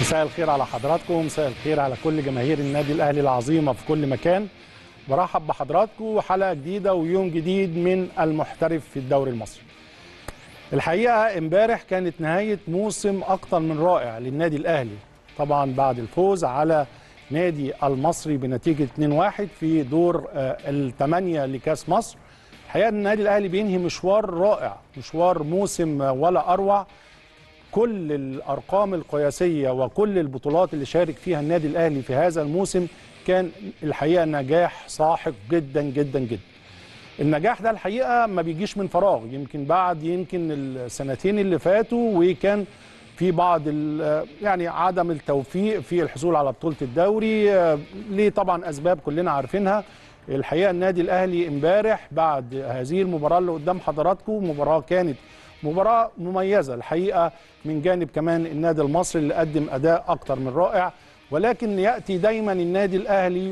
مساء الخير على حضراتكم مساء الخير على كل جماهير النادي الاهلي العظيمه في كل مكان برحب بحضراتكم وحلقه جديده ويوم جديد من المحترف في الدوري المصري الحقيقه امبارح كانت نهايه موسم اكتر من رائع للنادي الاهلي طبعا بعد الفوز على نادي المصري بنتيجه 2-1 في دور الثمانيه لكاس مصر الحقيقه النادي الاهلي بينهي مشوار رائع مشوار موسم ولا اروع كل الارقام القياسيه وكل البطولات اللي شارك فيها النادي الاهلي في هذا الموسم كان الحقيقه نجاح ساحق جدا جدا جدا النجاح ده الحقيقه ما بيجيش من فراغ يمكن بعد يمكن السنتين اللي فاتوا وكان في بعض يعني عدم التوفيق في الحصول على بطوله الدوري ليه طبعا اسباب كلنا عارفينها الحقيقه النادي الاهلي امبارح بعد هذه المباراه اللي قدام حضراتكم مباراه كانت مباراه مميزه الحقيقه من جانب كمان النادي المصري اللي قدم اداء اكتر من رائع ولكن ياتي دايما النادي الاهلي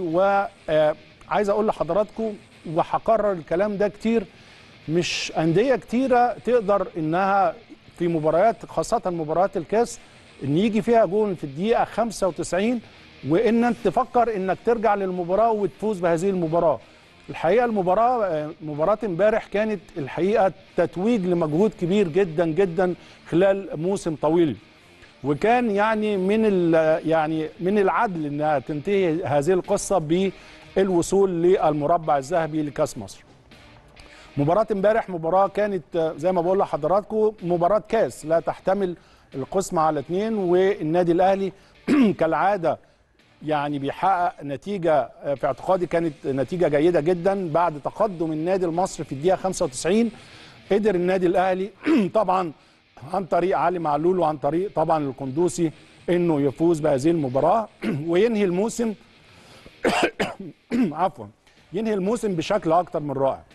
وعايز اقول لحضراتكم وهكرر الكلام ده كتير مش انديه كتيره تقدر انها في مباريات خاصه مباريات الكاس ان يجي فيها جول في الدقيقه 95 وان انت تفكر انك ترجع للمباراه وتفوز بهذه المباراه الحقيقه المباراه مباراه امبارح كانت الحقيقه تتويج لمجهود كبير جدا جدا خلال موسم طويل وكان يعني من يعني من العدل انها تنتهي هذه القصه بالوصول للمربع الذهبي لكاس مصر مباراه امبارح مباراه كانت زي ما بقول لحضراتكم مباراه كاس لا تحتمل القسمه على اثنين والنادي الاهلي كالعاده يعني بيحقق نتيجه في اعتقادي كانت نتيجه جيده جدا بعد تقدم النادي المصري في الدقيقه 95 قدر النادي الاهلي طبعا عن طريق علي معلول وعن طريق طبعا القندوسي انه يفوز بهذه المباراه وينهي الموسم عفوا ينهي الموسم بشكل اكتر من رائع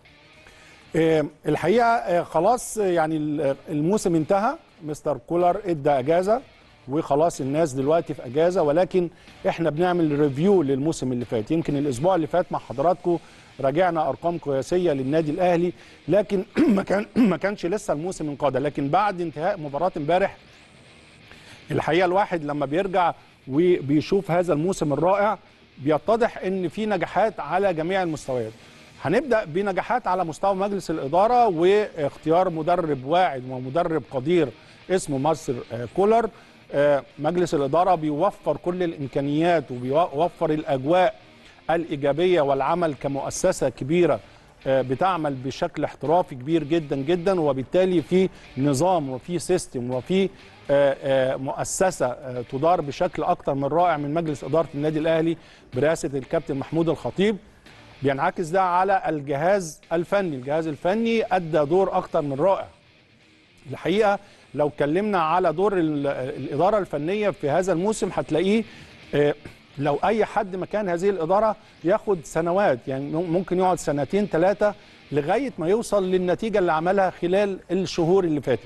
الحقيقه خلاص يعني الموسم انتهى مستر كولر ادى اجازه وخلاص الناس دلوقتي في اجازه ولكن احنا بنعمل ريفيو للموسم اللي فات يمكن الاسبوع اللي فات مع حضراتكم راجعنا ارقام قياسيه للنادي الاهلي لكن ما كان ما كانش لسه الموسم انقضى لكن بعد انتهاء مباراه امبارح الحقيقه الواحد لما بيرجع وبيشوف هذا الموسم الرائع بيتضح ان في نجاحات على جميع المستويات هنبدا بنجاحات على مستوى مجلس الاداره واختيار مدرب واعد ومدرب قدير اسمه مارسيل كولر مجلس الإدارة بيوفر كل الإمكانيات وبيوفر الأجواء الإيجابية والعمل كمؤسسة كبيرة بتعمل بشكل احترافي كبير جدا جدا وبالتالي في نظام وفي سيستم وفي مؤسسة تدار بشكل أكتر من رائع من مجلس إدارة النادي الأهلي برئاسة الكابتن محمود الخطيب بينعكس ده على الجهاز الفني الجهاز الفني أدى دور أكتر من رائع الحقيقة لو اتكلمنا على دور الاداره الفنيه في هذا الموسم هتلاقيه لو اي حد مكان هذه الاداره ياخد سنوات يعني ممكن يقعد سنتين ثلاثه لغايه ما يوصل للنتيجه اللي عملها خلال الشهور اللي فاتت.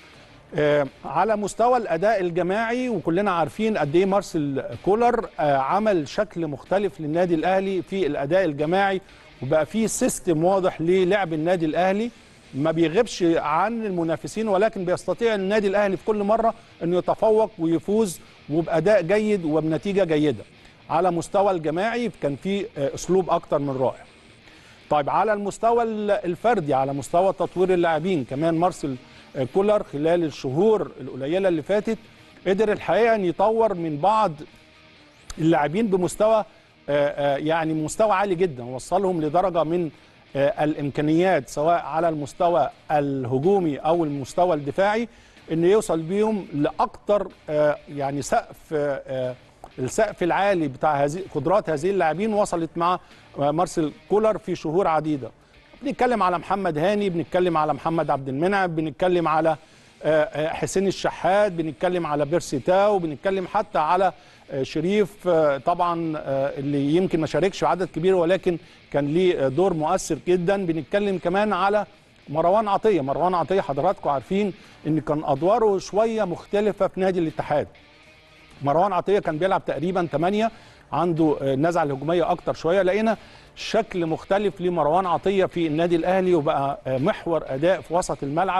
على مستوى الاداء الجماعي وكلنا عارفين قد ايه مارسيل كولر عمل شكل مختلف للنادي الاهلي في الاداء الجماعي وبقى فيه سيستم واضح للعب النادي الاهلي ما بيغيبش عن المنافسين ولكن بيستطيع النادي الاهلي في كل مره انه يتفوق ويفوز وباداء جيد وبنتيجه جيده. على مستوى الجماعي كان في اسلوب اكتر من رائع. طيب على المستوى الفردي على مستوى تطوير اللاعبين كمان مارسيل كولر خلال الشهور القليله اللي فاتت قدر الحقيقه ان يطور من بعض اللاعبين بمستوى يعني مستوى عالي جدا وصلهم لدرجه من الامكانيات سواء على المستوى الهجومي او المستوى الدفاعي ان يوصل بيهم لاكثر يعني سقف السقف العالي بتاع هذه قدرات هذه اللاعبين وصلت مع مارسيل كولر في شهور عديده بنتكلم على محمد هاني بنتكلم على محمد عبد المنعم بنتكلم على حسين الشحات بنتكلم على بيرسي تاو بنتكلم حتى على شريف طبعا اللي يمكن ما شاركش عدد كبير ولكن كان ليه دور مؤثر جدا بنتكلم كمان على مروان عطيه مروان عطيه حضراتكم عارفين ان كان ادواره شويه مختلفه في نادي الاتحاد مروان عطيه كان بيلعب تقريبا 8 عنده النزعه الهجوميه اكتر شويه لقينا شكل مختلف لمروان عطيه في النادي الاهلي وبقى محور اداء في وسط الملعب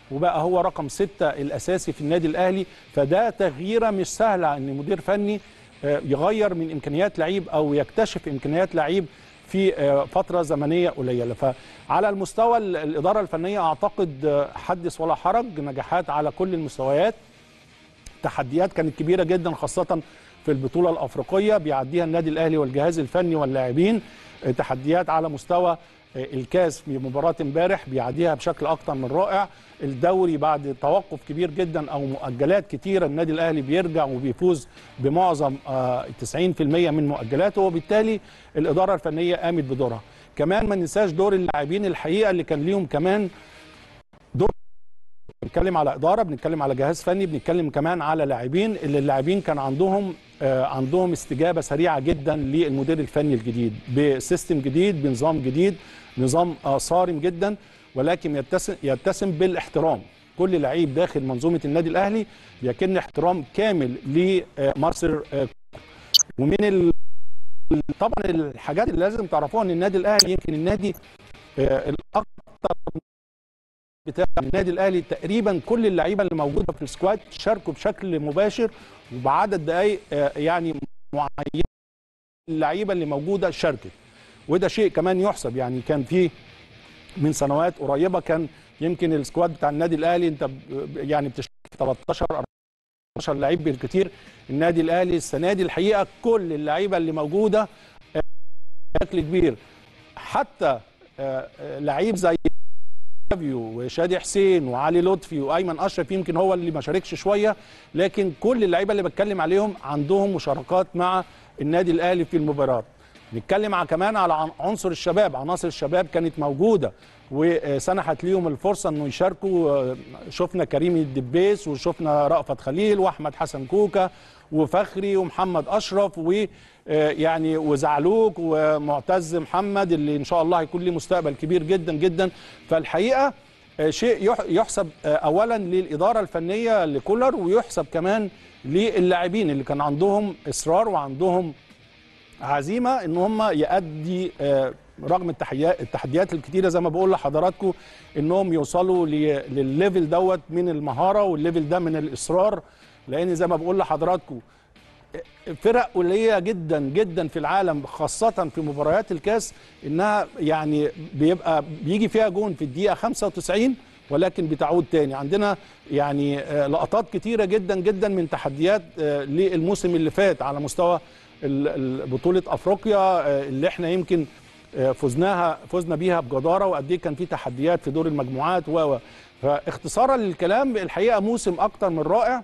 وبقى هو رقم ستة الاساسي في النادي الاهلي فده تغييره مش سهله ان مدير فني آه، يغير من امكانيات لعيب او يكتشف امكانيات لعيب في آه، فتره زمنيه قليله فعلى المستوى ال- الاداره الفنيه اعتقد آه، حدث ولا حرج نجاحات على كل المستويات تحديات كانت كبيره جدا خاصه في البطوله الافريقيه بيعديها النادي الاهلي والجهاز الفني واللاعبين آه، تحديات على مستوى آه، الكاس في مباراه امبارح بيعديها بشكل اكتر من رائع الدوري بعد توقف كبير جدا او مؤجلات كتيره النادي الاهلي بيرجع وبيفوز بمعظم آه، 90% من مؤجلاته وبالتالي الاداره الفنيه قامت بدورها كمان ما ننساش دور اللاعبين الحقيقه اللي كان ليهم كمان بنتكلم على اداره بنتكلم على جهاز فني بنتكلم كمان على لاعبين اللي اللاعبين كان عندهم آه، عندهم استجابه سريعه جدا للمدير الفني الجديد بسيستم جديد بنظام جديد نظام آه، صارم جدا ولكن يتسم يتسم بالاحترام كل لعيب داخل منظومه النادي الاهلي يكن احترام كامل لمارسيل آه، ومن ال... طبعا الحاجات اللي لازم تعرفوها ان النادي الاهلي يمكن النادي آه، الاكثر بتاع النادي الاهلي تقريبا كل اللعيبه اللي موجوده في السكواد شاركوا بشكل مباشر وبعدد دقائق آه، يعني معين اللعيبه اللي موجوده شاركت وده شيء كمان يحسب يعني كان في من سنوات قريبه كان يمكن السكواد بتاع النادي الاهلي انت ب- يعني بتشترك في 13 14 لعيب بالكثير النادي الاهلي السنه دي الحقيقه كل اللعيبه اللي موجوده آه، بشكل كبير حتى آه، آه، لعيب زي فابيو وشادي حسين وعلي لطفي وايمن اشرف يمكن هو اللي ما شاركش شويه لكن كل اللعيبه اللي بتكلم عليهم عندهم مشاركات مع النادي الاهلي في المباراه نتكلم ع- كمان على عن- عنصر الشباب عناصر الشباب كانت موجوده وسنحت ليهم الفرصه انه يشاركوا آه، شفنا كريم الدبيس وشفنا رأفت خليل واحمد حسن كوكا وفخري ومحمد اشرف و آه، يعني وزعلوك ومعتز محمد اللي ان شاء الله هيكون له مستقبل كبير جدا جدا فالحقيقه آه، شيء يح- يحسب آه، اولا للاداره الفنيه لكولر ويحسب كمان للاعبين اللي كان عندهم اصرار وعندهم عزيمه ان هم يأدي آه، رغم التحيات التحديات الكتيره زي ما بقول لحضراتكم انهم يوصلوا ل- للليفل دوت من المهاره والليفل ده من الاصرار لان زي ما بقول لحضراتكم فرق قليله جدا جدا في العالم خاصه في مباريات الكاس انها يعني بيبقى بيجي فيها جون في الدقيقه 95 ولكن بتعود تاني عندنا يعني آه، لقطات كتيره جدا جدا من تحديات آه، للموسم اللي فات على مستوى ال- ال- بطوله افريقيا آه، اللي احنا يمكن آه، فزناها فزنا بيها بجداره وقد ايه كان في تحديات في دور المجموعات و و فاختصارا للكلام الحقيقه موسم اكتر من رائع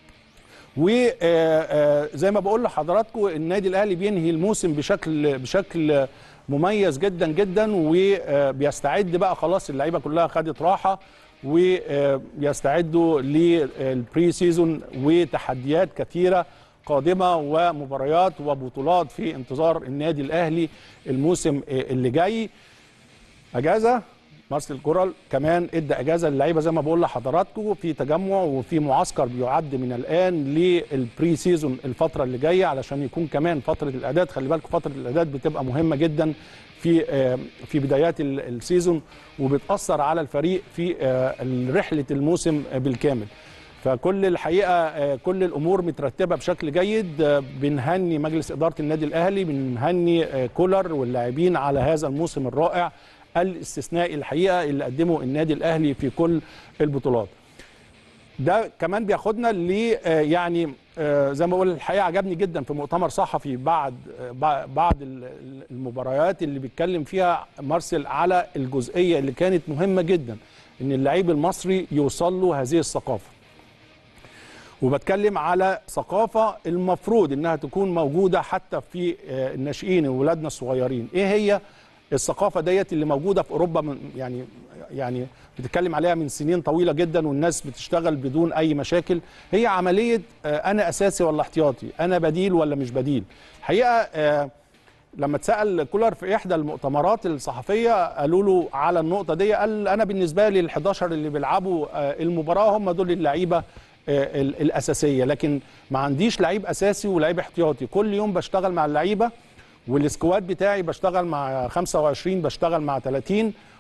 وزي ما بقول لحضراتكم النادي الاهلي بينهي الموسم بشكل بشكل مميز جدا جدا وبيستعد بقى خلاص اللعيبه كلها خدت راحه ويستعدوا للبري سيزون وتحديات كثيره قادمه ومباريات وبطولات في انتظار النادي الاهلي الموسم اللي جاي اجازه مارسيل كورال كمان ادى اجازه للعيبه زي ما بقول لحضراتكم في تجمع وفي معسكر بيعد من الان للبري سيزون الفتره اللي جايه علشان يكون كمان فتره الاعداد خلي بالكم فتره الاعداد بتبقى مهمه جدا في آه، في بدايات ال- السيزون وبتاثر على الفريق في آه، رحله الموسم بالكامل فكل الحقيقه آه، كل الامور مترتبه بشكل جيد آه، بنهني مجلس اداره النادي الاهلي بنهني آه، كولر واللاعبين على هذا الموسم الرائع الاستثنائي الحقيقه اللي قدمه النادي الاهلي في كل البطولات ده كمان بياخدنا ل آه، يعني آه، زي ما بقول الحقيقه عجبني جدا في مؤتمر صحفي بعد آه، بع- بعد ال- ال- المباريات اللي بيتكلم فيها مارسيل على الجزئيه اللي كانت مهمه جدا ان اللعيب المصري يوصل له هذه الثقافه وبتكلم على ثقافة المفروض انها تكون موجودة حتى في آه، الناشئين وولادنا الصغيرين ايه هي الثقافة ديت اللي موجودة في اوروبا من يعني يعني بتتكلم عليها من سنين طويلة جدا والناس بتشتغل بدون اي مشاكل هي عملية آه، انا اساسي ولا احتياطي انا بديل ولا مش بديل الحقيقة آه، لما اتسال كولر في احدى المؤتمرات الصحفيه قالوا له على النقطه دي قال انا بالنسبه لي ال 11 اللي بيلعبوا آه، المباراه هم دول اللعيبه آه، ال- الاساسيه لكن ما عنديش لعيب اساسي ولعيب احتياطي كل يوم بشتغل مع اللعيبه والسكواد بتاعي بشتغل مع 25 بشتغل مع 30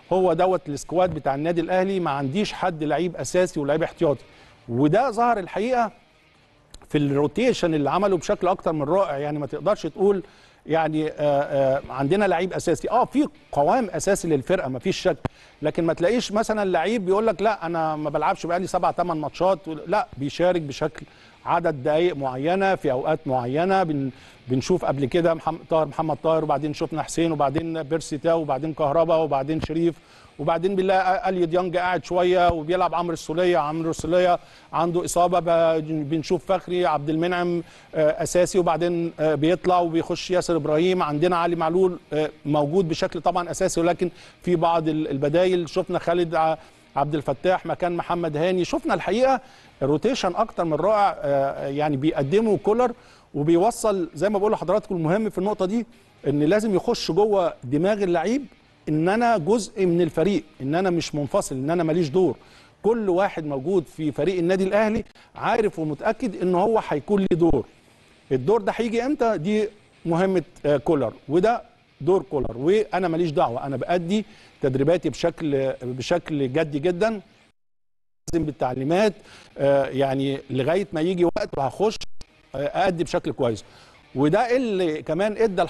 هو دوت السكواد بتاع النادي الاهلي ما عنديش حد لعيب اساسي ولعيب احتياطي وده ظهر الحقيقه في الروتيشن اللي عمله بشكل اكتر من رائع يعني ما تقدرش تقول يعني آه آه عندنا لعيب اساسي اه في قوام اساسي للفرقه ما فيش شك لكن ما تلاقيش مثلا لعيب بيقول لك لا انا ما بلعبش بقالي سبع ثمان ماتشات لا بيشارك بشكل عدد دقائق معينه في اوقات معينه بن بنشوف قبل كده محمد طاهر محمد طاهر وبعدين شفنا حسين وبعدين بيرسي تاو وبعدين كهربا وبعدين شريف وبعدين بنلاقي اليو ديانج قاعد شويه وبيلعب عمرو السوليه عمرو السوليه عنده اصابه بنشوف فخري عبد المنعم اساسي وبعدين بيطلع وبيخش ياسر ابراهيم عندنا علي معلول موجود بشكل طبعا اساسي ولكن في بعض البدايل شفنا خالد عبد الفتاح مكان محمد هاني شفنا الحقيقه روتيشن اكتر من رائع يعني بيقدمه كولر وبيوصل زي ما بقول لحضراتكم المهم في النقطه دي ان لازم يخش جوه دماغ اللعيب ان انا جزء من الفريق ان انا مش منفصل ان انا ماليش دور كل واحد موجود في فريق النادي الاهلي عارف ومتاكد ان هو هيكون ليه دور الدور ده هيجي امتى دي مهمه كولر وده دور كولر وانا ماليش دعوه انا بادي تدريباتي بشكل بشكل جدي جدا لازم بالتعليمات يعني لغايه ما يجي وقت وهخش ادي بشكل كويس وده اللي كمان ادى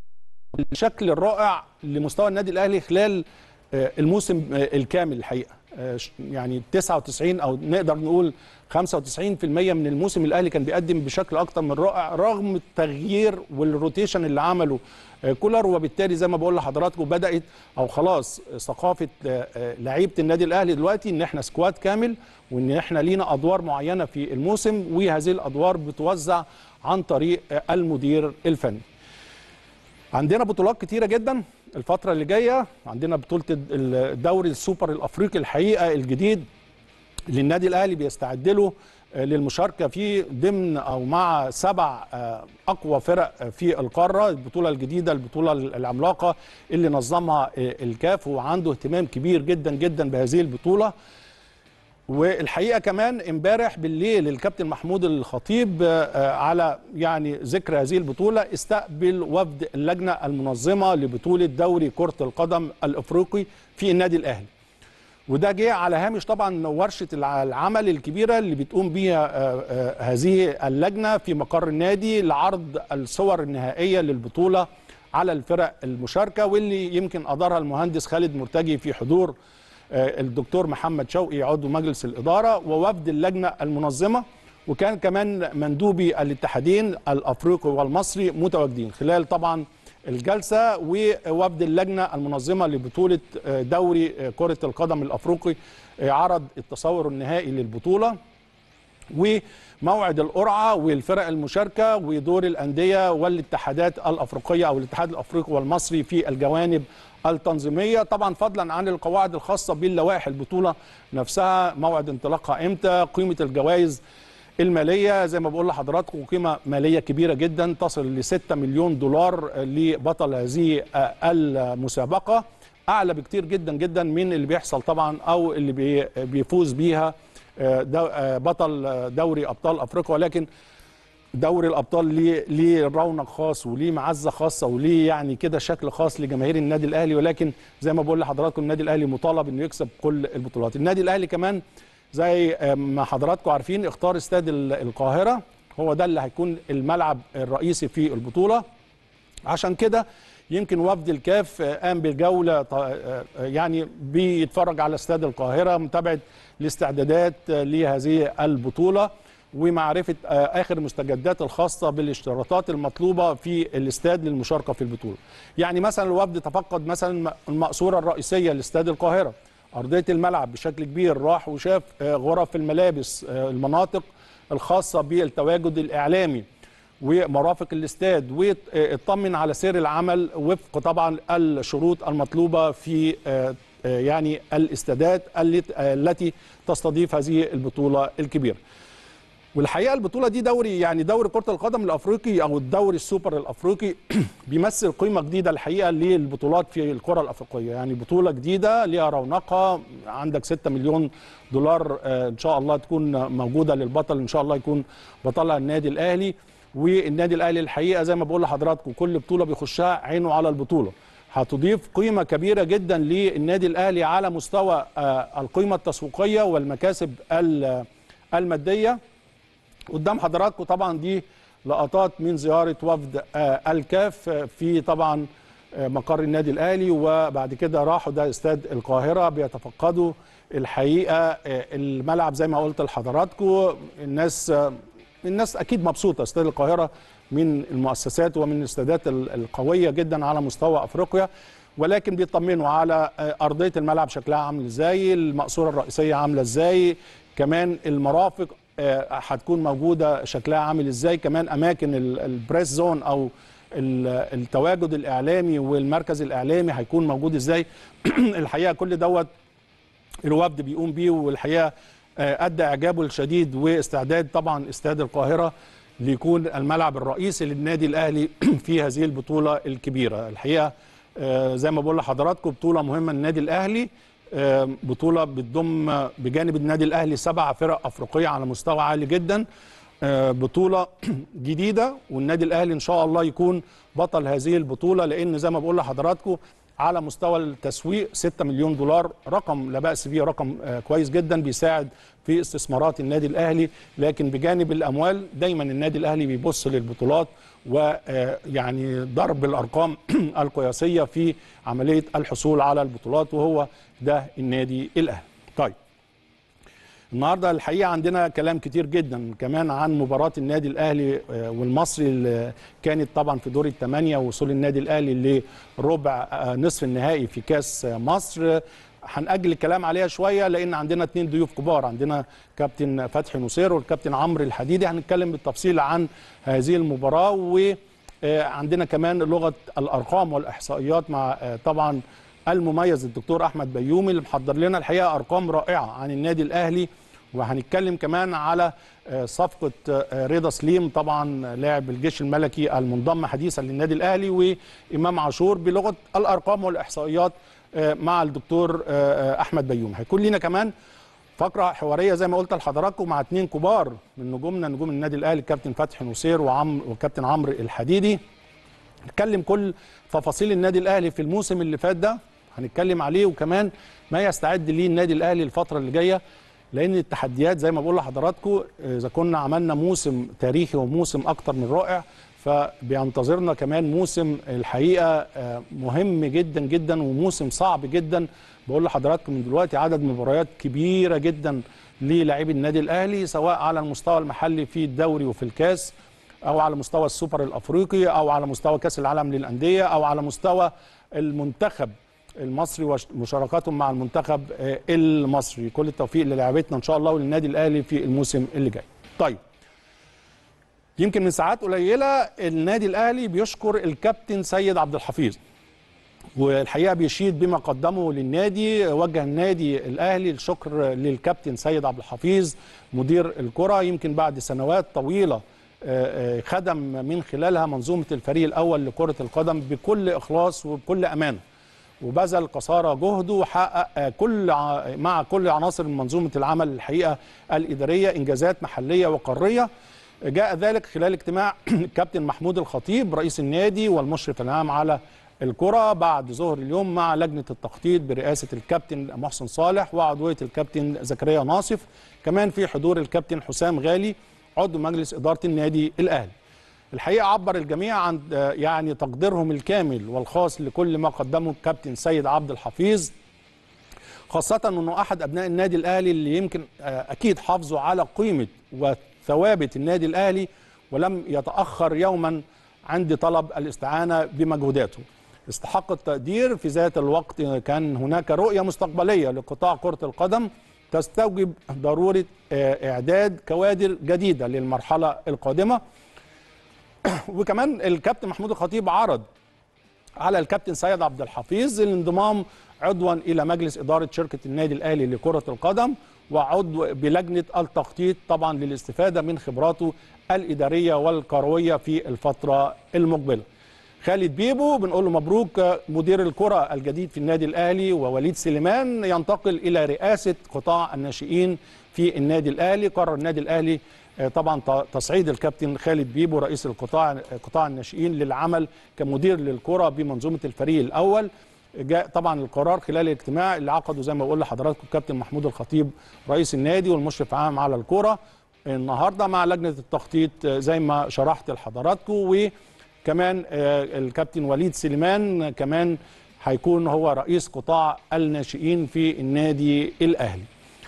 الشكل الرائع لمستوى النادي الاهلي خلال الموسم الكامل الحقيقه يعني 99 او نقدر نقول 95% من الموسم الاهلي كان بيقدم بشكل اكتر من رائع رغم التغيير والروتيشن اللي عمله كولر وبالتالي زي ما بقول لحضراتكم بدات او خلاص ثقافه لعيبه النادي الاهلي دلوقتي ان احنا سكواد كامل وان احنا لينا ادوار معينه في الموسم وهذه الادوار بتوزع عن طريق المدير الفني. عندنا بطولات كتيره جدا الفتره اللي جايه عندنا بطوله الدوري السوبر الافريقي الحقيقه الجديد اللي النادي الاهلي بيستعد له للمشاركه فيه ضمن او مع سبع اقوى فرق في القاره البطوله الجديده البطوله العملاقه اللي نظمها الكاف وعنده اهتمام كبير جدا جدا بهذه البطوله والحقيقه كمان امبارح بالليل الكابتن محمود الخطيب على يعني ذكر هذه البطوله استقبل وفد اللجنه المنظمه لبطوله دوري كره القدم الافريقي في النادي الاهلي وده جه على هامش طبعا ورشه العمل الكبيره اللي بتقوم بيها هذه اللجنه في مقر النادي لعرض الصور النهائيه للبطوله على الفرق المشاركه واللي يمكن ادارها المهندس خالد مرتجي في حضور الدكتور محمد شوقي عضو مجلس الاداره ووفد اللجنه المنظمه وكان كمان مندوبي الاتحادين الافريقي والمصري متواجدين خلال طبعا الجلسه ووفد اللجنه المنظمه لبطوله دوري كره القدم الافريقي عرض التصور النهائي للبطوله وموعد القرعه والفرق المشاركه ودور الانديه والاتحادات الافريقيه او الاتحاد الافريقي والمصري في الجوانب التنظيميه طبعا فضلا عن القواعد الخاصه باللوائح البطوله نفسها موعد انطلاقها امتى قيمه الجوائز الماليه زي ما بقول لحضراتكم قيمه ماليه كبيره جدا تصل ل 6 مليون دولار لبطل هذه المسابقه اعلى بكتير جدا جدا من اللي بيحصل طبعا او اللي بيفوز بيها بطل دوري ابطال افريقيا ولكن دوري الابطال ليه ليه رونق خاص وليه معزه خاصه وليه يعني كده شكل خاص لجماهير النادي الاهلي ولكن زي ما بقول لحضراتكم النادي الاهلي مطالب انه يكسب كل البطولات النادي الاهلي كمان زي ما حضراتكم عارفين اختار استاد القاهره هو ده اللي هيكون الملعب الرئيسي في البطوله عشان كده يمكن وفد الكاف قام بجوله يعني بيتفرج على استاد القاهره متابعه الاستعدادات لهذه البطوله ومعرفه اخر المستجدات الخاصه بالاشتراطات المطلوبه في الاستاد للمشاركه في البطوله. يعني مثلا الوفد تفقد مثلا المقصوره الرئيسيه لاستاد القاهره ارضيه الملعب بشكل كبير راح وشاف غرف الملابس المناطق الخاصه بالتواجد الاعلامي ومرافق الاستاد واطمن على سير العمل وفق طبعا الشروط المطلوبه في يعني الاستادات التي تستضيف هذه البطوله الكبيره. والحقيقه البطوله دي دوري يعني دوري كره القدم الافريقي او الدوري السوبر الافريقي بيمثل قيمه جديده الحقيقه للبطولات في الكره الافريقيه يعني بطوله جديده ليها رونقها عندك 6 مليون دولار ان شاء الله تكون موجوده للبطل ان شاء الله يكون بطلها النادي الاهلي والنادي الاهلي الحقيقه زي ما بقول لحضراتكم كل بطوله بيخشها عينه على البطوله هتضيف قيمه كبيره جدا للنادي الاهلي على مستوى آه، القيمه التسويقيه والمكاسب ال- الماديه قدام حضراتكم طبعا دي لقطات من زياره وفد آه، الكاف آه، في طبعا آه، مقر النادي الاهلي وبعد كده راحوا ده استاد القاهره بيتفقدوا الحقيقه آه، الملعب زي ما قلت لحضراتكم الناس آه، الناس اكيد مبسوطه استاد القاهره من المؤسسات ومن الاستادات ال- القويه جدا على مستوى افريقيا ولكن بيطمنوا على آه، ارضيه الملعب شكلها عامل ازاي المقصوره الرئيسيه عامله ازاي كمان المرافق آه، هتكون موجوده شكلها عامل ازاي كمان اماكن ال- البريس زون او ال- التواجد الاعلامي والمركز الاعلامي هيكون موجود ازاي الحقيقه كل دوت الوفد بيقوم بيه والحقيقه آه، ادى اعجابه الشديد واستعداد طبعا استاد القاهره ليكون الملعب الرئيسي للنادي الاهلي في هذه البطوله الكبيره الحقيقه آه، زي ما بقول لحضراتكم بطوله مهمه للنادي الاهلي آه، بطوله بتضم آه، بجانب النادي الاهلي سبع فرق افريقيه على مستوى عالي جدا آه، بطوله جديده والنادي الاهلي ان شاء الله يكون بطل هذه البطوله لان زي ما بقول لحضراتكم على مستوى التسويق 6 مليون دولار رقم لا باس به رقم آه، كويس جدا بيساعد في استثمارات النادي الاهلي لكن بجانب الاموال دايما النادي الاهلي بيبص للبطولات ويعني ضرب الارقام القياسيه في عمليه الحصول على البطولات وهو ده النادي الاهلي. طيب النهارده الحقيقه عندنا كلام كتير جدا كمان عن مباراه النادي الاهلي آه، والمصري اللي كانت طبعا في دور الثمانيه وصول النادي الاهلي لربع آه، نصف النهائي في كاس آه، مصر هنأجل الكلام عليها شويه لان عندنا اثنين ضيوف كبار عندنا كابتن فتحي نصير والكابتن عمرو الحديدي هنتكلم بالتفصيل عن هذه المباراه وعندنا كمان لغه الارقام والاحصائيات مع آه، طبعا المميز الدكتور احمد بيومي اللي محضر لنا الحقيقه ارقام رائعه عن النادي الاهلي وهنتكلم كمان على آه، صفقه آه، رضا سليم طبعا لاعب الجيش الملكي المنضم حديثا للنادي الاهلي وامام عاشور بلغه الارقام والاحصائيات آه، مع الدكتور آه، آه، احمد بيومي هيكون لينا كمان فقره حواريه زي ما قلت لحضراتكم مع اثنين كبار من نجومنا نجوم النادي الاهلي الكابتن فتحي نصير وعم وكابتن عمرو الحديدي نتكلم كل تفاصيل النادي الاهلي في الموسم اللي فات ده هنتكلم عليه وكمان ما يستعد ليه النادي الاهلي الفتره اللي جايه لان التحديات زي ما بقول لحضراتكم اذا كنا عملنا موسم تاريخي وموسم اكتر من رائع فبينتظرنا كمان موسم الحقيقه آه، مهم جدا جدا وموسم صعب جدا بقول لحضراتكم من دلوقتي عدد مباريات كبيره جدا للاعبي النادي الاهلي سواء على المستوى المحلي في الدوري وفي الكاس او على مستوى السوبر الافريقي او على مستوى كاس العالم للانديه او على مستوى المنتخب المصري ومشاركاتهم مع المنتخب آه، المصري كل التوفيق للاعبتنا ان شاء الله وللنادي الاهلي في الموسم اللي جاي طيب يمكن من ساعات قليله النادي الاهلي بيشكر الكابتن سيد عبد الحفيظ والحقيقه بيشيد بما قدمه للنادي وجه النادي الاهلي الشكر للكابتن سيد عبد الحفيظ مدير الكره يمكن بعد سنوات طويله آه، آه، خدم من خلالها منظومه الفريق الاول لكره القدم بكل اخلاص وبكل امانه وبذل قصارى جهده وحقق آه، كل ع- مع كل عناصر منظومه العمل الحقيقه الاداريه انجازات محليه وقاريه جاء ذلك خلال اجتماع الكابتن محمود الخطيب رئيس النادي والمشرف العام على الكرة بعد ظهر اليوم مع لجنة التخطيط برئاسة الكابتن محسن صالح وعضوية الكابتن زكريا ناصف كمان في حضور الكابتن حسام غالي عضو مجلس إدارة النادي الأهلي الحقيقة عبر الجميع عن آه، يعني تقديرهم الكامل والخاص لكل ما قدمه الكابتن سيد عبد الحفيظ خاصة انه احد ابناء النادي الاهلي اللي يمكن آه، اكيد حافظوا على قيمة وثوابت النادي الاهلي ولم يتأخر يوما عند طلب الاستعانة بمجهوداته استحق التقدير في ذات الوقت كان هناك رؤية مستقبلية لقطاع كرة القدم تستوجب ضرورة آه، إعداد كوادر جديدة للمرحلة القادمة وكمان الكابتن محمود الخطيب عرض على الكابتن سيد عبد الحفيظ الانضمام عضوا الى مجلس اداره شركه النادي الاهلي لكره القدم وعضو بلجنه التخطيط طبعا للاستفاده من خبراته الاداريه والكرويه في الفتره المقبله. خالد بيبو بنقول له مبروك مدير الكره الجديد في النادي الاهلي ووليد سليمان ينتقل الى رئاسه قطاع الناشئين في النادي الاهلي قرر النادي الاهلي آه، طبعا ت- تصعيد الكابتن خالد بيبو رئيس القطاع قطاع الناشئين للعمل كمدير للكره بمنظومه الفريق الاول جاء طبعا القرار خلال الاجتماع اللي عقده زي ما بقول لحضراتكم الكابتن محمود الخطيب رئيس النادي والمشرف العام على الكره النهارده مع لجنه التخطيط آه، زي ما شرحت لحضراتكم وكمان آه، الكابتن وليد سليمان كمان هيكون هو رئيس قطاع الناشئين في النادي الاهلي.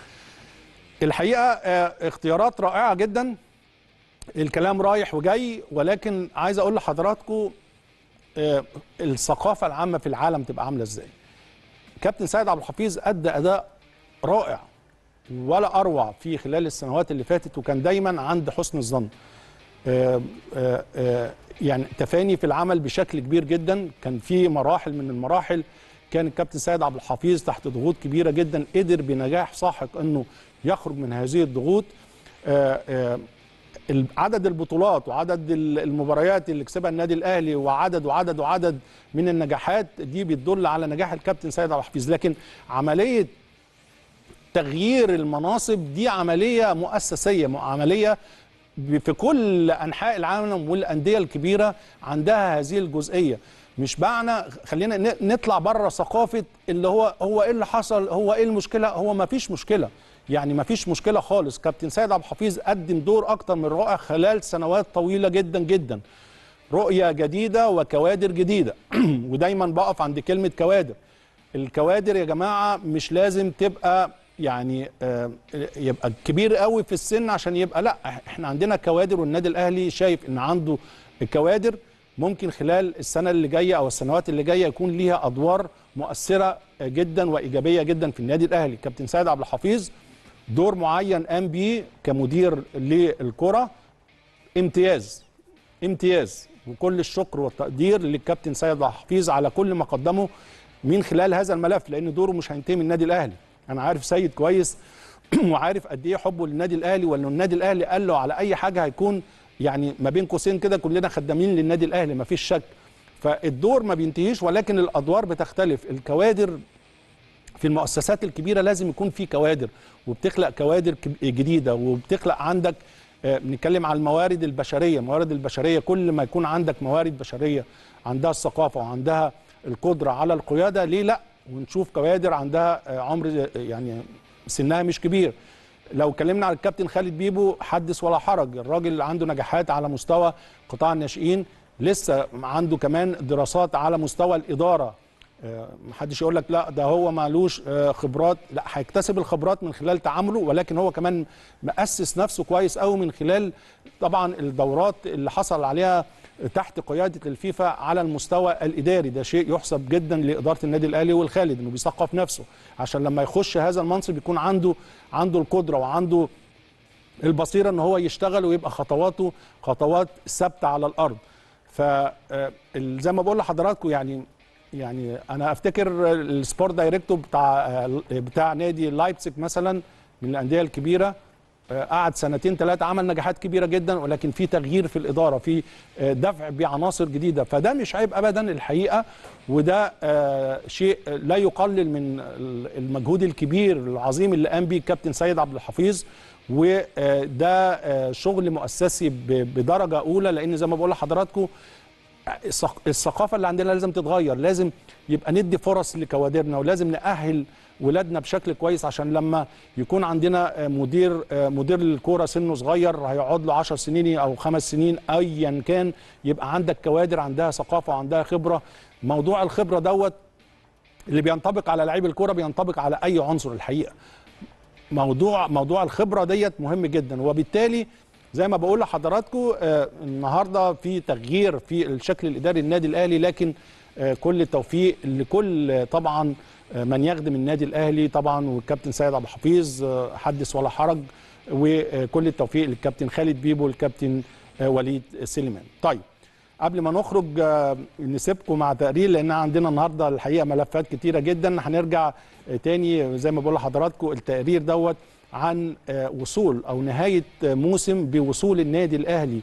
الحقيقه آه، اختيارات رائعه جدا الكلام رايح وجاي ولكن عايز اقول لحضراتكم آه، الثقافه العامه في العالم تبقى عامله ازاي. كابتن سيد عبد الحفيظ ادى اداء رائع ولا اروع في خلال السنوات اللي فاتت وكان دايما عند حسن الظن. آه، آه، آه، يعني تفاني في العمل بشكل كبير جدا كان في مراحل من المراحل كان الكابتن سيد عبد الحفيظ تحت ضغوط كبيره جدا قدر بنجاح ساحق انه يخرج من هذه الضغوط آه، آه، ال- عدد البطولات وعدد ال- المباريات اللي كسبها النادي الاهلي وعدد وعدد وعدد من النجاحات دي بتدل على نجاح الكابتن سيد عبد الحفيظ لكن عمليه تغيير المناصب دي عمليه مؤسسيه م- عمليه ب- في كل انحاء العالم والانديه الكبيره عندها هذه الجزئيه مش معنى خلينا ن- نطلع بره ثقافه اللي هو هو ايه اللي حصل هو ايه المشكله هو ما فيش مشكله يعني ما فيش مشكله خالص كابتن سيد عبد الحفيظ قدم دور اكتر من رائع خلال سنوات طويله جدا جدا رؤيه جديده وكوادر جديده ودايما بقف عند كلمه كوادر الكوادر يا جماعه مش لازم تبقى يعني آه، يبقى كبير قوي في السن عشان يبقى لا احنا عندنا كوادر والنادي الاهلي شايف ان عنده الكوادر ممكن خلال السنه اللي جايه او السنوات اللي جايه يكون ليها ادوار مؤثره جدا وايجابيه جدا في النادي الاهلي كابتن سيد عبد الحفيظ دور معين قام بيه كمدير للكره امتياز امتياز وكل الشكر والتقدير للكابتن سيد عبد الحفيظ على كل ما قدمه من خلال هذا الملف لان دوره مش هينتهي من النادي الاهلي انا عارف سيد كويس وعارف قد ايه حبه للنادي الاهلي وانه النادي الاهلي قال له على اي حاجه هيكون يعني ما بين قوسين كده كلنا خدامين للنادي الاهلي ما فيش شك فالدور ما بينتهيش ولكن الادوار بتختلف الكوادر في المؤسسات الكبيره لازم يكون في كوادر وبتخلق كوادر كب- جديده وبتخلق عندك آه، بنتكلم على الموارد البشريه الموارد البشريه كل ما يكون عندك موارد بشريه عندها الثقافه وعندها القدره على القياده ليه لا ونشوف كوادر عندها آه، عمر يعني سنها مش كبير لو اتكلمنا على الكابتن خالد بيبو حدث ولا حرج الراجل عنده نجاحات على مستوى قطاع الناشئين لسه عنده كمان دراسات على مستوى الاداره آه، محدش يقول لك لا ده هو معلوش آه، خبرات لا هيكتسب الخبرات من خلال تعامله ولكن هو كمان مؤسس نفسه كويس قوي من خلال طبعا الدورات اللي حصل عليها تحت قياده الفيفا على المستوى الاداري ده شيء يحسب جدا لاداره النادي الاهلي والخالد انه بيثقف نفسه عشان لما يخش هذا المنصب يكون عنده عنده القدره وعنده البصيره ان هو يشتغل ويبقى خطواته خطوات ثابته على الارض ف آه، ال- زي ما بقول لحضراتكم يعني يعني انا افتكر السبورت دايركتور بتاع آه، بتاع نادي لايبزيج مثلا من الانديه الكبيره آه، قعد سنتين ثلاثه عمل نجاحات كبيره جدا ولكن في تغيير في الاداره في آه، دفع بعناصر جديده فده مش عيب ابدا الحقيقه وده آه، شيء لا يقلل من المجهود الكبير العظيم اللي قام بيه الكابتن سيد عبد الحفيظ وده آه، شغل مؤسسي ب- بدرجه اولى لان زي ما بقول لحضراتكم الثق- الثقافه اللي عندنا لازم تتغير لازم يبقى ندي فرص لكوادرنا ولازم نأهل ولادنا بشكل كويس عشان لما يكون عندنا آه، مدير آه، مدير للكوره سنه صغير هيقعد له 10 سنين او خمس سنين ايا كان يبقى عندك كوادر عندها ثقافه وعندها خبره موضوع الخبره دوت اللي بينطبق على لعيب الكوره بينطبق على اي عنصر الحقيقه موضوع موضوع الخبره ديت مهم جدا وبالتالي زي ما بقول لحضراتكم آه، النهارده في تغيير في الشكل الاداري للنادي الاهلي لكن آه، كل التوفيق لكل آه، طبعا آه، من يخدم النادي الاهلي طبعا والكابتن سيد عبد الحفيظ آه، حدث ولا حرج وكل التوفيق للكابتن خالد بيبو والكابتن آه، وليد سليمان طيب قبل ما نخرج آه، نسيبكم مع تقرير لان عندنا النهارده الحقيقه ملفات كتيره جدا هنرجع آه، تاني زي ما بقول لحضراتكم التقرير دوت عن آه، وصول او نهايه آه، موسم بوصول النادي الاهلي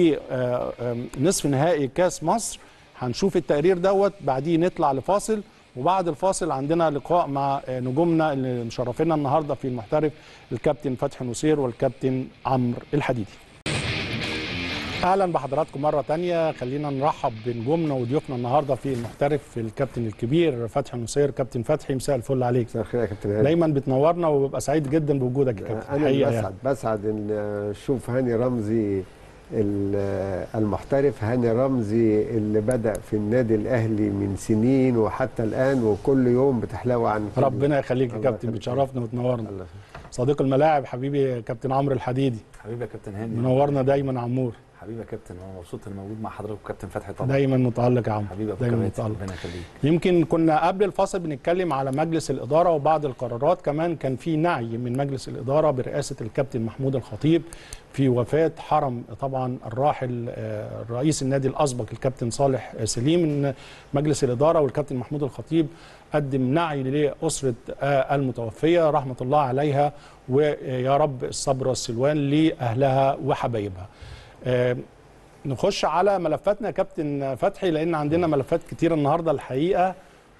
لنصف نهائي كاس مصر هنشوف التقرير دوت بعديه نطلع لفاصل وبعد الفاصل عندنا لقاء مع آه، نجومنا اللي مشرفينا النهارده في المحترف الكابتن فتحي نصير والكابتن عمرو الحديدي اهلا بحضراتكم مره تانية خلينا نرحب بنجومنا وضيوفنا النهارده في المحترف الكابتن الكبير فتحي نصير كابتن فتحي مساء الفل عليك مساء الخير يا كابتن هاني دايما بتنورنا وببقى سعيد جدا بوجودك يا كابتن انا اللي حقيقة بسعد يعني. بسعد ان اشوف هاني رمزي ال- المحترف هاني رمزي اللي بدا في النادي الاهلي من سنين وحتى الان وكل يوم بتحلو عن كده. ربنا يخليك يا الله كابتن يخليك. بتشرفنا وتنورنا الله صديق الملاعب حبيبي كابتن عمرو الحديدي حبيبي يا كابتن هاني منورنا دايما عمور حبيبي يا كابتن انا مبسوط اني موجود مع حضرتك وكابتن فتحي طبعا دايما متالق يا عمرو حبيبي يا ابو دايما كباتن متالق ربنا يخليك يمكن كنا قبل الفاصل بنتكلم على مجلس الإدارة وبعض القرارات كمان كان في نعي من مجلس الإدارة برئاسة الكابتن محمود الخطيب في وفاة حرم طبعا الراحل آه، رئيس النادي الأسبق الكابتن صالح سليم إن مجلس الإدارة والكابتن محمود الخطيب قدم نعي لأسرة آه، المتوفية رحمة الله عليها ويا رب الصبر والسلوان لأهلها وحبايبها آه، نخش على ملفاتنا يا كابتن فتحي لان عندنا ملفات كتير النهارده الحقيقه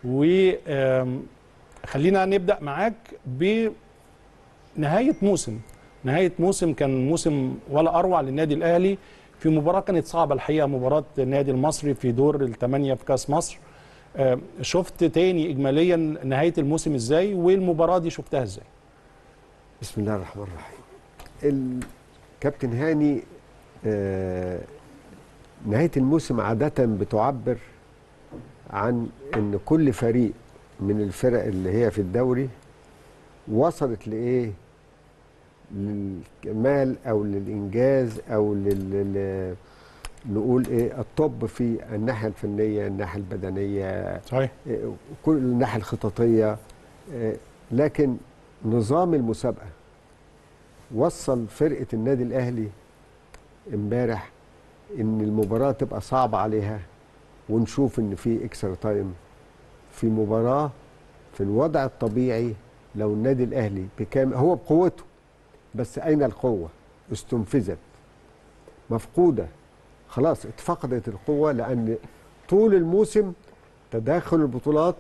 وخلينا نبدا معاك بنهايه موسم نهايه موسم كان موسم ولا اروع للنادي الاهلي في مباراه كانت صعبه الحقيقه مباراه النادي المصري في دور الثمانيه في كاس مصر آم، شفت تاني اجماليا نهايه الموسم ازاي والمباراه دي شفتها ازاي بسم الله الرحمن الرحيم الكابتن هاني آه نهايه الموسم عاده بتعبر عن ان كل فريق من الفرق اللي هي في الدوري وصلت لايه للكمال او للانجاز او لل لل- نقول ايه الطب في الناحيه الفنيه الناحيه البدنيه صحيح إيه، كل الناحيه الخططيه إيه، لكن نظام المسابقه وصل فرقه النادي الاهلي امبارح ان المباراه تبقى صعبه عليها ونشوف ان في اكسترا تايم في مباراه في الوضع الطبيعي لو النادي الاهلي بكام هو بقوته بس اين القوه استنفذت مفقوده خلاص اتفقدت القوه لان طول الموسم تداخل البطولات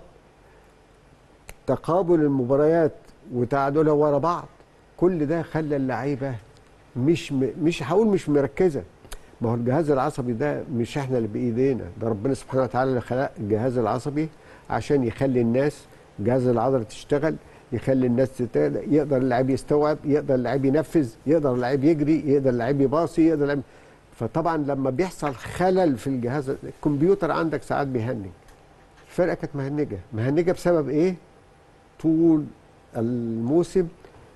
تقابل المباريات وتعادلها ورا بعض كل ده خلى اللعيبه مش م... مش هقول مش مركزه ما هو الجهاز العصبي ده مش احنا اللي بايدينا ده ربنا سبحانه وتعالى اللي خلق الجهاز العصبي عشان يخلي الناس الجهاز العضلي تشتغل يخلي الناس تت... يقدر اللاعب يستوعب يقدر اللاعب ينفذ يقدر اللاعب يجري يقدر اللاعب يباصي يقدر اللاعب فطبعا لما بيحصل خلل في الجهاز الكمبيوتر عندك ساعات بيهنج الفرقه كانت مهنجه مهنجه بسبب ايه طول الموسم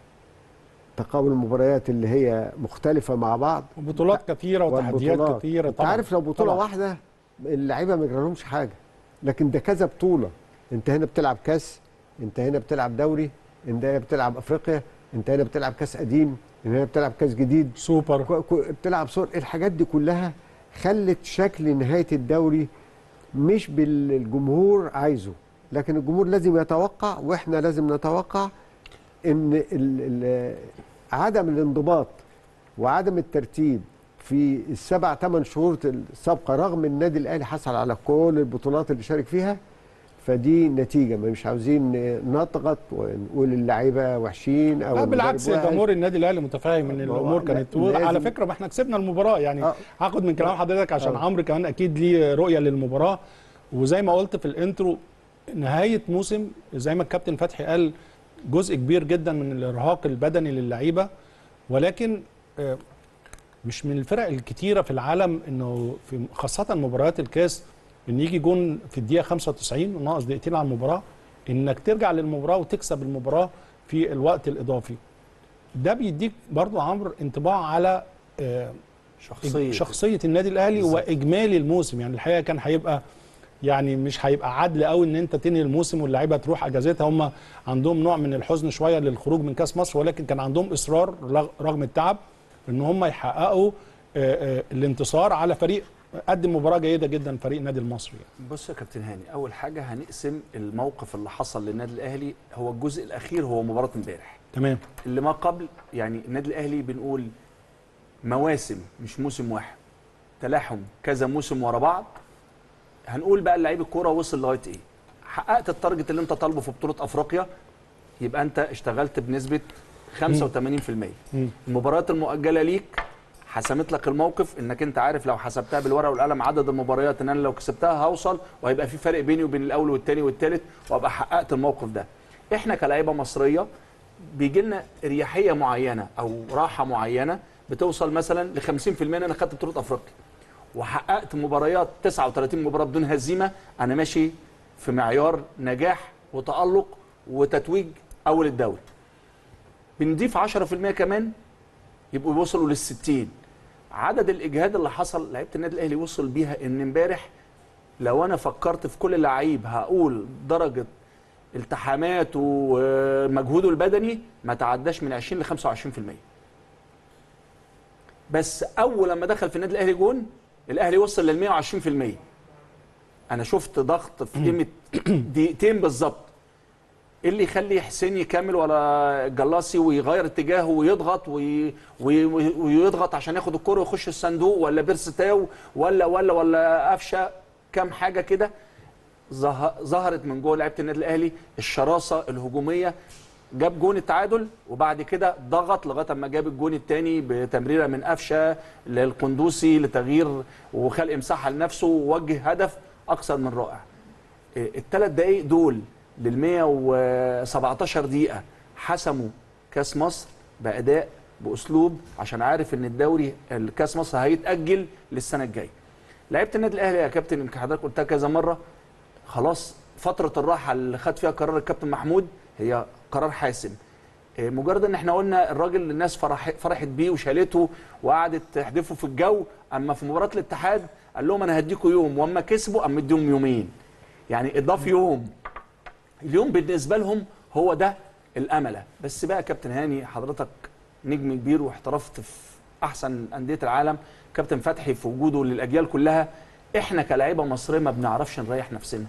تقابل المباريات اللي هي مختلفه مع بعض وبطولات كثيره وتحديات والبطولات. كثيره انت عارف لو بطوله طبعاً. واحده اللعيبه ما يجرالهمش حاجه لكن ده كذا بطوله انت هنا بتلعب كاس انت هنا بتلعب دوري انت هنا بتلعب افريقيا انت هنا بتلعب كاس قديم انت هنا بتلعب كاس جديد سوبر كو- كو- بتلعب صور الحاجات دي كلها خلت شكل نهايه الدوري مش بالجمهور عايزه لكن الجمهور لازم يتوقع واحنا لازم نتوقع ان ال ال عدم الانضباط وعدم الترتيب في السبع ثمان شهور السابقه رغم النادي الاهلي حصل على كل البطولات اللي شارك فيها فدي نتيجه ما مش عاوزين نضغط ونقول اللعيبه وحشين او لا بالعكس المدرب وحش. جمهور النادي الاهلي متفاهم ان ما هو الامور لا- كانت لازم- على فكره ما احنا كسبنا المباراه يعني آه. هاخد من كلام حضرتك عشان آه. عمرو كمان اكيد ليه رؤيه للمباراه وزي ما قلت في الانترو نهايه موسم زي ما الكابتن فتحي قال جزء كبير جدا من الارهاق البدني للعيبه ولكن آه، مش من الفرق الكتيره في العالم انه في خاصه مباريات الكاس ان يجي جون في الدقيقه 95 وناقص دقيقتين على المباراه انك ترجع للمباراه وتكسب المباراه في الوقت الاضافي ده بيديك برضو عمرو انطباع على آه، شخصيه شخصيه النادي الاهلي بالظبط. واجمالي الموسم يعني الحقيقه كان هيبقى يعني مش هيبقى عدل قوي ان انت تنهي الموسم واللعيبه تروح اجازتها هم عندهم نوع من الحزن شويه للخروج من كاس مصر ولكن كان عندهم اصرار رغ- رغم التعب ان هم يحققوا آه، آه، الانتصار على فريق قدم مباراه جيده جدا فريق النادي المصري يعني. بص يا كابتن هاني اول حاجه هنقسم الموقف اللي حصل للنادي الاهلي هو الجزء الاخير هو مباراه امبارح تمام اللي ما قبل يعني النادي الاهلي بنقول مواسم مش موسم واحد تلاحم كذا موسم ورا بعض هنقول بقى لعيب الكوره وصل لغايه ايه حققت التارجت اللي انت طالبه في بطوله افريقيا يبقى انت اشتغلت بنسبه 85% مم. المباريات المؤجله ليك حسمت لك الموقف انك انت عارف لو حسبتها بالورقه والقلم عدد المباريات ان انا لو كسبتها هوصل وهيبقى في فرق بيني وبين الاول والثاني والثالث وابقى حققت الموقف ده احنا كلاعيبه مصريه بيجي لنا اريحيه معينه او راحه معينه بتوصل مثلا ل 50% ان انا خدت بطوله افريقيا وحققت مباريات 39 مباراه بدون هزيمه انا ماشي في معيار نجاح وتالق وتتويج اول الدوري بنضيف 10% كمان يبقوا يوصلوا لل 60 عدد الاجهاد اللي حصل لعيبه النادي الاهلي وصل بيها ان امبارح لو انا فكرت في كل لعيب هقول درجه التحاماته ومجهوده البدني ما تعداش من 20 ل 25% بس اول لما دخل في النادي الاهلي جون الاهلي وصل لل 120% انا شفت ضغط في قيمه دقيقتين بالظبط ايه اللي يخلي حسين يكمل ولا جلاسي ويغير اتجاهه ويضغط وي... وي... ويضغط عشان ياخد الكرة ويخش الصندوق ولا بيرستاو ولا ولا ولا قفشه كام حاجه كده ظه... ظهرت من جوه لعيبه النادي الاهلي الشراسه الهجوميه جاب جون التعادل وبعد كده ضغط لغايه اما جاب الجون الثاني بتمريره من قفشه للقندوسي لتغيير وخلق مساحه لنفسه ووجه هدف اكثر من رائع الثلاث دقائق دول لل 117 دقيقة حسموا كاس مصر بأداء بأسلوب عشان عارف إن الدوري الكاس مصر هيتأجل للسنة الجاية. لعيبة النادي الأهلي يا كابتن يمكن حضرتك قلتها كذا مرة خلاص فترة الراحة اللي خد فيها قرار الكابتن محمود هي قرار حاسم. مجرد ان احنا قلنا الراجل الناس فرح فرحت بيه وشالته وقعدت تحدفه في الجو اما في مباراه الاتحاد قال لهم انا هديكم يوم واما كسبوا اما اديهم يومين يعني اضاف يوم اليوم بالنسبه لهم هو ده الامله بس بقى كابتن هاني حضرتك نجم كبير واحترفت في احسن انديه العالم كابتن فتحي في وجوده للاجيال كلها احنا كلاعيبه مصريه ما بنعرفش نريح نفسنا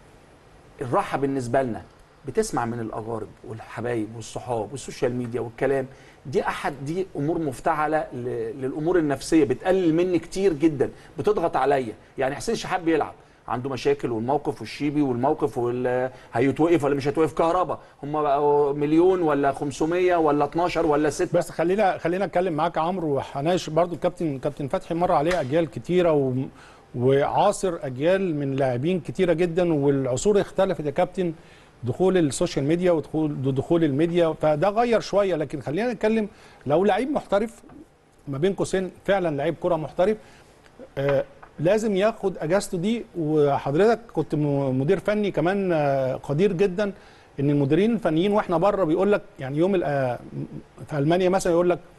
الراحه بالنسبه لنا بتسمع من الاقارب والحبايب والصحاب والسوشيال ميديا والكلام دي احد دي امور مفتعله للامور النفسيه بتقلل مني كتير جدا بتضغط عليا يعني حسين شحات بيلعب عنده مشاكل والموقف والشيبي والموقف وال هيتوقف ولا مش هيتوقف كهرباء هم بقوا مليون ولا 500 ولا 12 ولا 6 بس خلينا خلينا اتكلم معاك يا عمرو وهناقش برضو الكابتن كابتن فتحي مر عليه اجيال كتيره و... وعاصر اجيال من لاعبين كتيره جدا والعصور اختلفت يا كابتن دخول السوشيال ميديا ودخول دخول الميديا فده غير شويه لكن خلينا نتكلم لو لعيب محترف ما بين قوسين فعلا لعيب كره محترف آه لازم ياخد اجازته دي وحضرتك كنت مدير فني كمان قدير جدا ان المديرين الفنيين واحنا بره بيقول لك يعني يوم في المانيا مثلا يقول لك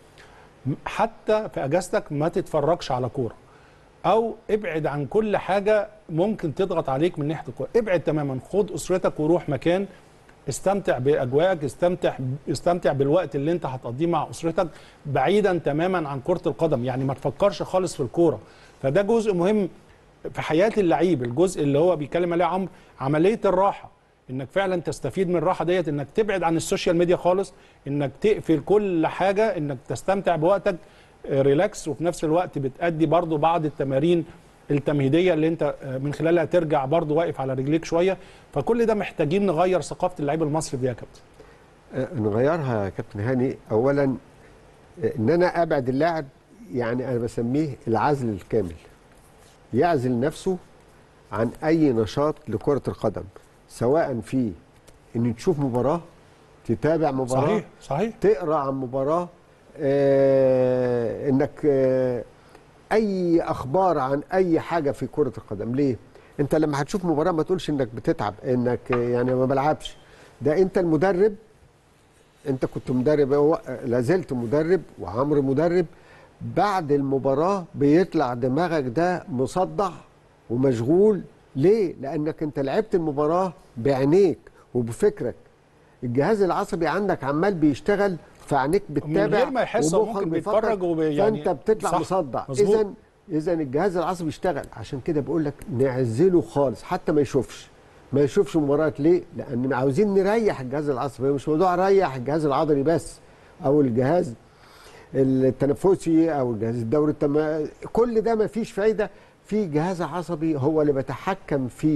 حتى في اجازتك ما تتفرجش على كوره او ابعد عن كل حاجه ممكن تضغط عليك من ناحيه الكوره ابعد تماما خد اسرتك وروح مكان استمتع باجواءك استمتع استمتع بالوقت اللي انت هتقضيه مع اسرتك بعيدا تماما عن كره القدم يعني ما تفكرش خالص في الكوره فده جزء مهم في حياه اللعيب الجزء اللي هو بيتكلم عليه عمرو عمليه الراحه انك فعلا تستفيد من الراحه ديت انك تبعد عن السوشيال ميديا خالص انك تقفل كل حاجه انك تستمتع بوقتك ريلاكس وفي نفس الوقت بتأدي برضو بعض التمارين التمهيديه اللي انت من خلالها ترجع برضو واقف على رجليك شويه فكل ده محتاجين نغير ثقافه اللعيب المصري دي يا كابتن نغيرها يا كابتن هاني اولا ان انا ابعد اللاعب يعني انا بسميه العزل الكامل يعزل نفسه عن اي نشاط لكره القدم سواء في ان تشوف مباراه تتابع مباراه صحيح صحيح تقرا عن مباراه آه انك آه اي اخبار عن اي حاجه في كره القدم ليه انت لما هتشوف مباراه ما تقولش انك بتتعب انك يعني ما بلعبش ده انت المدرب انت كنت مدرب لا زلت مدرب وعمرو مدرب بعد المباراه بيطلع دماغك ده مصدع ومشغول ليه لانك انت لعبت المباراه بعينيك وبفكرك الجهاز العصبي عندك عمال بيشتغل فعينيك بتتابع من غير ما يحس هو ممكن بيتفرج وبي يعني فانت بتطلع مصدع اذا اذا الجهاز العصبي يشتغل عشان كده بقول لك نعزله خالص حتى ما يشوفش ما يشوفش مباريات ليه لان عاوزين نريح الجهاز العصبي مش موضوع ريح الجهاز العضلي بس او الجهاز التنفسي او الجهاز الدوري التم... كل ده ما فيش فايده في جهاز عصبي هو اللي بيتحكم في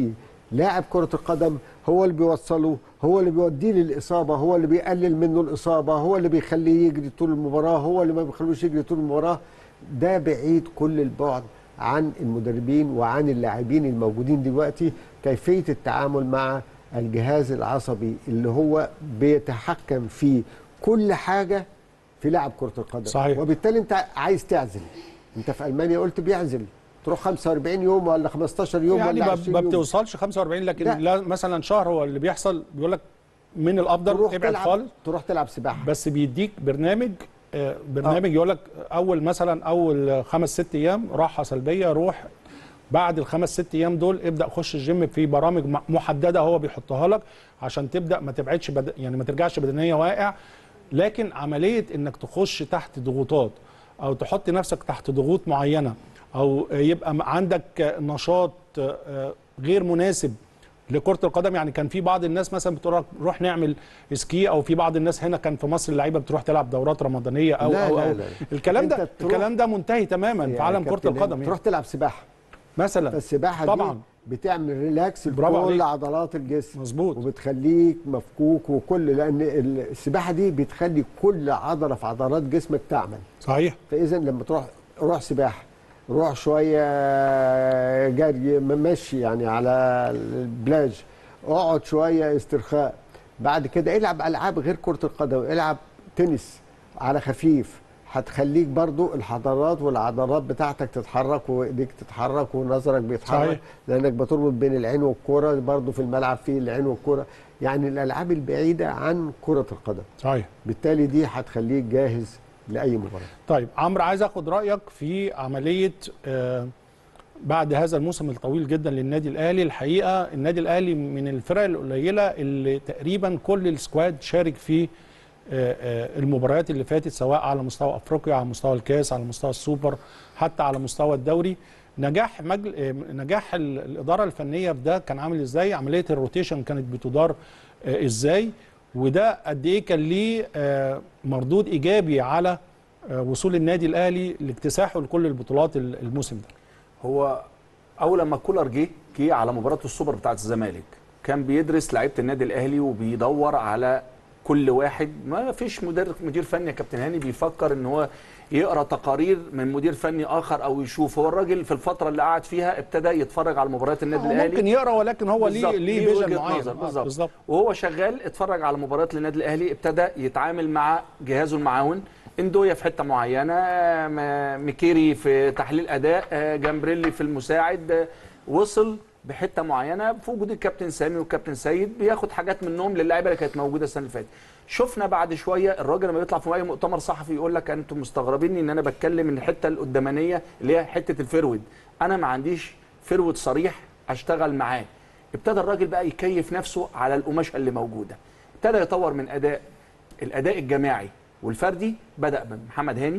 لاعب كره القدم هو اللي بيوصله هو اللي بيوديه للاصابه هو اللي بيقلل منه الاصابه هو اللي بيخليه يجري طول المباراه هو اللي ما بيخلوش يجري طول المباراه ده بعيد كل البعد عن المدربين وعن اللاعبين الموجودين دلوقتي كيفيه التعامل مع الجهاز العصبي اللي هو بيتحكم في كل حاجه في لعب كره القدم صحيح. وبالتالي انت عايز تعزل انت في المانيا قلت بيعزل تروح 45 يوم ولا 15 يوم يعني ولا ما 20 ما يوم بتوصلش 45 لكن لا. لا مثلا شهر هو اللي بيحصل بيقول لك من الافضل تروح ابعد تلعب خالص تروح تلعب سباحه بس بيديك برنامج آه، برنامج يقول لك اول مثلا اول خمس ست ايام راحه سلبيه روح بعد الخمس ست ايام دول ابدا خش الجيم في برامج م- محدده هو بيحطها لك عشان تبدا ما تبعدش بد... يعني ما ترجعش بدنيه واقع لكن عمليه انك تخش تحت ضغوطات او تحط نفسك تحت ضغوط معينه او يبقى م- عندك نشاط آه، غير مناسب لكره القدم يعني كان في بعض الناس مثلا بتقول لك روح نعمل سكي او في بعض الناس هنا كان في مصر اللعيبه بتروح تلعب دورات رمضانيه او لا، او, لا، أو لا. الكلام ده أنت تروح- الكلام ده منتهي تماما يا في عالم كره كابتن القدم تروح يعني. تلعب سباحه مثلا فالسباحه طبعا دي بتعمل ريلاكس برافو لكل عليك. عضلات الجسم مظبوط. وبتخليك مفكوك وكل لان ال- السباحه دي بتخلي كل عضله في عضلات جسمك تعمل صحيح فاذا لما تروح روح سباحه روح شويه جري مشي يعني على البلاج اقعد شويه استرخاء بعد كده العب العاب غير كره القدم العب تنس على خفيف هتخليك برضو الحضارات والعضلات بتاعتك تتحرك وايديك تتحرك ونظرك بيتحرك صحيح. لانك بتربط بين العين والكوره برضو في الملعب في العين والكوره يعني الالعاب البعيده عن كره القدم صحيح بالتالي دي هتخليك جاهز لاي مباراه طيب عمرو عايز اخد رايك في عمليه آه، بعد هذا الموسم الطويل جدا للنادي الاهلي الحقيقه النادي الاهلي من الفرق القليله اللي تقريبا كل السكواد شارك في آه، آه، المباريات اللي فاتت سواء على مستوى افريقيا على مستوى الكاس على مستوى السوبر حتى على مستوى الدوري نجاح مجل... آه، نجاح ال- الاداره الفنيه في ده كان عامل ازاي عمليه الروتيشن كانت بتدار آه، ازاي وده قد ايه كان ليه آه، مردود ايجابي على آه، وصول النادي الاهلي لاكتساحه لكل البطولات ال- الموسم ده هو اول لما كولر جه جه على مباراه السوبر بتاعت الزمالك كان بيدرس لعيبه النادي الاهلي وبيدور على كل واحد ما فيش مدير مدير فني يا كابتن هاني بيفكر ان هو يقرا تقارير من مدير فني اخر او يشوف هو الراجل في الفتره اللي قعد فيها ابتدى يتفرج على مباريات النادي هو الاهلي ممكن يقرا ولكن هو ليه بالظبط، ليه ليه فيجن وجهة معين نظر، آه، بالظبط. بالظبط وهو شغال اتفرج على مباريات للنادي الاهلي ابتدى يتعامل مع جهازه المعاون اندويا في حته معينه م- ميكيري في تحليل اداء آه، جامبريلي في المساعد آه، وصل بحته معينه في وجود الكابتن سامي والكابتن سيد بياخد حاجات منهم للاعيبه اللي كانت موجوده السنه اللي فاتت شفنا بعد شويه الراجل لما بيطلع في اي مؤتمر صحفي يقول لك انتم مستغربين ان انا بتكلم من الحته القدامانيه اللي هي حته الفرود انا ما عنديش فرود صريح اشتغل معاه ابتدى الراجل بقى يكيف نفسه على القماشه اللي موجوده ابتدى يطور من اداء الاداء الجماعي والفردي بدا بمحمد هاني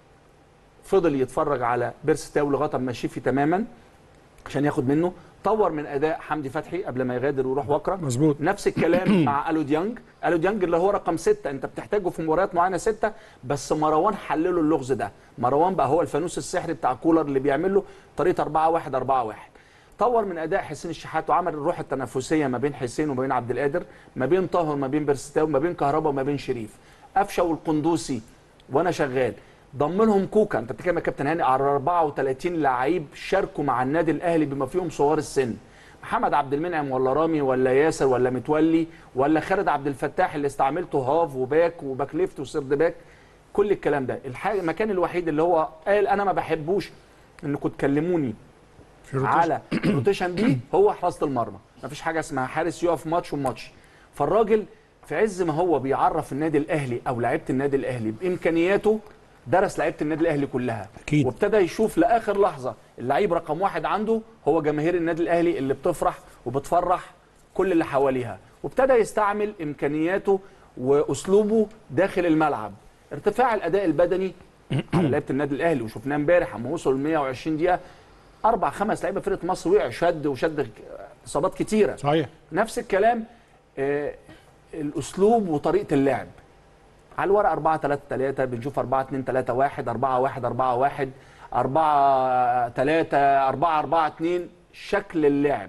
فضل يتفرج على بيرس تاو لغايه ما شفي تماما عشان ياخد منه طور من اداء حمدي فتحي قبل ما يغادر ويروح وكره مظبوط نفس الكلام مع الو ديانج الو ديانج اللي هو رقم ستة انت بتحتاجه في مباريات معينه ستة بس مروان حلله اللغز ده مروان بقى هو الفانوس السحري بتاع كولر اللي بيعمل له طريقه 4 1 4 1 طور من اداء حسين الشحات وعمل الروح التنافسيه ما بين حسين وما بين عبد القادر ما بين طاهر وما بين بيرستاو ما بين كهربا وما بين شريف قفشه والقندوسي وانا شغال ضم لهم كوكا انت بتتكلم يا كابتن هاني على 34 لعيب شاركوا مع النادي الاهلي بما فيهم صغار السن محمد عبد المنعم ولا رامي ولا ياسر ولا متولي ولا خالد عبد الفتاح اللي استعملته هاف وباك وباك ليفت وسيرد باك كل الكلام ده الحاجة المكان الوحيد اللي هو قال انا ما بحبوش انكم تكلموني في روتيشن. على الروتيشن دي هو حراسه المرمى مفيش حاجه اسمها حارس يقف ماتش وماتش فالراجل في عز ما هو بيعرف النادي الاهلي او لعيبه النادي الاهلي بامكانياته درس لعيبه النادي الاهلي كلها أكيد. وابتدى يشوف لاخر لحظه اللعيب رقم واحد عنده هو جماهير النادي الاهلي اللي بتفرح وبتفرح كل اللي حواليها وابتدى يستعمل امكانياته واسلوبه داخل الملعب ارتفاع الاداء البدني على لعيبه النادي الاهلي وشفناه امبارح اما وصلوا ل 120 دقيقه اربع خمس لعيبه فرقه مصر وقع شد وشد اصابات كتيره صحيح نفس الكلام آه الاسلوب وطريقه اللعب على الورق 4 3 3 بنشوف 4 2 3 1 4 1 4 1 4 3 4 4 2 شكل اللعب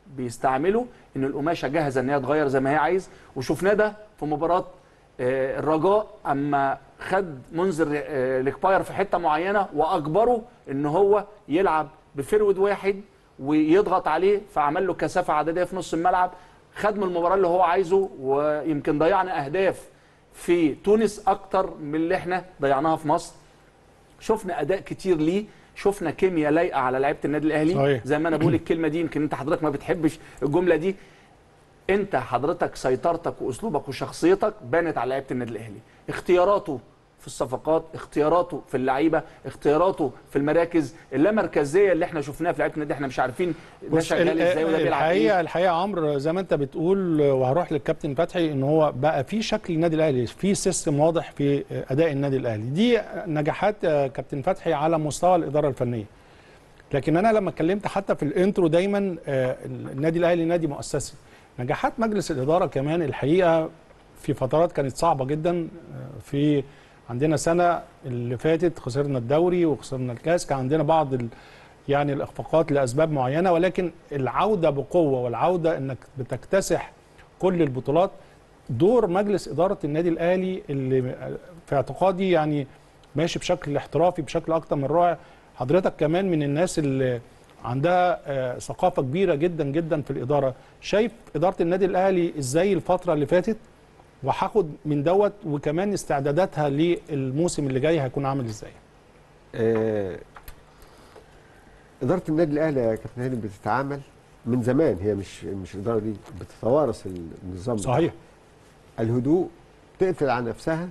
بيستعملوا ان القماشه جاهزه ان هي تغير زي ما هي عايز وشفناه ده في مباراه آه، الرجاء اما خد منذر آه، الاكباير في حته معينه واجبره ان هو يلعب بفرود واحد ويضغط عليه فعمل له كثافه عدديه في نص الملعب خد من المباراه اللي هو عايزه ويمكن ضيعنا اهداف في تونس اكتر من اللي احنا ضيعناها في مصر شفنا اداء كتير ليه شفنا كيمياء لايقه على لعيبه النادي الاهلي صحيح. زي ما انا بقول الكلمه دي يمكن انت حضرتك ما بتحبش الجمله دي انت حضرتك سيطرتك واسلوبك وشخصيتك بانت على لعيبه النادي الاهلي اختياراته في الصفقات اختياراته في اللعيبه اختياراته في المراكز اللامركزيه اللي احنا شفناها في لعيبه النادي احنا مش عارفين ده بص شغال ال- ازاي وده بيلعب الحقيقه ايه الحقيقه عمرو زي ما انت بتقول وهروح للكابتن فتحي ان هو بقى في شكل النادي الاهلي في سيستم واضح في اداء النادي الاهلي دي نجاحات آه، كابتن فتحي على مستوى الاداره الفنيه لكن انا لما اتكلمت حتى في الانترو دايما آه، النادي الاهلي نادي مؤسسي نجاحات مجلس الاداره كمان الحقيقه في فترات كانت صعبه جدا آه، في عندنا سنه اللي فاتت خسرنا الدوري وخسرنا الكاس كان عندنا بعض ال يعني الاخفاقات لاسباب معينه ولكن العوده بقوه والعوده انك بتكتسح كل البطولات دور مجلس اداره النادي الاهلي اللي في اعتقادي يعني ماشي بشكل احترافي بشكل اكتر من رائع حضرتك كمان من الناس اللي عندها آه، ثقافه كبيره جدا جدا في الاداره شايف اداره النادي الاهلي ازاي الفتره اللي فاتت وهاخد من دوت وكمان استعداداتها للموسم اللي جاي هيكون عامل ازاي آه، إدارة النادي الأهلي يا كابتن هاني بتتعامل من زمان هي مش مش الإدارة دي بتتوارث النظام ده. صحيح الهدوء تقفل على نفسها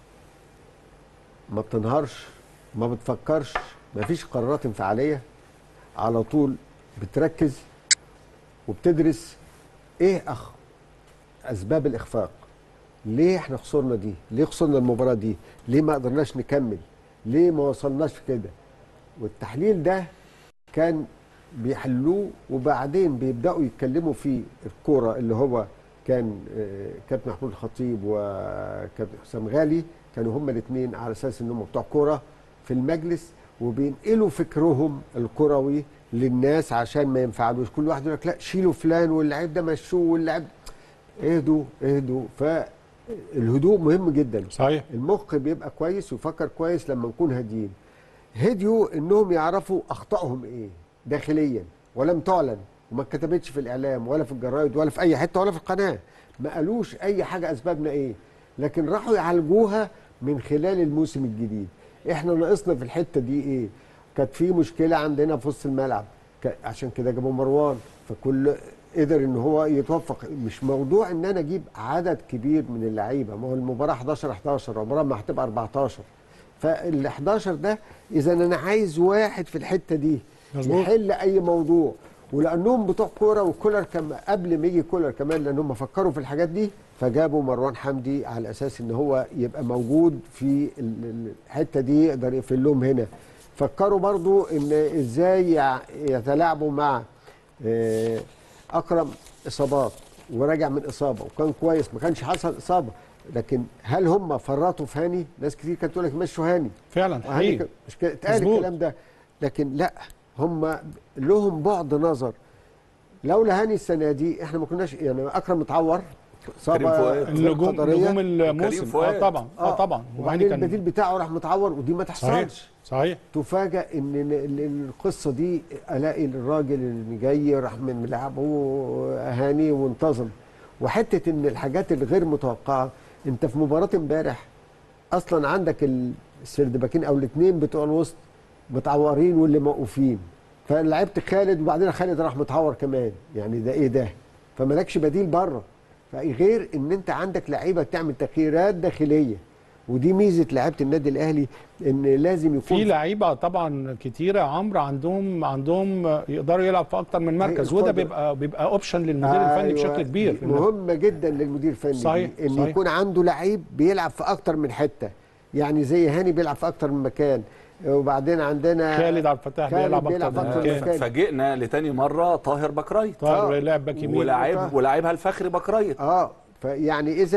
ما بتنهارش ما بتفكرش ما فيش قرارات انفعالية على طول بتركز وبتدرس ايه أخ اسباب الاخفاق ليه احنا خسرنا دي ليه خسرنا المباراة دي ليه ما قدرناش نكمل ليه ما وصلناش في كده والتحليل ده كان بيحلوه وبعدين بيبداوا يتكلموا في الكوره اللي هو كان آه، كابتن محمود الخطيب وكابتن حسام غالي كانوا هما الاثنين على اساس انهم بتوع كوره في المجلس وبينقلوا فكرهم الكروي للناس عشان ما ينفعلوش كل واحد يقول لك لا شيلوا فلان واللعيب ده مشوه واللعيب اهدوا اهدوا فالهدوء مهم جدا صحيح المخ بيبقى كويس ويفكر كويس لما نكون هاديين هديوا انهم يعرفوا اخطائهم ايه داخليا ولم تعلن وما اتكتبتش في الاعلام ولا في الجرايد ولا في اي حته ولا في القناه ما قالوش اي حاجه اسبابنا ايه لكن راحوا يعالجوها من خلال الموسم الجديد احنا ناقصنا في الحته دي ايه كانت في مشكله عندنا في وسط الملعب ك- عشان كده جابوا مروان فكل قدر ان هو يتوفق مش موضوع ان انا اجيب عدد كبير من اللعيبه ما هو المباراه 11 11 عمرها ما هتبقى 14 فال 11 ده اذا انا عايز واحد في الحته دي مظبوط. يحل اي موضوع ولانهم بتوع كوره وكولر كان قبل ما يجي كولر كمان لانهم فكروا في الحاجات دي فجابوا مروان حمدي على اساس ان هو يبقى موجود في ال- ال- الحته دي يقدر يقفل لهم هنا فكروا برضو ان ازاي يع- يتلاعبوا مع آه، اكرم اصابات ورجع من اصابه وكان كويس ما كانش حصل اصابه لكن هل هم فرطوا في هاني؟ ناس كتير كانت تقول لك مشوا هاني فعلا هاني حقيقي ك- مش كده اتقال مظبوط. الكلام ده لكن لا هم لهم بعد نظر لولا هاني السنه دي احنا ما كناش يعني اكرم متعور كريم اصابه فؤاد. النجوم قدرية. نجوم الموسم اه فؤاد. طبعا اه طبعا وبعدين كان- البديل بتاعه راح متعور ودي ما صحيح تحصلش صحيح تفاجأ ان ال- ال- القصه دي الاقي الراجل اللي جاي راح من ملعبه هاني وانتظم وحته ان الحاجات الغير متوقعه انت في مباراه امبارح اصلا عندك السردباكين او الاثنين بتوع الوسط متعورين واللي موقوفين فلعبت خالد وبعدين خالد راح متعور كمان يعني ده ايه ده فمالكش بديل بره فغير ان انت عندك لعيبه تعمل تغييرات داخليه ودي ميزه لعيبه النادي الاهلي ان لازم يكون في لعيبه طبعا كتيره يا عمرو عندهم عندهم يقدروا يلعب في اكتر من مركز وده القدرة. بيبقى بيبقى اوبشن للمدير الفني أيوة، بشكل كبير دي مهمه جدا للمدير الفني صحيح، دي، ان صحيح. يكون عنده لعيب بيلعب في اكتر من حته يعني زي هاني بيلعب في اكتر من مكان وبعدين عندنا خالد عبد الفتاح خالد بيلعب بيلعب اكتر أكتر من من مكان مكان. فاجئنا لتاني مره طاهر بكرايت طاهر آه. لعب باك يمين ولاعب ولاعبها الفخري بكرايت اه فيعني اذا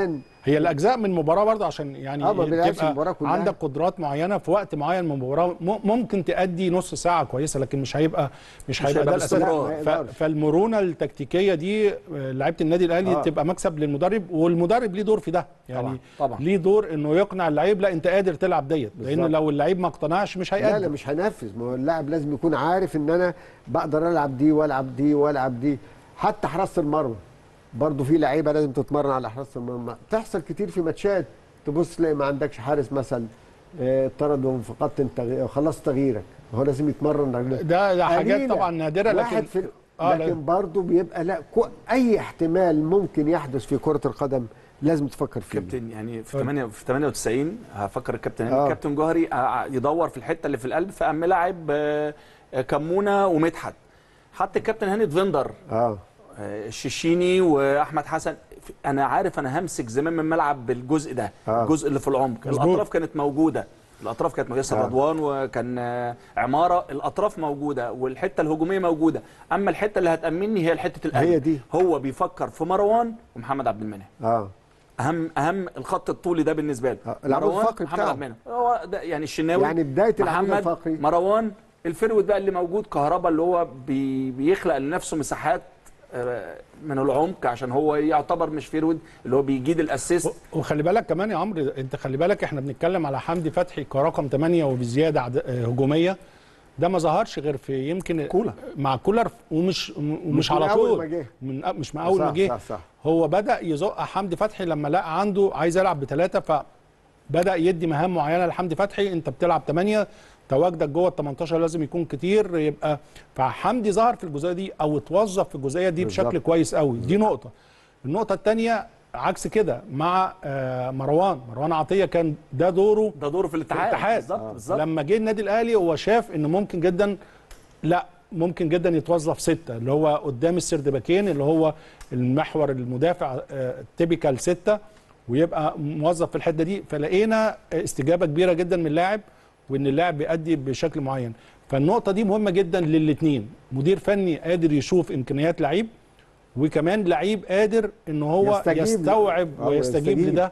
هي الاجزاء من المباراه برضه عشان يعني آه، ما بنلعبش تبقى المباراة كلها. عندك قدرات معينه في وقت معين من المباراه م- ممكن تأدي نص ساعه كويسه لكن مش هيبقى مش, هيبقى هيبقى ده الاساس باستمرار. ما ف- يقدرش. فالمرونه التكتيكيه دي آه، لعيبه النادي الاهلي آه. تبقى مكسب للمدرب والمدرب ليه دور في ده يعني طبعاً، طبعاً. ليه دور انه يقنع اللعيب لا انت قادر تلعب ديت لان بالظبط. لو اللعيب ما اقتنعش مش لا لا هيأدي مش هنفذ ما هو اللاعب لازم يكون عارف ان انا بقدر العب دي والعب دي والعب دي حتى حراسه المرمى برضه في لعيبه لازم تتمرن على حراسه المرمى تحصل كتير في ماتشات تبص تلاقي ما عندكش حارس مثلا آه، طرد وفقدت انت خلصت تغييرك هو لازم يتمرن على ده, ده حاجات قليلة. طبعا نادره واحد لكن في آه، لا. لكن برضه بيبقى لا كو- اي احتمال ممكن يحدث في كره القدم لازم تفكر فيه كابتن يعني في 8 في 98 هفكر الكابتن هاني آه. الكابتن جوهري آه، يدور في الحته اللي في القلب فقام ملاعب آه، آه، كمونه ومدحت حط الكابتن هاني دفندر اه آه، الشيشيني واحمد حسن انا عارف انا همسك زمان من الملعب بالجزء ده آه. الجزء اللي في العمق مظبوط. الاطراف كانت موجوده الاطراف كانت موجوده ياسر آه. رضوان وكان آه، عماره الاطراف موجوده والحته الهجوميه موجوده اما الحته اللي هتامني هي حته القلب هي دي. هو بيفكر في مروان ومحمد عبد المنعم اه اهم اهم الخط الطولي ده بالنسبه له آه، العمود مروان، الفقري محمد بتاعه. عبد المنعم هو ده يعني الشناوي يعني بداية العمود محمد الفقري. مروان الفرود بقى اللي موجود كهربا اللي هو بي بيخلق لنفسه مساحات آه، من العمق عشان هو يعتبر مش فيرود اللي هو بيجيد الاسيست وخلي بالك كمان يا عمرو انت خلي بالك احنا بنتكلم على حمدي فتحي كرقم 8 وبزياده عد... آه، هجوميه ده ما ظهرش غير في يمكن كولر. مع كولر ومش ومش من على أول طول ما جه. من أ- مش مع اول ما صح، جه صح، صح. هو بدا يزق حمدي فتحي لما لقى عنده عايز يلعب بثلاثه فبدا يدي مهام معينه لحمدي فتحي انت بتلعب 8 تواجدك جوه ال 18 لازم يكون كتير يبقى فحمدي ظهر في الجزئيه دي او اتوظف في الجزئيه دي بالظبط. بشكل كويس قوي دي نقطه النقطه الثانيه عكس كده مع آه، مروان مروان عطيه كان ده دوره ده دوره في الاتحاد الاتحاد بالظبط بالظبط لما جه النادي الاهلي هو شاف ان ممكن جدا لا ممكن جدا يتوظف سته اللي هو قدام السردباكين اللي هو المحور المدافع تيبيكال سته ويبقى موظف في الحته دي فلقينا استجابه كبيره جدا من اللاعب وان اللاعب بيأدي بشكل معين فالنقطه دي مهمه جدا للاثنين مدير فني قادر يشوف امكانيات لعيب وكمان لعيب قادر ان هو يستجيب يستوعب آه، ويستجيب ويستجيب. لده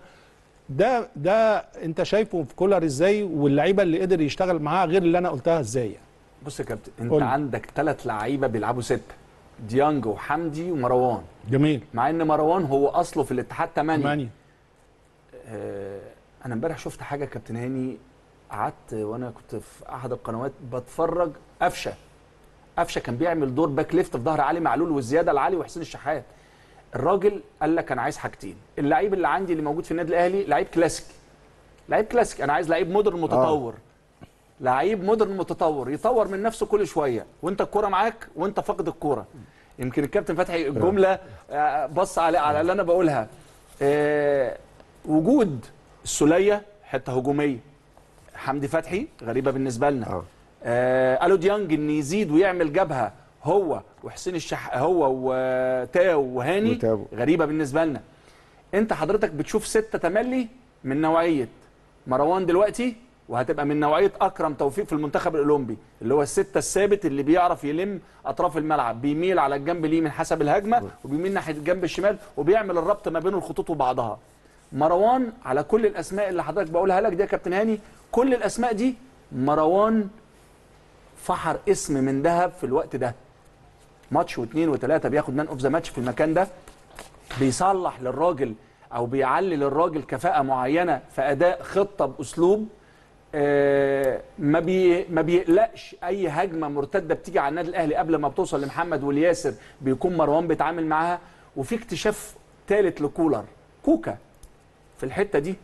ده ده انت شايفه في كولر ازاي واللعيبه اللي قدر يشتغل معاها غير اللي انا قلتها ازاي يعني. بص يا كابتن انت قول لي. عندك ثلاث لعيبه بيلعبوا سته ديانج وحمدي ومروان جميل مع ان مروان هو اصله في الاتحاد 8 ماني آه، انا امبارح شفت حاجه كابتن هاني قعدت وانا كنت في احد القنوات بتفرج قفشه قفشه كان بيعمل دور باك ليفت في ظهر علي معلول والزياده لعلي وحسين الشحات الراجل قال لك انا عايز حاجتين اللعيب اللي عندي اللي موجود في النادي الاهلي لعيب كلاسيك لعيب كلاسيك انا عايز لعيب مودرن متطور لعيب مودرن متطور يطور من نفسه كل شويه وانت الكوره معاك وانت فاقد الكوره يمكن الكابتن فتحي الجمله آه، بص على على اللي انا بقولها آه، وجود السوليه حته هجوميه حمدي فتحي غريبه بالنسبه لنا آه. آه الو ديانج ان يزيد ويعمل جبهه هو وحسين الشح هو وتاو وهاني وتاو. غريبه بالنسبه لنا انت حضرتك بتشوف ستة تملي من نوعيه مروان دلوقتي وهتبقى من نوعيه اكرم توفيق في المنتخب الاولمبي اللي هو السته الثابت اللي بيعرف يلم اطراف الملعب بيميل على الجنب اليمين حسب الهجمه وبيميل ناحيه الجنب الشمال وبيعمل الربط ما بين الخطوط وبعضها مروان على كل الاسماء اللي حضرتك بقولها لك دي يا كابتن هاني كل الاسماء دي مروان فحر اسم من ذهب في الوقت ده ماتش واثنين وثلاثه بياخد مان اوف ذا ماتش في المكان ده بيصلح للراجل او بيعلي للراجل كفاءه معينه في اداء خطه باسلوب آه، ما بي ما بيقلقش اي هجمه مرتده بتيجي على النادي الاهلي قبل ما بتوصل لمحمد والياسر بيكون مروان بيتعامل معاها وفي اكتشاف ثالث لكولر كوكا في الحته دي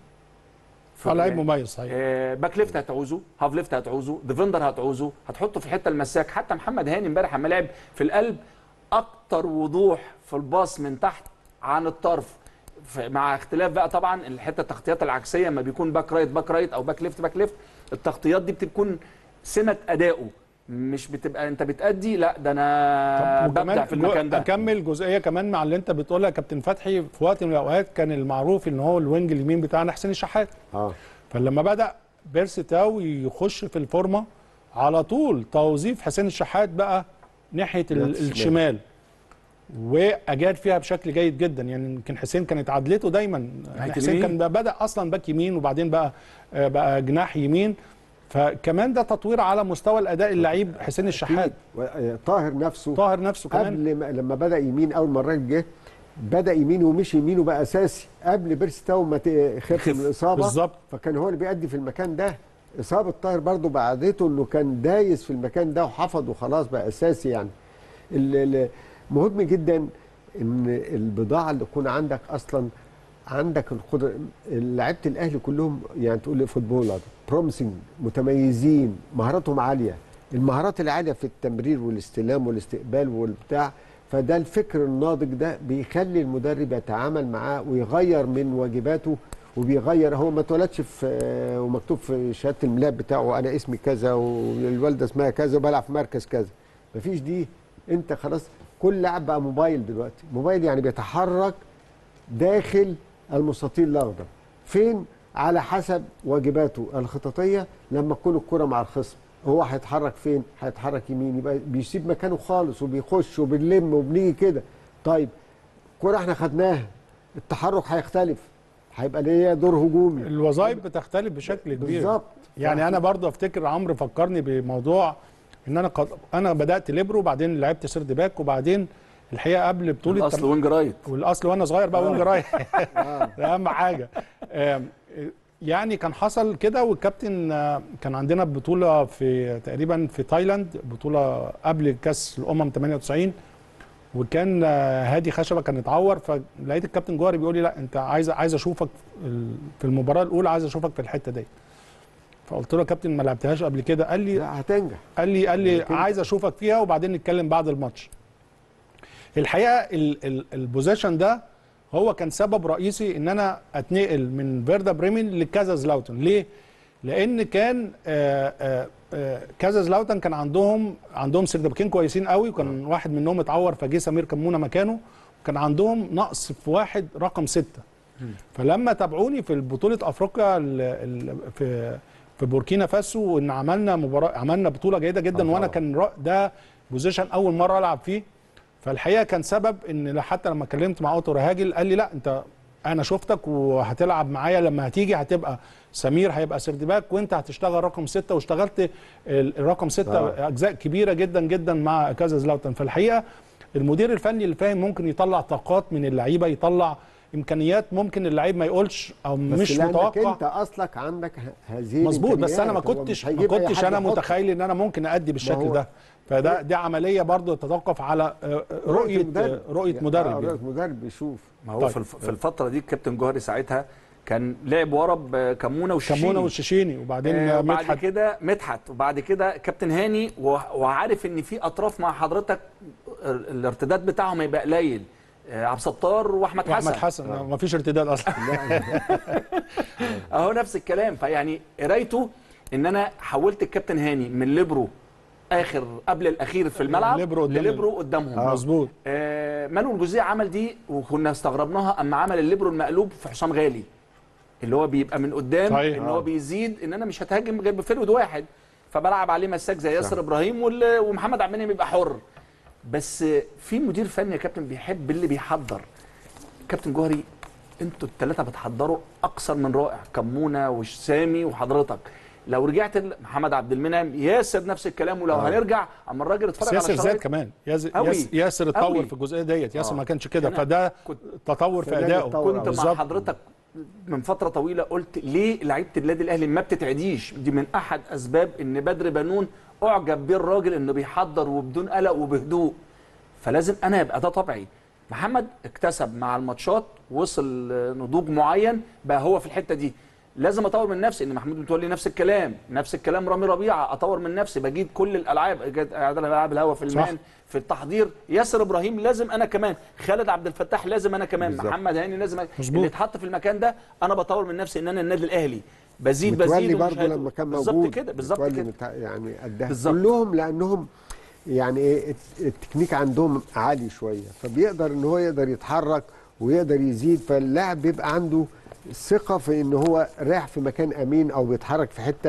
اه لعيب مميز صحيح آه، باك ليفت هتعوزه هاف ليفت هتعوزه ديفندر هتعوزه هتحطه في الحته المساك حتى محمد هاني امبارح لما لعب في القلب اكتر وضوح في الباص من تحت عن الطرف ف- مع اختلاف بقى طبعا الحته التغطيات العكسيه لما بيكون باك رايت باك رايت او باك ليفت باك ليفت التغطيات دي بتكون سمه ادائه مش بتبقى انت بتأدي لا ده انا طب ببدع في المكان ده اكمل جزئيه كمان مع اللي انت بتقولها يا كابتن فتحي في وقت من الاوقات كان المعروف ان هو الوينج اليمين بتاعنا حسين الشحات اه فلما بدا بيرسي تاو يخش في الفورمه على طول توظيف حسين الشحات بقى ناحيه ال- الشمال. الشمال واجاد فيها بشكل جيد جدا يعني يمكن حسين كانت عدلته دايما ناحية حسين اليمين. كان بقى بدا اصلا باك يمين وبعدين بقى آه، بقى جناح يمين فكمان ده تطوير على مستوى الاداء اللعيب حسين الشحات و- آه، طاهر نفسه طاهر نفسه كمان قبل ما لما بدا يمين اول ما الراجل جه بدا يمين ومشي يمين وبقى اساسي قبل بيرسي تاو ما ت- خف من الاصابه بالظبط. فكان هو اللي بيأدي في المكان ده اصابه طاهر برضو بعدته انه كان دايس في المكان ده وحفظ وخلاص بقى اساسي يعني ال- ال- مهم جدا ان البضاعه اللي تكون عندك اصلا عندك القدره لعيبه الاهلي كلهم يعني تقول لي فوتبولر بروميسنج متميزين مهاراتهم عاليه المهارات العاليه في التمرير والاستلام والاستقبال والبتاع فده الفكر الناضج ده بيخلي المدرب يتعامل معاه ويغير من واجباته وبيغير هو ما اتولدش في آه، ومكتوب في شهاده الميلاد بتاعه انا اسمي كذا والوالده اسمها كذا وبلعب في مركز كذا مفيش دي انت خلاص كل لاعب بقى موبايل دلوقتي موبايل يعني بيتحرك داخل المستطيل الاخضر فين على حسب واجباته الخططيه لما تكون الكره مع الخصم هو هيتحرك فين هيتحرك يمين يبقى بيسيب مكانه خالص وبيخش وبنلم وبنيجي كده طيب كره احنا خدناها التحرك هيختلف هيبقى ليا دور هجومي الوظائف بتختلف بشكل كبير بالظبط يعني انا برضه افتكر عمرو فكرني بموضوع ان انا قد... انا بدات ليبرو وبعدين لعبت سيرد باك وبعدين الحقيقه قبل بطوله الاصل وينج رايت والاصل وانا صغير بقى وينج رايح ده اهم حاجه آم، يعني كان حصل كده والكابتن آه، كان عندنا بطوله في تقريبا في تايلاند بطوله قبل كاس الامم 98 وكان آه، هادي خشبه كان اتعور فلقيت الكابتن جوهري بيقول لي لا انت عايز عايز اشوفك ال- في المباراه الاولى عايز اشوفك في الحته دي فقلت له يا كابتن ما لعبتهاش قبل كده قال لي لا هتنجح قال لي قال لي لكن- عايز اشوفك فيها وبعدين نتكلم بعد الماتش الحقيقه ال- ال- البوزيشن ده هو كان سبب رئيسي ان انا اتنقل من فيردا بريمن لكازا زلاوتن ليه لان كان آه، آه، آه، كازا زلاوتن كان عندهم عندهم سردباكين كويسين قوي وكان واحد منهم اتعور فجه سمير كمونه مكانه وكان عندهم نقص في واحد رقم ستة فلما تابعوني في بطوله افريقيا ال- ال- في في بوركينا فاسو وان عملنا مباراه عملنا بطوله جيده جدا آه وانا طبعا. كان رأ- ده بوزيشن اول مره العب فيه فالحقيقه كان سبب ان حتى لما كلمت مع اوتو رهاجل قال لي لا انت انا شفتك وهتلعب معايا لما هتيجي هتبقى سمير هيبقى سيرد باك وانت هتشتغل رقم ستة واشتغلت ال- الرقم ستة آه. اجزاء كبيره جدا جدا مع كازا زلاوتن فالحقيقه المدير الفني اللي فاهم ممكن يطلع طاقات من اللعيبه يطلع امكانيات ممكن اللعيب ما يقولش او بس مش لأنك متوقع انت اصلك عندك ه- هذه مظبوط بس انا ما الإمكانيات. هو كنتش مش ما هيجيب أي كنتش حد انا يحطه. متخيل ان انا ممكن ادي بالشكل هو- ده فده دي عمليه برضو تتوقف على آه، رؤيه المدرب. رؤيه آه، مدرب رؤيه يعني. مدرب بيشوف ما هو طيب. في الف- في الفتره دي الكابتن جوهري ساعتها كان لعب ورا بكمونه وشيشيني كمونه والشيشيني وبعدين آه، وبعد مدحت كده مدحت وبعد كده كابتن هاني و- وعارف ان في اطراف مع حضرتك ال- الارتداد بتاعهم هيبقى قليل آه، عبد الستار واحمد حسن واحمد حسن ما فيش ارتداد اصلا اهو نفس الكلام فيعني قرايته ان انا حولت الكابتن هاني من ليبرو اخر قبل الاخير في الملعب ليبرو قدام لليبرو قدامهم مظبوط آه مانو الجوزيه عمل دي وكنا استغربناها اما عمل الليبرو المقلوب في حسام غالي اللي هو بيبقى من قدام صحيح. ان هو بيزيد ان انا مش هتهاجم غير بفرود واحد فبلعب عليه مساك زي ياسر ابراهيم وال- ومحمد عبد المنعم بيبقى حر بس في مدير فني يا كابتن بيحب اللي بيحضر كابتن جوهري انتوا الثلاثه بتحضروا اكثر من رائع كمونه وسامي وحضرتك لو رجعت ل- محمد عبد المنعم ياسر نفس الكلام ولو آه. هنرجع اما الراجل بس اتفرج على ياسر زاد الشرايط كمان ياسر, أوي. ياسر, ياسر اتطور أوي. في الجزئيه ديت ياسر آه. ما كانش كده أنا فده كنت تطور في فده ادائه تطور. كنت مع بالظبط. حضرتك من فتره طويله قلت ليه لعيبه النادي الاهلي ما بتتعديش دي من احد اسباب ان بدر بنون اعجب بيه الراجل انه بيحضر وبدون قلق وبهدوء فلازم انا يبقى ده طبعي محمد اكتسب مع الماتشات وصل آه، نضوج معين بقى هو في الحته دي لازم اطور من نفسي ان محمود متولي نفس الكلام نفس الكلام رامي ربيعه اطور من نفسي بجيد كل الالعاب جد- اعداد العاب الهوا في المان في التحضير ياسر ابراهيم لازم انا كمان خالد عبد الفتاح لازم انا كمان بالظبط. محمد هاني لازم أنا. مظبوط. اللي اتحط في المكان ده انا بطور من نفسي ان انا النادي الاهلي بزيد متولي بزيد ومش برضه هيد- لما كان بالظبط موجود كده بالظبط متولي كده متع- يعني قدها بالظبط. كلهم لانهم يعني ايه الت- التكنيك عندهم عالي شويه فبيقدر ان هو يقدر يتحرك ويقدر يزيد فاللاعب بيبقى عنده ثقه في ان هو رايح في مكان امين او بيتحرك في حته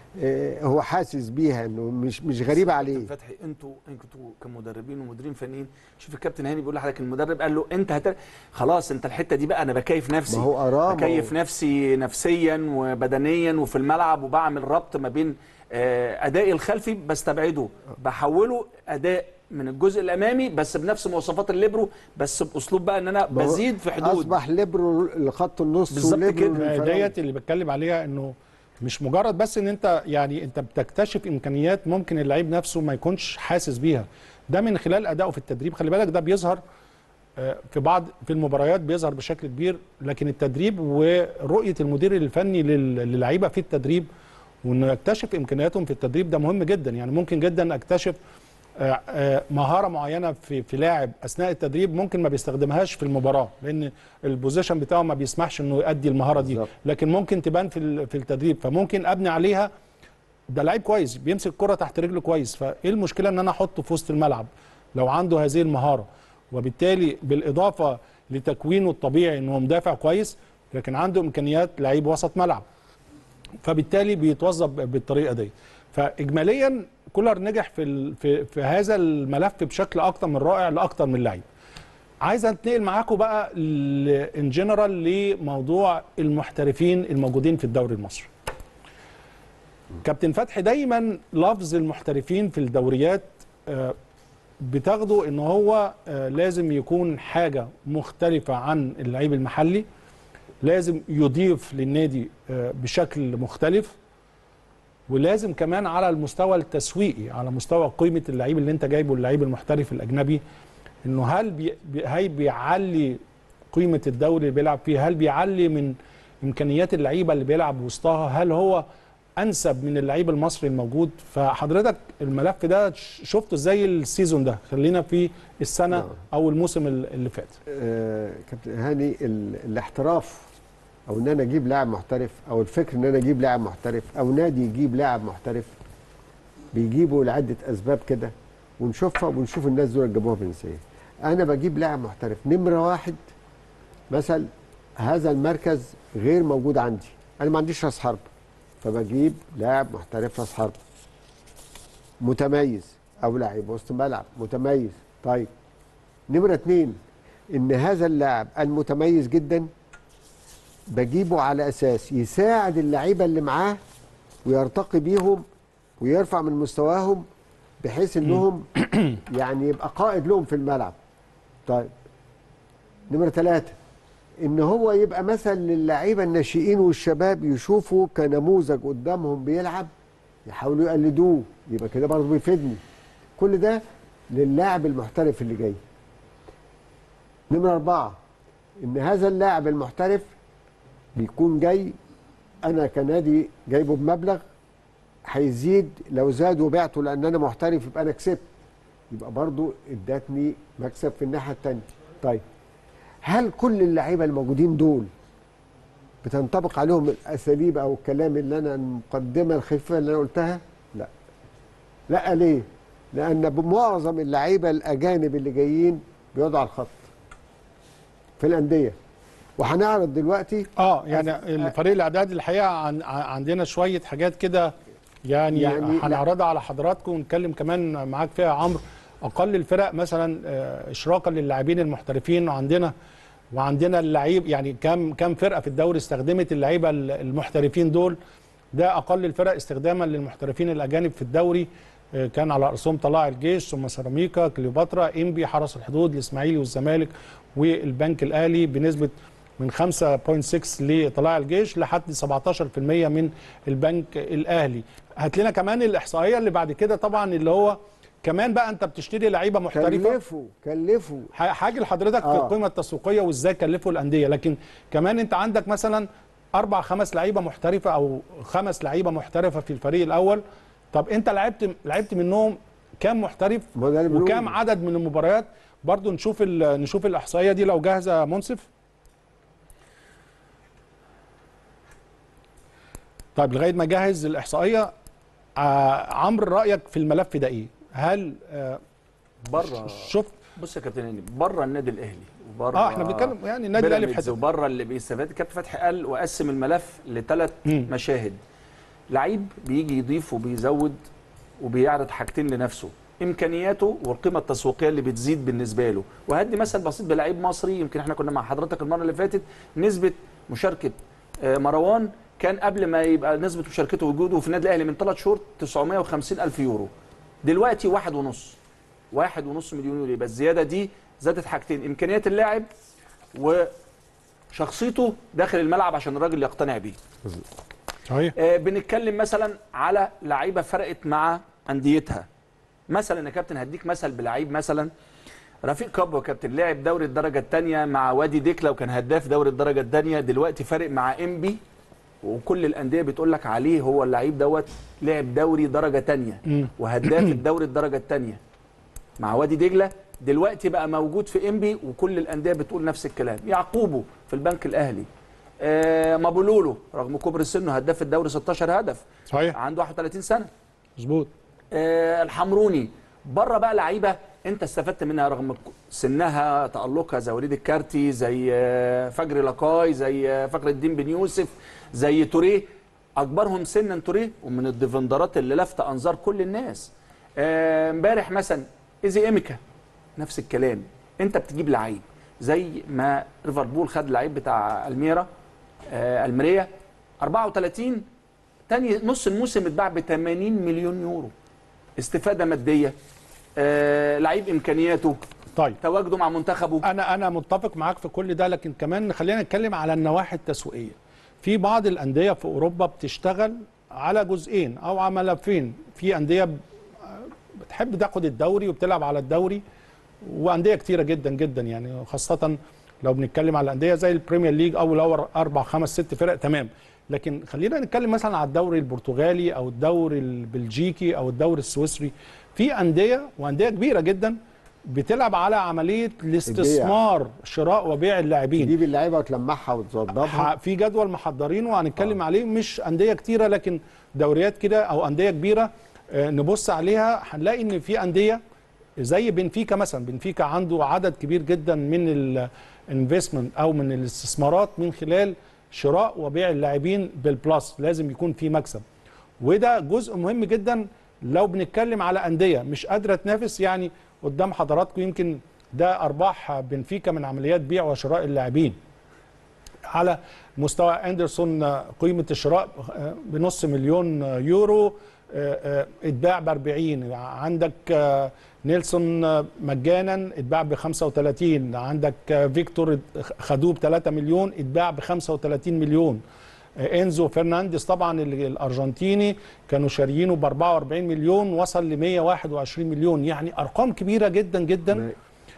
آه، هو حاسس بيها انه مش مش غريبه عليه كابتن فتحي انتوا انتوا كمدربين ومديرين فنيين شوف الكابتن هاني بيقول لحضرتك المدرب قال له انت هت... خلاص انت الحته دي بقى انا بكيف نفسي ما هو أراه، ما بكيف هو- نفسي نفسيا وبدنيا وفي الملعب وبعمل ربط ما بين آه، ادائي الخلفي بستبعده بحوله اداء من الجزء الامامي بس بنفس مواصفات الليبرو بس باسلوب بقى ان انا ما هو بزيد في حدود اصبح ليبرو لخط النص بالظبط وليبرو كده. للفراولة. ديت اللي بتكلم عليها انه مش مجرد بس ان انت يعني انت بتكتشف امكانيات ممكن اللعيب نفسه ما يكونش حاسس بيها ده من خلال ادائه في التدريب خلي بالك ده بيظهر آه، في بعض في المباريات بيظهر بشكل كبير لكن التدريب ورؤيه المدير الفني لل- للعيبه في التدريب وانه يكتشف امكانياتهم في التدريب ده مهم جدا يعني ممكن جدا اكتشف آه، آه، مهاره معينه في في لاعب اثناء التدريب ممكن ما بيستخدمهاش في المباراه لان البوزيشن بتاعه ما بيسمحش انه يؤدي المهاره دي بالظبط. لكن ممكن تبان في ال- في التدريب فممكن ابني عليها ده لعيب كويس بيمسك كرة تحت رجله كويس فايه المشكله ان انا احطه في وسط الملعب لو عنده هذه المهاره وبالتالي بالاضافه لتكوينه الطبيعي ان هو مدافع كويس لكن عنده امكانيات لعيب وسط ملعب فبالتالي بيتوظف بالطريقه دي فاجماليا كولر نجح في ال- في في هذا الملف بشكل اكتر من رائع لاكتر من لعيب عايز انتقل معاكم بقى ان جنرال لموضوع المحترفين الموجودين في الدوري المصري كابتن فتحي دايما لفظ المحترفين في الدوريات آه، بتاخده ان هو آه، لازم يكون حاجه مختلفه عن اللعيب المحلي لازم يضيف للنادي آه، بشكل مختلف ولازم كمان على المستوى التسويقي على مستوى قيمه اللعيب اللي انت جايبه اللعيب المحترف الاجنبي انه هل بي بي- هي بيعلي قيمه الدوري اللي بيلعب فيه هل بيعلي من امكانيات اللعيبه اللي بيلعب وسطها هل هو انسب من اللعيب المصري الموجود فحضرتك الملف ده ش- شفته ازاي السيزون ده خلينا في السنه نعم. او الموسم ال- اللي فات آه، كابتن هاني ال- الاحتراف او ان انا اجيب لاعب محترف او الفكر ان انا اجيب لاعب محترف او نادي يجيب لاعب محترف بيجيبوا لعده اسباب كده ونشوفها ونشوف الناس دول جابوها من ازاي انا بجيب لاعب محترف نمره واحد مثلا هذا المركز غير موجود عندي انا ما عنديش راس حرب فبجيب لاعب محترف راس حرب متميز او لاعب وسط ملعب متميز طيب نمرة اتنين ان هذا اللاعب المتميز جدا بجيبه على اساس يساعد اللعيبه اللي معاه ويرتقي بيهم ويرفع من مستواهم بحيث انهم يعني يبقى قائد لهم في الملعب طيب نمرة ثلاثة ان هو يبقى مثل للعيبه الناشئين والشباب يشوفوا كنموذج قدامهم بيلعب يحاولوا يقلدوه يبقى كده برضه بيفيدني كل ده للاعب المحترف اللي جاي نمرة أربعة إن هذا اللاعب المحترف بيكون جاي أنا كنادي جايبه بمبلغ هيزيد لو زاد وبعته لأن أنا محترف يبقى أنا كسبت يبقى برضو ادتني مكسب في الناحية التانية طيب هل كل اللعيبة الموجودين دول بتنطبق عليهم الأساليب أو الكلام اللي أنا المقدمة الخفيفة اللي أنا قلتها؟ لا لا ليه؟ لأن معظم اللعيبة الأجانب اللي جايين بيقعدوا على الخط في الأندية وهنعرض دلوقتي اه يعني الفريق الاعداد الحقيقه عن ع- عندنا شويه حاجات كده يعني, يعني يعني لا. هنعرضها على حضراتكم ونتكلم كمان معاك فيها يا عمرو اقل الفرق مثلا آه، اشراكا للاعبين المحترفين وعندنا وعندنا اللعيب يعني كام كام فرقه في الدوري استخدمت اللعيبه ال- المحترفين دول ده اقل الفرق استخداما للمحترفين الاجانب في الدوري آه، كان على راسهم طلائع الجيش ثم سيراميكا كليوباترا انبي حرس الحدود الاسماعيلي والزمالك والبنك الاهلي بنسبه من 5.6 لطلائع الجيش لحد 17% من البنك الاهلي هات لنا كمان الاحصائيه اللي بعد كده طبعا اللي هو كمان بقى انت بتشتري لعيبه محترفه كلفوا كلفوا ح- حاجه لحضرتك في آه. القيمه التسويقيه وازاي كلفوا الانديه لكن كمان انت عندك مثلا اربع خمس لعيبه محترفه او خمس لعيبه محترفه في الفريق الاول طب انت لعبت لعبت منهم كام محترف ما ده اللي بنقوله. وكام عدد من المباريات برضو نشوف ال- نشوف الاحصائيه دي لو جاهزه يا منصف طيب لغايه ما جهز الاحصائيه آه عمرو رايك في الملف ده ايه هل آه بره شفت بص يا كابتن هاني بره النادي الاهلي وبره اه احنا بنتكلم يعني النادي الاهلي في بيراميدز حته وبره اللي بيستفاد كابتن فتحي قال وقسم الملف لثلاث مم. مشاهد لعيب بيجي يضيف وبيزود وبيعرض حاجتين لنفسه امكانياته والقيمه التسويقيه اللي بتزيد بالنسبه له وهدي مثل بسيط بلعيب مصري يمكن احنا كنا مع حضرتك المره اللي فاتت نسبه مشاركه آه، مروان كان قبل ما يبقى نسبه مشاركته وجوده في النادي الاهلي من ثلاث شهور 950 الف يورو دلوقتي واحد ونص واحد ونص مليون يورو يبقى الزياده دي زادت حاجتين امكانيات اللاعب وشخصيته داخل الملعب عشان الراجل يقتنع بيه صحيح آه، بنتكلم مثلا على لعيبه فرقت مع انديتها مثلا يا كابتن هديك مثل بلعيب مثلا رفيق كابو يا كابتن لعب دوري الدرجه الثانيه مع وادي دجله وكان هداف دوري الدرجه الثانيه دلوقتي فارق مع انبي وكل الانديه بتقول لك عليه هو اللعيب دوت لعب دوري درجه ثانيه وهداف الدوري الدرجه الثانيه مع وادي دجله دلوقتي بقى موجود في انبي وكل الانديه بتقول نفس الكلام يعقوبه في البنك الاهلي آه مابولولو رغم كبر سنه هداف الدوري 16 هدف صحيح عنده 31 سنه مظبوط آه الحمروني بره بقى لعيبه انت استفدت منها رغم سنها تالقها زي وليد الكارتي زي آه، فجر لقاي زي آه، فخر الدين بن يوسف زي توريه اكبرهم سنا توريه ومن الديفندرات اللي لفت انظار كل الناس آه، امبارح مثلا ايزي ايميكا نفس الكلام انت بتجيب لعيب زي ما ليفربول خد لعيب بتاع الميرا آه، المريه 34 تاني نص الموسم اتباع ب 80 مليون يورو استفاده ماديه آه لعيب امكانياته طيب تواجده مع منتخبه انا انا متفق معاك في كل ده لكن كمان خلينا نتكلم على النواحي التسويقيه في بعض الانديه في اوروبا بتشتغل على جزئين او على ملفين في انديه ب- بتحب تاخد الدوري وبتلعب على الدوري وانديه كتيره جدا جدا يعني خاصه لو بنتكلم على انديه زي البريمير ليج او لو اربع خمس ست فرق تمام لكن خلينا نتكلم مثلا على الدوري البرتغالي او الدوري البلجيكي او الدوري السويسري في انديه وانديه كبيره جدا بتلعب على عمليه الاستثمار شراء وبيع اللاعبين تجيب اللعيبه وتلمعها وتظبطها ح- في جدول محضرينه وهنتكلم عليه مش انديه كتيره لكن دوريات كده او انديه كبيره آه، نبص عليها هنلاقي ان في انديه زي بنفيكا مثلا بنفيكا عنده عدد كبير جدا من الانفستمنت او من الاستثمارات من خلال شراء وبيع اللاعبين بالبلس لازم يكون في مكسب وده جزء مهم جدا لو بنتكلم على انديه مش قادره تنافس يعني قدام حضراتكم يمكن ده ارباح بنفيكا من عمليات بيع وشراء اللاعبين على مستوى اندرسون آه، قيمه الشراء آه، بنص مليون آه، يورو آه، آه، اتباع ب 40 عندك آه، نيلسون آه، مجانا اتباع ب 35 عندك آه، فيكتور خدوه ب 3 مليون اتباع ب 35 مليون آه، انزو فرنانديز طبعا ال- الارجنتيني كانوا شاريينه ب 44 مليون وصل ل 121 مليون يعني ارقام كبيره جدا جدا ما-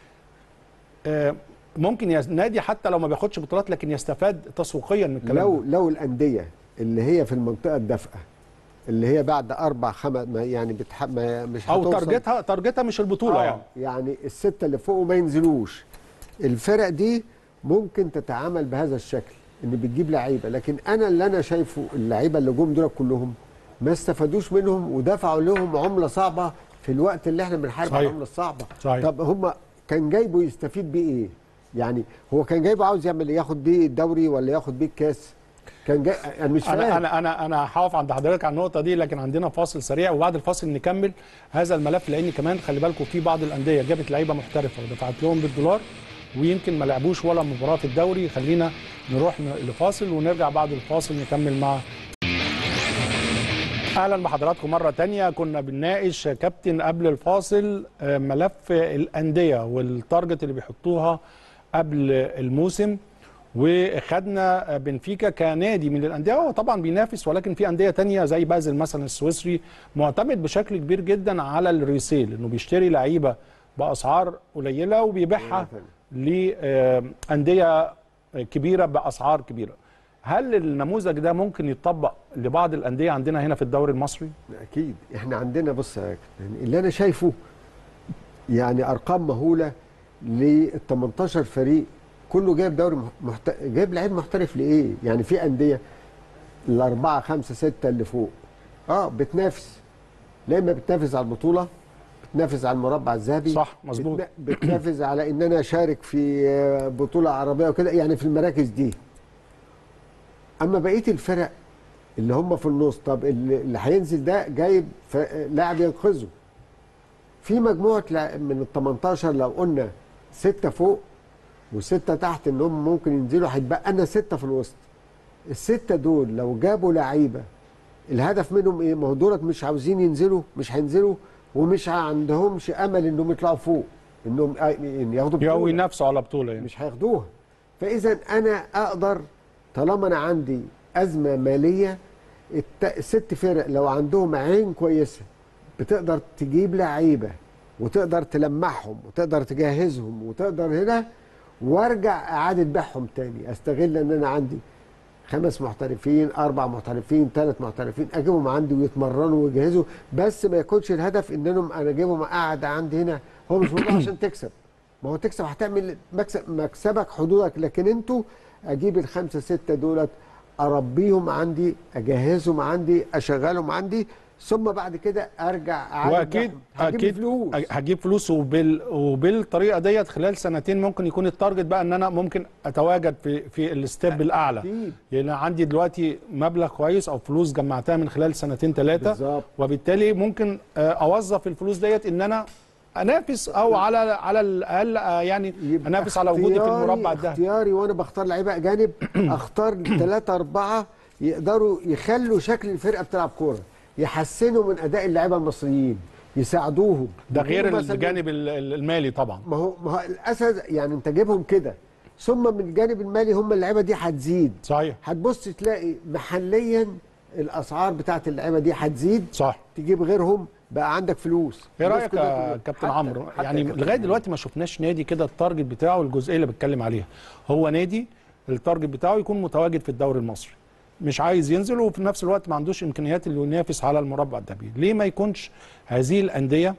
آه، ممكن يز- نادي حتى لو ما بياخدش بطولات لكن يستفاد تسويقيا من الكلام لو ده. لو الانديه اللي هي في المنطقه الدافئه اللي هي بعد اربع خمس ما يعني بتح... ما مش او هتوصل- تارجتها تارجتها مش البطوله آه، يعني يعني السته اللي فوق ما ينزلوش الفرق دي ممكن تتعامل بهذا الشكل ان بتجيب لعيبه لكن انا اللي انا شايفه اللعيبه اللي جم دول كلهم ما استفادوش منهم ودفعوا لهم عمله صعبه في الوقت اللي احنا بنحارب على صحيح. العمله الصعبه صحيح. طب هم كان جايبه يستفيد بيه ايه يعني هو كان جايبه عاوز يعمل إيه؟ ياخد بيه الدوري ولا ياخد بيه الكاس كان جاي انا مش فاهم انا انا انا انا هقف عند حضرتك على النقطه دي لكن عندنا فاصل سريع وبعد الفاصل نكمل هذا الملف لان كمان خلي بالكم في بعض الانديه جابت لعيبه محترفه ودفعت لهم بالدولار ويمكن ما لعبوش ولا مباراه في الدوري خلينا نروح ن- لفاصل ونرجع بعد الفاصل نكمل مع اهلا بحضراتكم مره تانية كنا بنناقش كابتن قبل الفاصل آه، ملف الانديه والتارجت اللي بيحطوها قبل الموسم وخدنا بنفيكا كنادي من الانديه هو طبعا بينافس ولكن في انديه تانية زي بازل مثلا السويسري معتمد بشكل كبير جدا على الريسيل انه بيشتري لعيبه باسعار قليله وبيبيعها لانديه كبيره باسعار كبيره هل النموذج ده ممكن يتطبق لبعض الانديه عندنا هنا في الدوري المصري اكيد احنا عندنا بص يا كابتن اللي انا شايفه يعني ارقام مهوله لل 18 فريق كله جايب دوري محت... جايب لعيب محترف لايه؟ يعني في انديه الاربعه خمسه سته اللي فوق اه بتنافس لا اما بتنافس على البطوله بتنافس على المربع الذهبي صح، مظبوط. بتنا- بتنافس على ان انا اشارك في آه، بطوله عربيه وكده يعني في المراكز دي اما بقيه الفرق اللي هم في النص طب اللي اللي هينزل ده جايب ف- لاعب ينقذه في مجموعه لا- من ال 18 لو قلنا سته فوق وسته تحت ان هم ممكن ينزلوا هيتبقى لنا سته في الوسط السته دول لو جابوا لعيبه الهدف منهم ايه؟ ما هو دولت مش عاوزين ينزلوا مش هينزلوا ومش عندهمش امل انهم يطلعوا فوق انهم آه، إن ياخدوا يقوي بطولة. نفسه على بطوله يعني مش هياخدوها فاذا انا اقدر طالما انا عندي ازمه ماليه الت- الست فرق لو عندهم عين كويسه بتقدر تجيب لعيبه وتقدر تلمعهم وتقدر تجهزهم وتقدر هنا وارجع اعاده بيعهم تاني استغل ان انا عندي خمس محترفين اربع محترفين ثلاث محترفين اجيبهم عندي ويتمرنوا ويجهزوا بس ما يكونش الهدف ان انا انا اجيبهم قاعد عندي هنا هو مش موضوع عشان تكسب ما هو تكسب هتعمل مكسب مكسبك حدودك لكن انتوا اجيب الخمسه سته دولت اربيهم عندي اجهزهم عندي اشغلهم عندي ثم بعد كده ارجع اعالج واكيد بيعهم. هجيب لي اكيد فلوس هجيب فلوس وبال وبالطريقه ديت خلال سنتين ممكن يكون التارجت بقى ان انا ممكن اتواجد في في الستيب الاعلى أكيد. يعني أنا عندي دلوقتي مبلغ كويس او فلوس جمعتها من خلال سنتين ثلاثه بالظبط. وبالتالي ممكن آه، اوظف الفلوس ديت ان انا انافس او على على الاقل آه، يعني يبقى انافس على وجودي في اختياري- المربع الذهبي اختياري وانا بختار لعيبه اجانب اختار ثلاثه اربعه يقدروا يخلوا شكل الفرقه بتلعب كوره يحسنوا من اداء اللعيبه المصريين يساعدوهم ده غير يكونوا مثلاً- الجانب ال- ال- المالي طبعا ما هو ما هو الاسد يعني انت جيبهم كده ثم من الجانب المالي هم اللعيبه دي هتزيد صحيح هتبص تلاقي محليا الاسعار بتاعت اللعيبه دي هتزيد صح تجيب غيرهم بقى عندك فلوس ايه الناس رايك كلها يا تقول- كابتن حتى- عمرو حتى يعني يا كابتن لغايه عمرو. دلوقتي ما شفناش نادي كده التارجت بتاعه الجزئيه اللي بتكلم عليها هو نادي التارجت بتاعه يكون متواجد في الدوري المصري مش عايز ينزل وفي نفس الوقت ما عندوش امكانيات اللي ينافس على المربع الذهبي ليه ما يكونش هذه الانديه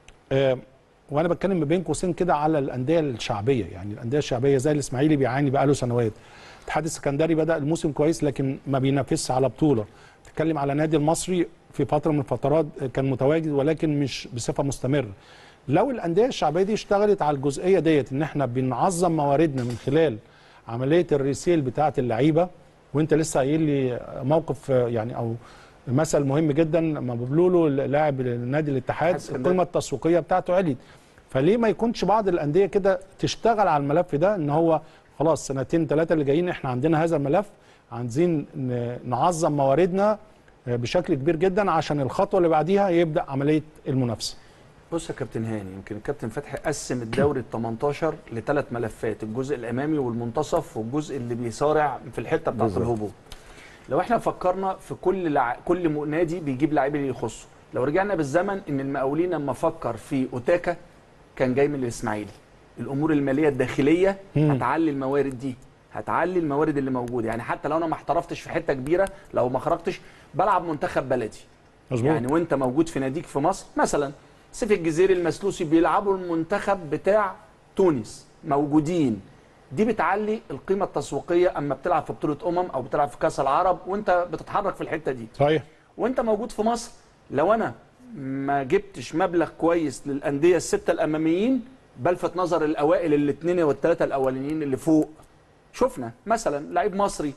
آه وانا بتكلم ما بين قوسين كده على الانديه الشعبيه يعني الانديه الشعبيه زي الاسماعيلي بيعاني بقاله سنوات الاتحاد السكندري بدا الموسم كويس لكن ما بينافسش على بطوله تتكلم على النادي المصري في فتره من الفترات كان متواجد ولكن مش بصفه مستمره لو الانديه الشعبيه دي اشتغلت على الجزئيه ديت ان احنا بنعظم مواردنا من خلال عمليه الريسيل بتاعه اللعيبه وانت لسه قايل لي موقف آه، يعني او مثل مهم جدا لما بيقولوا له لاعب نادي الاتحاد السكندري. القيمه التسويقيه بتاعته عليت فليه ما يكونش بعض الانديه كده تشتغل على الملف ده ان هو خلاص سنتين ثلاثه اللي جايين احنا عندنا هذا الملف عايزين ن- نعظم مواردنا آه، بشكل كبير جدا عشان الخطوه اللي بعديها يبدا عمليه المنافسه بص يا كابتن هاني يمكن الكابتن فتحي قسم الدوري ال 18 لثلاث ملفات الجزء الامامي والمنتصف والجزء اللي بيصارع في الحته بتاعت بالظبط. الهبوط لو احنا فكرنا في كل لع... كل م- نادي بيجيب لعيب اللي يخصه لو رجعنا بالزمن ان المقاولين لما فكر في اوتاكا كان جاي من الاسماعيلي الامور الماليه الداخليه مم. هتعلي الموارد دي هتعلي الموارد اللي موجوده يعني حتى لو انا ما احترفتش في حته كبيره لو ما خرجتش بلعب منتخب بلدي مظبوط يعني وانت موجود في ناديك في مصر مثلا سيف الجزيري المسلوسي بيلعبوا المنتخب بتاع تونس موجودين دي بتعلي القيمه التسويقيه اما بتلعب في بطوله امم او بتلعب في كاس العرب وانت بتتحرك في الحته دي صحيح وانت موجود في مصر لو انا ما جبتش مبلغ كويس للانديه السته الاماميين بلفت نظر الاوائل الاثنين والثلاثه الاولانيين اللي فوق شفنا مثلا لعيب مصري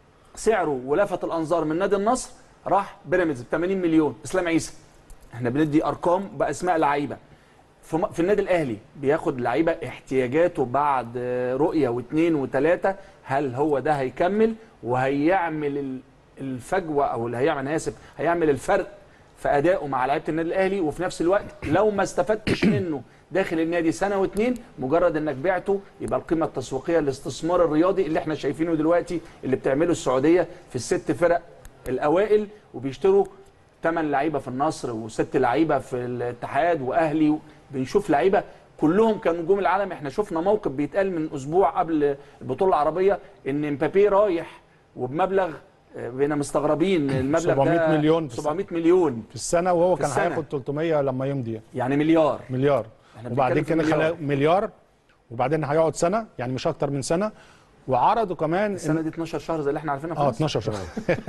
سعره ولفت الانظار من نادي النصر راح بيراميدز ب 80 مليون اسلام عيسى احنا بندي ارقام باسماء لعيبه في, م- في النادي الاهلي بياخد لعيبه احتياجاته بعد آه، رؤيه واثنين وثلاثه هل هو ده هيكمل وهيعمل ال- الفجوه او اللي هيعمل انا اسف هيعمل الفرق في ادائه مع لعيبه النادي الاهلي وفي نفس الوقت لو ما استفدتش منه داخل النادي سنه واثنين مجرد انك بعته يبقى القيمه التسويقيه الاستثمار الرياضي اللي احنا شايفينه دلوقتي اللي بتعمله السعوديه في الست فرق الاوائل وبيشتروا ثمان لعيبه في النصر وست لعيبه في الاتحاد واهلي بنشوف لعيبه كلهم كانوا نجوم العالم احنا شفنا موقف بيتقال من اسبوع قبل البطوله العربيه ان امبابي رايح وبمبلغ آه، بقينا مستغربين المبلغ 700 ده مليون في 700 مليون في السنه وهو في كان السنة. هياخد 300 لما يمضي يعني مليار مليار احنا وبعدين بنتكلم كان في خلاه مليار وبعدين هيقعد سنه يعني مش اكتر من سنه وعرضوا كمان السنه دي 12 شهر زي اللي احنا عارفينها في اه مصر. 12 شهر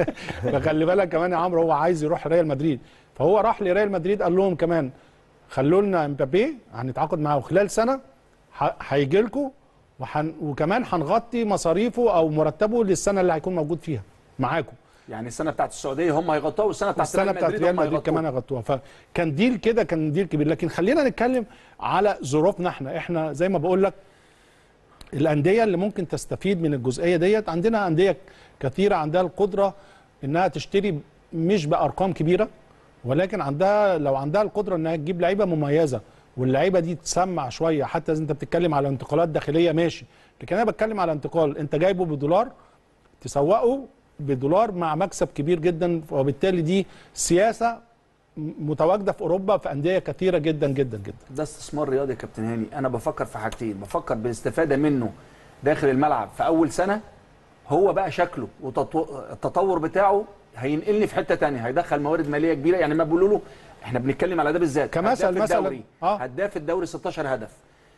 فخلي بالك كمان يا عمرو هو عايز يروح ريال مدريد فهو راح لريال مدريد قال لهم كمان خلوا لنا امبابي هنتعاقد معاه خلال سنه هيجي لكم وحن وكمان هنغطي مصاريفه او مرتبه للسنه اللي هيكون موجود فيها معاكم يعني السنه بتاعت السعوديه هم هيغطوها والسنه بتاعت السنه بتاعت ريال مدريد هيغطوها. كمان غطوها فكان ديل كده كان ديل كبير لكن خلينا نتكلم على ظروفنا احنا احنا زي ما بقول لك الانديه اللي ممكن تستفيد من الجزئيه ديت عندنا انديه كثيره عندها القدره انها تشتري مش بارقام كبيره ولكن عندها لو عندها القدره انها تجيب لعيبه مميزه واللعيبه دي تسمع شويه حتى اذا انت بتتكلم على انتقالات داخليه ماشي لكن انا بتكلم على انتقال انت جايبه بدولار تسوقه بدولار مع مكسب كبير جدا وبالتالي دي سياسه متواجده في اوروبا في انديه كثيره جدا جدا جدا ده استثمار رياضي يا كابتن هاني انا بفكر في حاجتين بفكر بالاستفاده منه داخل الملعب في اول سنه هو بقى شكله والتطور بتاعه هينقلني في حته تانية هيدخل موارد ماليه كبيره يعني ما بيقولوا له احنا بنتكلم على ده بالذات كمثل هداف مثلا، الدوري آه. هداف الدوري 16 هدف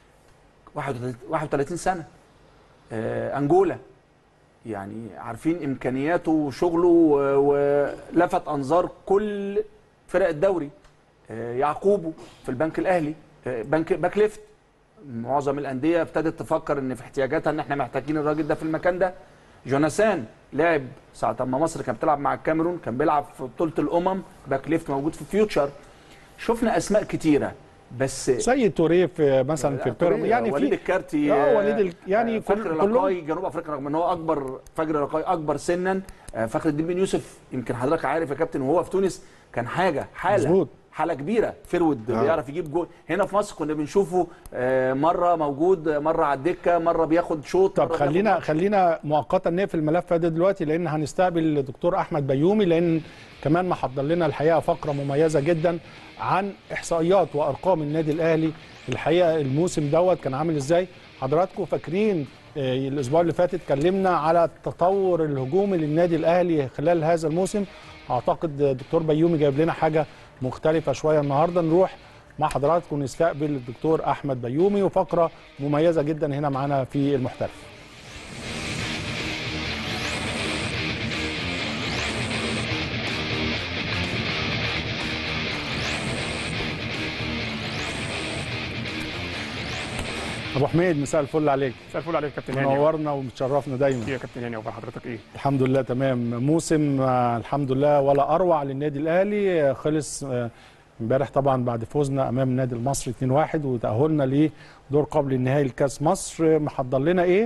31 31 سنه آه انجولا يعني عارفين امكانياته وشغله و- ولفت انظار كل فرق الدوري آه، يعقوبه في البنك الاهلي آه، بنك باك ليفت معظم الانديه ابتدت تفكر ان في احتياجاتها ان احنا محتاجين الراجل ده في المكان ده جوناثان لعب ساعه ما مصر كانت بتلعب مع الكاميرون كان بيلعب في بطوله الامم باك ليفت موجود في فيوتشر شفنا اسماء كتيره بس زي توريه في مثلا في بيراميدز يعني وليد في الكارتي اه وليد ال- يعني فخر كل- كلهم لقاي جنوب افريقيا رغم ان هو اكبر فجر لقاي اكبر سنا آه، فخر الدين بن يوسف يمكن حضرتك عارف يا كابتن وهو في تونس كان حاجه حاله مظبوط. حاله كبيره فرود آه. بيعرف يجيب جول هنا في مصر كنا بنشوفه آه، مره موجود مره على الدكه مره بياخد شوط طب مرة بياخد خلينا ماتش. خلينا مؤقتا نقفل الملف ده دلوقتي لان هنستقبل الدكتور احمد بيومي لان كمان محضر لنا الحقيقه فقره مميزه جدا عن احصائيات وارقام النادي الاهلي الحقيقه الموسم دوت كان عامل ازاي حضراتكم فاكرين آه، الاسبوع اللي فات اتكلمنا على التطور الهجومي للنادي الاهلي خلال هذا الموسم اعتقد الدكتور بيومي جايب لنا حاجه مختلفه شويه النهارده نروح مع حضراتكم نستقبل الدكتور احمد بيومي وفقره مميزه جدا هنا معانا في المحترف ابو حميد مساء الفل عليك مساء الفل عليك يا كابتن هاني منورنا ومتشرفنا دايما يا كابتن هاني اخبار حضرتك ايه الحمد لله تمام موسم آه، الحمد لله ولا اروع للنادي الاهلي آه، خلص آه، امبارح طبعا بعد فوزنا امام النادي المصري 2-1 وتاهلنا لدور قبل النهائي لكاس مصر آه، محضر لنا ايه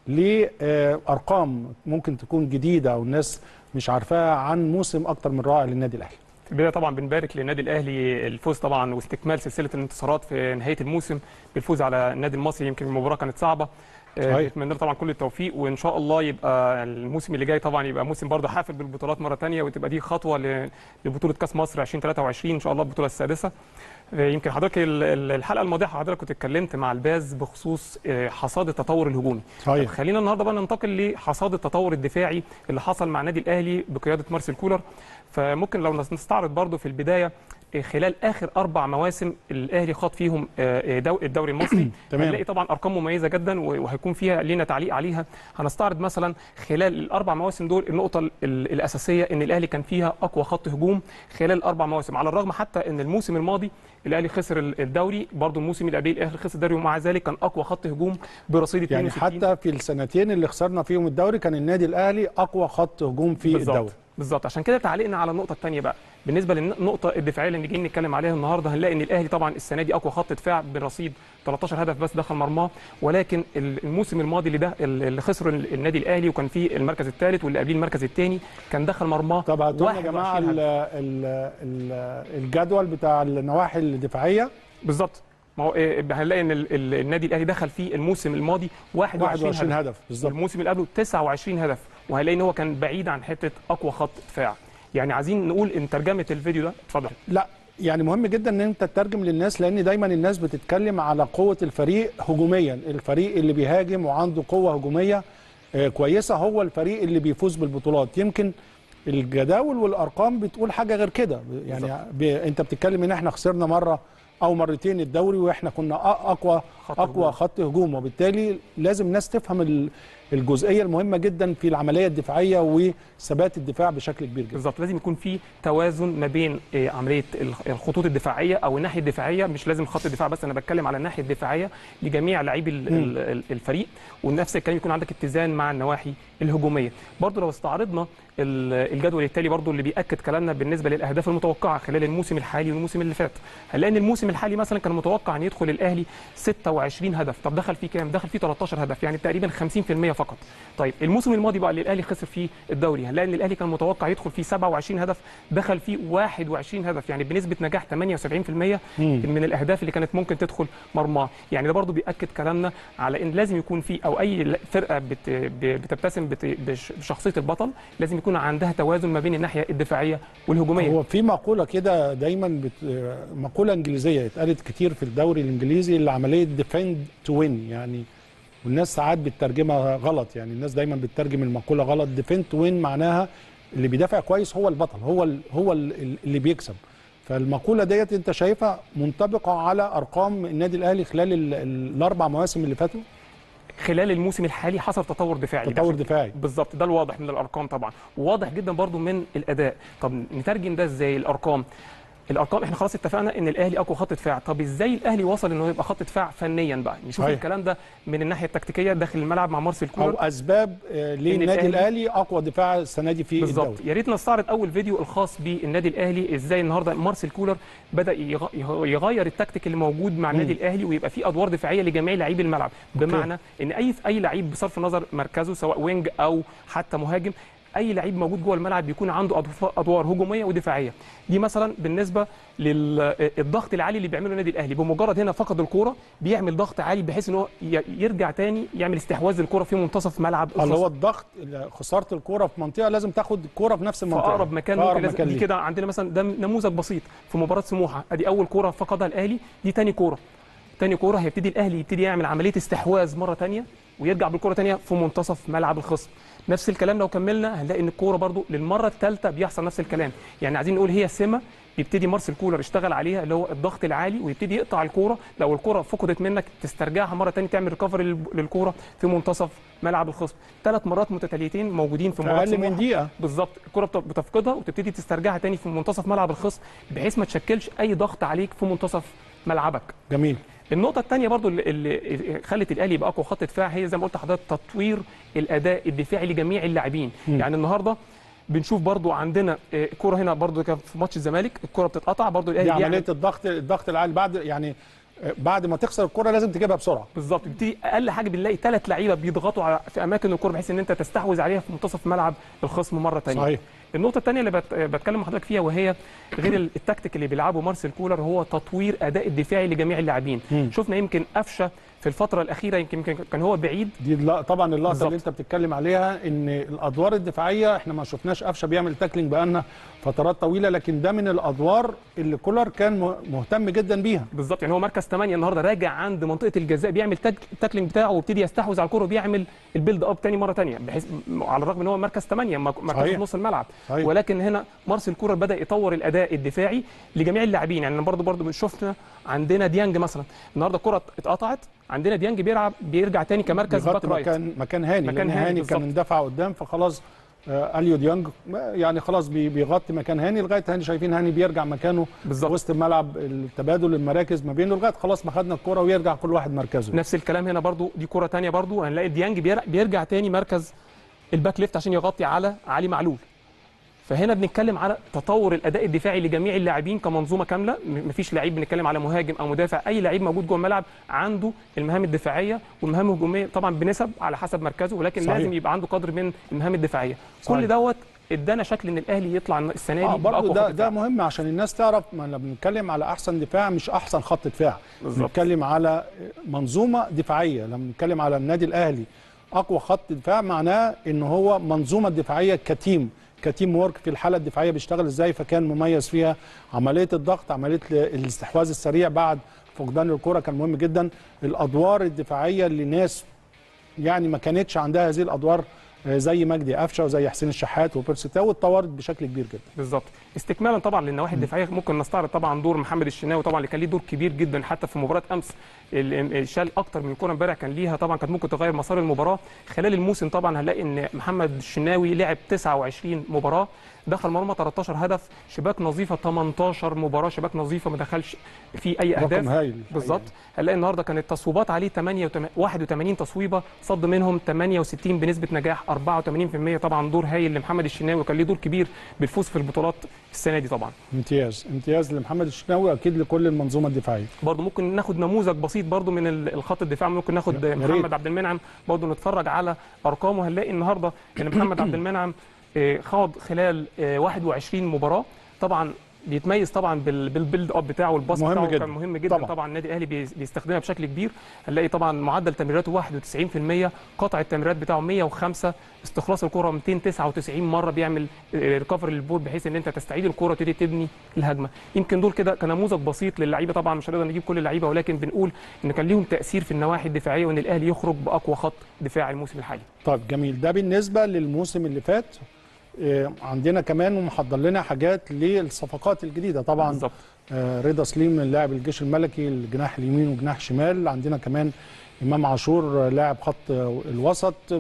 لارقام ممكن تكون جديده او الناس مش عارفاها عن موسم اكتر من رائع للنادي الاهلي في البدايه طبعا بنبارك للنادي الاهلي الفوز طبعا واستكمال سلسله الانتصارات في نهايه الموسم بالفوز على النادي المصري يمكن المباراه كانت صعبه آه، صحيح. بنتمنى له طبعا كل التوفيق وان شاء الله يبقى الموسم اللي جاي طبعا يبقى موسم برضه حافل بالبطولات مره ثانيه وتبقى دي خطوه ل- لبطوله كاس مصر 2023 ان شاء الله البطوله السادسه آه، يمكن حضرتك ال- ال- الحلقه الماضيه حضرتك كنت اتكلمت مع الباز بخصوص آه، حصاد التطور الهجومي صحيح. طب خلينا النهارده بقى ننتقل لحصاد التطور الدفاعي اللي حصل مع النادي الاهلي بقياده مارسيل كولر فممكن لو نستعرض برضو في البدايه آه، خلال اخر اربع مواسم الاهلي خاض فيهم آه، دو- الدوري المصري تمام. هنلاقي طبعا ارقام مميزه جدا و- وهيكون فيها لينا تعليق عليها هنستعرض مثلا خلال الاربع مواسم دول النقطه ال- ال- الاساسيه ان الاهلي كان فيها اقوى خط هجوم خلال الاربع مواسم على الرغم حتى ان الموسم الماضي الاهلي خسر ال- الدوري برضو الموسم اللي قبليه الاهلي خسر الدوري ومع ذلك كان اقوى خط هجوم برصيد يعني 62 حتى في السنتين اللي خسرنا فيهم الدوري كان النادي الاهلي اقوى خط هجوم في بالظبط الدوري بالظبط عشان كده تعليقنا على النقطه الثانيه بقى بالنسبه للنقطه الدفاعيه اللي جايين نتكلم عليها النهارده هنلاقي ان الاهلي طبعا السنه دي اقوى خط دفاع برصيد 13 هدف بس دخل مرماه ولكن ال- الموسم الماضي اللي ده اللي خسره ال- النادي الاهلي وكان فيه المركز الثالث واللي قبليه المركز الثاني كان دخل مرماه طب هاتوا لنا يا 21 جماعه هدف. ال ال ال الجدول بتاع النواحي الدفاعيه بالظبط ما هو إيه، هنلاقي ان ال- ال- النادي الاهلي دخل فيه الموسم الماضي 21, 21 هدف, هدف بالظبط الموسم اللي قبله 29 هدف وهنلاقي ان هو كان بعيد عن حته اقوى خط دفاع يعني عايزين نقول ان ترجمه الفيديو ده اتفضل لا يعني مهم جدا ان انت تترجم للناس لان دايما الناس بتتكلم على قوه الفريق هجوميا الفريق اللي بيهاجم وعنده قوه هجوميه آه، كويسه هو الفريق اللي بيفوز بالبطولات يمكن الجداول والارقام بتقول حاجه غير كده يعني ب... انت بتتكلم ان احنا خسرنا مره او مرتين الدوري واحنا كنا أ- اقوى خط اقوى هجوم. خط هجوم وبالتالي لازم الناس تفهم ال- الجزئيه المهمه جدا في العمليه الدفاعيه وثبات الدفاع بشكل كبير جدا بالظبط لازم يكون في توازن ما بين آه، عمليه الخ- الخطوط الدفاعيه او الناحيه الدفاعيه مش لازم خط الدفاع بس انا بتكلم على الناحيه الدفاعيه لجميع لاعبي ال- ال- ال- الفريق ونفس الكلام يكون عندك اتزان مع النواحي الهجوميه برضو لو استعرضنا ال- الجدول التالي برضو اللي بياكد كلامنا بالنسبه للاهداف المتوقعه خلال الموسم الحالي والموسم اللي فات هنلاقي ان الموسم الحالي مثلا كان متوقع ان يدخل الاهلي 26 هدف طب دخل فيه كام دخل فيه 13 هدف يعني تقريبا 50% فقط طيب الموسم الماضي بقى اللي الاهلي خسر فيه الدوري هنلاقي ان الاهلي كان متوقع يدخل فيه 27 هدف دخل فيه 21 هدف يعني بنسبه نجاح 78% من الاهداف اللي كانت ممكن تدخل مرماه يعني ده برضو بياكد كلامنا على ان لازم يكون في او اي فرقه بت ب- بتبتسم بت بش- بشخصيه البطل لازم يكون عندها توازن ما بين الناحيه الدفاعيه والهجوميه هو في مقوله كده دايما بت... مقوله انجليزيه اتقالت كتير في الدوري الانجليزي اللي عمليه ديفند تو وين يعني والناس ساعات بتترجمها غلط يعني الناس دايما بتترجم المقوله غلط ديفند تو وين معناها اللي بيدافع كويس هو البطل هو ال... هو ال... اللي بيكسب فالمقوله ديت انت شايفها منطبقه على ارقام النادي الاهلي خلال ال... ال... الاربع مواسم اللي فاتوا خلال الموسم الحالي حصل تطور دفاعي ده تطور شيء- دفاعي بالظبط ده الواضح من الارقام طبعا وواضح جدا برضو من الاداء طب نترجم ده ازاي الارقام الارقام احنا خلاص اتفقنا ان الاهلي اقوى خط دفاع طب ازاي الاهلي وصل انه يبقى خط دفاع فنيا بقى نشوف صحيح. الكلام ده من الناحيه التكتيكيه داخل الملعب مع مارسيل او كولر اسباب آه، ليه إن النادي الأهلي- الاهلي اقوى دفاع السنه دي في بالظبط الدوري يا ريت نستعرض اول فيديو الخاص بالنادي الاهلي ازاي النهارده مارسيل كولر بدا يغ- يغ- يغير التكتيك اللي موجود مع النادي الاهلي ويبقى في ادوار دفاعيه لجميع لاعبي الملعب بمعنى ان اي اي لعيب بصرف النظر مركزه سواء وينج او حتى مهاجم اي لعيب موجود جوه الملعب بيكون عنده أدف- ادوار هجوميه ودفاعيه دي مثلا بالنسبه للضغط العالي اللي بيعمله النادي الاهلي بمجرد هنا فقد الكوره بيعمل ضغط عالي بحيث ان هو ي- يرجع تاني يعمل استحواذ للكوره في منتصف ملعب اللي الخصم. هو الضغط خساره الكوره في منطقه لازم تاخد الكوره في نفس في المنطقه اقرب مكان في ممكن أقرب لازم مكان دي ليه. كده عندنا مثلا ده نموذج بسيط في مباراه سموحه ادي اول كوره فقدها الاهلي دي تاني كوره تاني كوره هيبتدي الاهلي يبتدي يعمل عمليه استحواذ مره تانية ويرجع بالكوره تانية في منتصف ملعب الخصم نفس الكلام لو كملنا هنلاقي ان الكوره برضو للمره الثالثه بيحصل نفس الكلام يعني عايزين نقول هي سمه يبتدي مارسيل كولر يشتغل عليها اللي هو الضغط العالي ويبتدي يقطع الكوره لو الكوره فقدت منك تسترجعها مره تانية تعمل ريكفري للكوره في منتصف ملعب الخصم ثلاث مرات متتاليتين موجودين في في مباراه اقل من سموحة. دقيقه بالظبط الكره بت- بتفقدها وتبتدي تسترجعها تاني في منتصف ملعب الخصم بحيث ما تشكلش اي ضغط عليك في منتصف ملعبك جميل النقطه الثانيه برضو اللي, اللي خلت الاهلي يبقى اقوى خط دفاع هي زي ما قلت لحضرتك تطوير الاداء الدفاعي لجميع اللاعبين يعني النهارده بنشوف برضو عندنا آه، كرة هنا برضو كان في ماتش الزمالك الكرة بتتقطع برضو دي الاهلي عمليه بيعمل الضغط الضغط العالي بعد يعني آه، بعد ما تخسر الكوره لازم تجيبها بسرعه بالظبط بتيجي اقل حاجه بنلاقي ثلاث لعيبه بيضغطوا على في اماكن الكوره بحيث ان انت تستحوذ عليها في منتصف ملعب الخصم مره ثانيه صحيح النقطة الثانية اللي بت... بتكلم مع حضرتك فيها وهي غير ال- التكتيك اللي بيلعبه مارسيل كولر هو تطوير أداء الدفاعي لجميع اللاعبين، مم. شفنا يمكن قفشة في الفترة الأخيرة يمكن يمكن كان هو بعيد دي الل- طبعا اللقطه بالظبط. اللي انت بتتكلم عليها ان الادوار الدفاعيه احنا ما شفناش قفشه بيعمل تاكلينج بقالنا فترات طويله لكن ده من الادوار اللي كولر كان م- مهتم جدا بيها بالظبط يعني هو مركز 8 النهارده راجع عند منطقة الجزاء بيعمل تاك... التاكلينج بتاعه ويبتدي يستحوذ على الكرة وبيعمل البيلد اب تاني مرة تانية بحيث م- على الرغم ان هو مركز 8 مركز صحيح. في نص الملعب صحيح. ولكن هنا مارسيل كولر بدا يطور الاداء الدفاعي لجميع اللاعبين يعني برضه برضه شفنا عندنا ديانج مثلا النهارده الكره اتقطعت عندنا ديانج بيلعب بيرجع تاني كمركز باك بيغطي رايت مكان مكان هاني مكان لان هاني هاني بالظبط. كان اندفع قدام فخلاص آه اليو ديانج ما- يعني خلاص بي- بيغطي مكان هاني لغايه هاني شايفين هاني بيرجع مكانه بالظبط. وسط الملعب التبادل المراكز ما بينه لغايه خلاص ما خدنا الكوره ويرجع كل واحد مركزه نفس الكلام هنا برضو دي كرة تانية برضو هنلاقي ديانج بير- بيرجع تاني مركز الباك ليفت عشان يغطي على علي معلول فهنا بنتكلم على تطور الاداء الدفاعي لجميع اللاعبين كمنظومه كامله م- مفيش لعيب بنتكلم على مهاجم او مدافع اي لعيب موجود جوه الملعب عنده المهام الدفاعيه والمهام الهجوميه طبعا بنسب على حسب مركزه ولكن صحيح. لازم يبقى عنده قدر من المهام الدفاعيه صحيح. كل دوت ادانا شكل ان الاهلي يطلع السنه دي اه برضه بأقوى ده خط ده دفاع. مهم عشان الناس تعرف ما احنا بنتكلم على احسن دفاع مش احسن خط دفاع بالظبط. بنتكلم على منظومه دفاعيه لما بنتكلم على النادي الاهلي اقوى خط دفاع معناه ان هو منظومه دفاعيه كتيم كتيم وورك في الحاله الدفاعيه بيشتغل ازاي فكان مميز فيها عمليه الضغط عمليه الاستحواذ السريع بعد فقدان الكره كان مهم جدا الادوار الدفاعيه اللي ناس يعني ما كانتش عندها هذه الادوار آه، زي مجدي قفشه وزي حسين الشحات وبيرسي تاو اتطورت بشكل كبير جدا بالظبط استكمالا طبعا للنواحي الدفاعيه ممكن نستعرض طبعا دور محمد الشناوي طبعا اللي كان ليه دور كبير جدا حتى في مباراه امس ال- شال اكتر من كوره امبارح كان ليها طبعا كانت ممكن تغير مسار المباراه خلال الموسم طبعا هنلاقي ان محمد الشناوي لعب 29 مباراه دخل مرمى 13 هدف شباك نظيفه 18 مباراه شباك نظيفه ما دخلش في اي اهداف رقم هايل بالظبط هنلاقي النهارده كانت التصويبات عليه 8 81 تصويبه صد منهم 68 بنسبه نجاح 84% طبعا دور هايل لمحمد الشناوي وكان ليه دور كبير بالفوز في البطولات السنه دي طبعا امتياز امتياز لمحمد الشناوي واكيد لكل المنظومه الدفاعيه برضه ممكن ناخد نموذج بسيط برضه من ال- الخط الدفاع ممكن ناخد يا ريت. محمد عبد المنعم برضه نتفرج على ارقامه هنلاقي النهارده ان محمد عبد المنعم آه، خاض خلال آه، 21 مباراه طبعا بيتميز طبعا بال- بالبيلد اب بتاعه والباص مهم بتاعه جدا. كان مهم جدا طبعا. طبعا, طبعا النادي الاهلي بيس- بيستخدمها بشكل كبير هنلاقي طبعا معدل تمريراته 91% قطع التمريرات بتاعه 105 استخلاص الكره 299 مره بيعمل ريكفري للبول بحيث ان انت تستعيد الكره وتبتدي تبني الهجمه يمكن دول كده كنموذج بسيط للعيبه طبعا مش هنقدر نجيب كل اللعيبه ولكن بنقول ان كان ليهم تاثير في النواحي الدفاعيه وان الاهلي يخرج باقوى خط دفاع الموسم الحالي طيب جميل ده بالنسبه للموسم اللي فات آه، عندنا كمان محضر لنا حاجات للصفقات الجديده طبعا بالظبط آه، رضا سليم لاعب الجيش الملكي الجناح اليمين وجناح شمال عندنا كمان امام عاشور آه، لاعب خط آه، الوسط آه،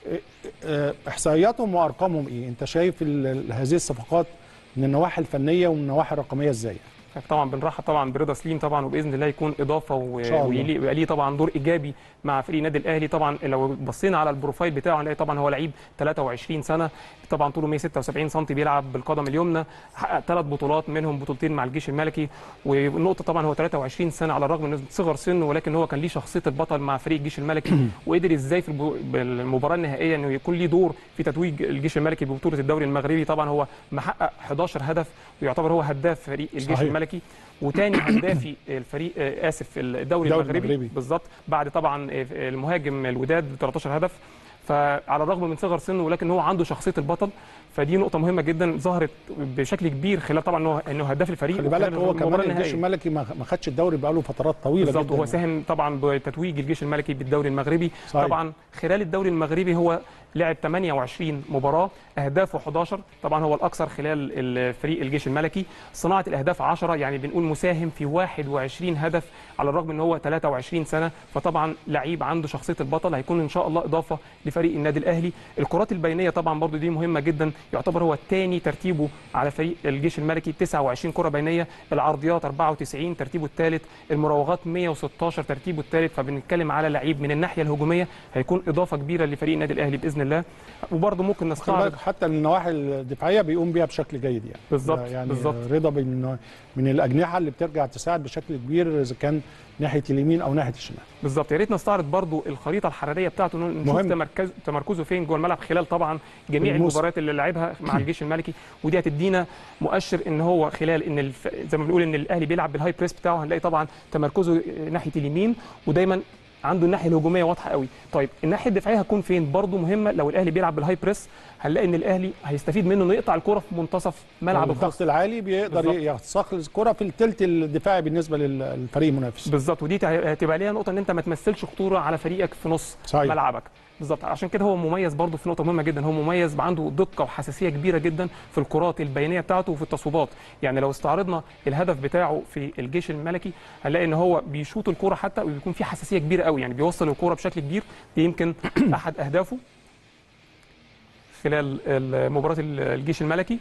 آه، احصائياتهم وارقامهم ايه انت شايف ال- ال- هذه الصفقات من النواحي الفنيه ومن النواحي الرقميه ازاي طبعا بنرحب طبعا برضا سليم طبعا وباذن الله يكون اضافه و- شاء الله. ويلي- ويبقى ليه طبعا دور ايجابي مع فريق النادي الاهلي طبعا لو بصينا على البروفايل بتاعه هنلاقي طبعا هو لعيب 23 سنه طبعا طوله 176 سم بيلعب بالقدم اليمنى حقق ثلاث بطولات منهم بطولتين مع الجيش الملكي والنقطه طبعا هو 23 سنه على الرغم من صغر سنه ولكن هو كان ليه شخصيه البطل مع فريق الجيش الملكي وقدر ازاي في البو- بالمباراه النهائيه انه يكون ليه دور في تتويج الجيش الملكي ببطوله الدوري المغربي طبعا هو محقق 11 هدف ويعتبر هو هداف فريق الجيش صحيح. الملكي وتاني هدافي الفريق آه، اسف الدوري الدوري المغربي, المغربي. بالظبط بعد طبعا آه، المهاجم الوداد ب 13 هدف فعلى الرغم من صغر سنه ولكن هو عنده شخصيه البطل فدي نقطه مهمه جدا ظهرت بشكل كبير خلال طبعا انه انه هداف الفريق خلي وخلال بالك هو المباراة كمان الجيش النهائية. الملكي ما ما خدش الدوري بقاله فترات طويله بالظبط جدا هو ساهم طبعا بتتويج الجيش الملكي بالدوري المغربي صحيح. طبعا خلال الدوري المغربي هو لعب 28 مباراه اهدافه 11 طبعا هو الاكثر خلال الفريق الجيش الملكي صناعه الاهداف 10 يعني بنقول مساهم في 21 هدف على الرغم ان هو 23 سنه فطبعا لعيب عنده شخصيه البطل هيكون ان شاء الله اضافه لفريق النادي الاهلي الكرات البينيه طبعا برضو دي مهمه جدا يعتبر هو الثاني ترتيبه على فريق الجيش الملكي 29 كره بينيه العرضيات 94 ترتيبه الثالث المراوغات 116 ترتيبه الثالث فبنتكلم على لعيب من الناحيه الهجوميه هيكون اضافه كبيره لفريق النادي الاهلي باذن الله وبرضه ممكن خلي نستعرض بالك حتى النواحي الدفاعيه بيقوم بيها بشكل جيد يعني بالظبط، يعني بالظبط. رضا من من الاجنحه اللي بترجع تساعد بشكل كبير اذا كان ناحيه اليمين او ناحيه الشمال بالظبط يا ريت نستعرض برضو الخريطه الحراريه بتاعته إنه نشوف مهم. تمركز تمركزه فين جوه الملعب خلال طبعا جميع الموسم. المباريات اللي لعبها مع الجيش الملكي ودي هتدينا مؤشر ان هو خلال ان الف... زي ما بنقول ان الاهلي بيلعب بالهاي بريس بتاعه هنلاقي طبعا تمركزه ناحيه اليمين ودايما عنده الناحيه الهجوميه واضحه قوي طيب الناحيه الدفاعيه هتكون فين برضو مهمه لو الاهلي بيلعب بالهاي بريس هنلاقي ان الاهلي هيستفيد منه انه يقطع الكره في منتصف ملعب الخصم الضغط العالي بيقدر بالظبط. يستخلص الكره في الثلث الدفاعي بالنسبه لل- للفريق المنافس بالظبط ودي تع- هتبقى ليها نقطه ان انت ما تمثلش خطوره على فريقك في نص صحيح. ملعبك بالظبط عشان كده هو مميز برضه في نقطه مهمه جدا هو مميز عنده دقه وحساسيه كبيره جدا في الكرات البينيه بتاعته وفي التصويبات يعني لو استعرضنا الهدف بتاعه في الجيش الملكي هنلاقي ان هو بيشوط الكره حتى وبيكون في حساسيه كبيره قوي يعني بيوصل الكره بشكل كبير دي يمكن احد اهدافه خلال مباراه الجيش الملكي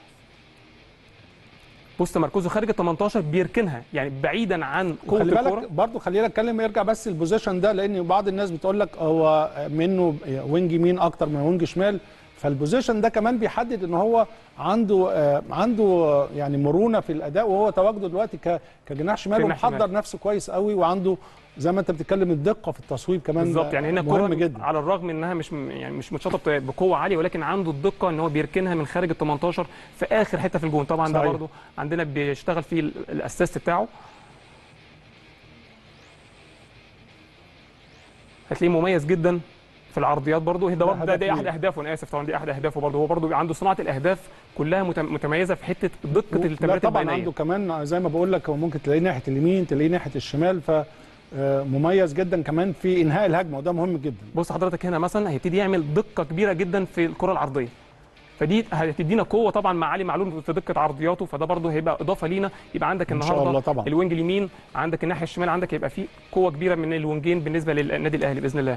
بص تمركزه خارج ال 18 بيركنها يعني بعيدا عن قوه خلي الكره بالك برضه خلينا نتكلم يرجع بس البوزيشن ده لان بعض الناس بتقول لك هو منه وينج يمين اكتر من وينج شمال فالبوزيشن ده كمان بيحدد ان هو عنده آه، عنده آه، يعني مرونه في الاداء وهو تواجده دلوقتي ك- كجناح شمال كجناح ومحضر شمال. نفسه كويس قوي وعنده زي ما انت بتتكلم الدقه في التصويب كمان بالظبط يعني هنا مهم كرة جدا على الرغم انها مش م- يعني مش متشاطه بت- بقوه عاليه ولكن عنده الدقه ان هو بيركنها من خارج ال 18 في اخر حته في الجون طبعا ده صحيح. برضه عندنا بيشتغل فيه ال- الاسيست بتاعه هتلاقيه مميز جدا في العرضيات برضه ده ده برضه ده, هدف ده احد ليه. اهدافه انا اسف طبعا دي احد اهدافه برضه هو برضه عنده صناعه الاهداف كلها متم- متميزه في حته دقه لا التمريرات طبعا البينيه عنده كمان زي ما بقول لك هو ممكن تلاقيه ناحيه اليمين تلاقيه ناحيه الشمال ف آه، مميز جدا كمان في انهاء الهجمه وده مهم جدا بص حضرتك هنا مثلا هيبتدي يعمل دقه كبيره جدا في الكره العرضيه فدي هتدينا قوه طبعا مع علي معلول في دقه عرضياته فده برده هيبقى اضافه لينا يبقى عندك إن شاء النهارده الله طبعا. الوينج اليمين عندك الناحيه الشمال عندك يبقى في قوه كبيره من الوينجين بالنسبه للنادي الاهلي باذن الله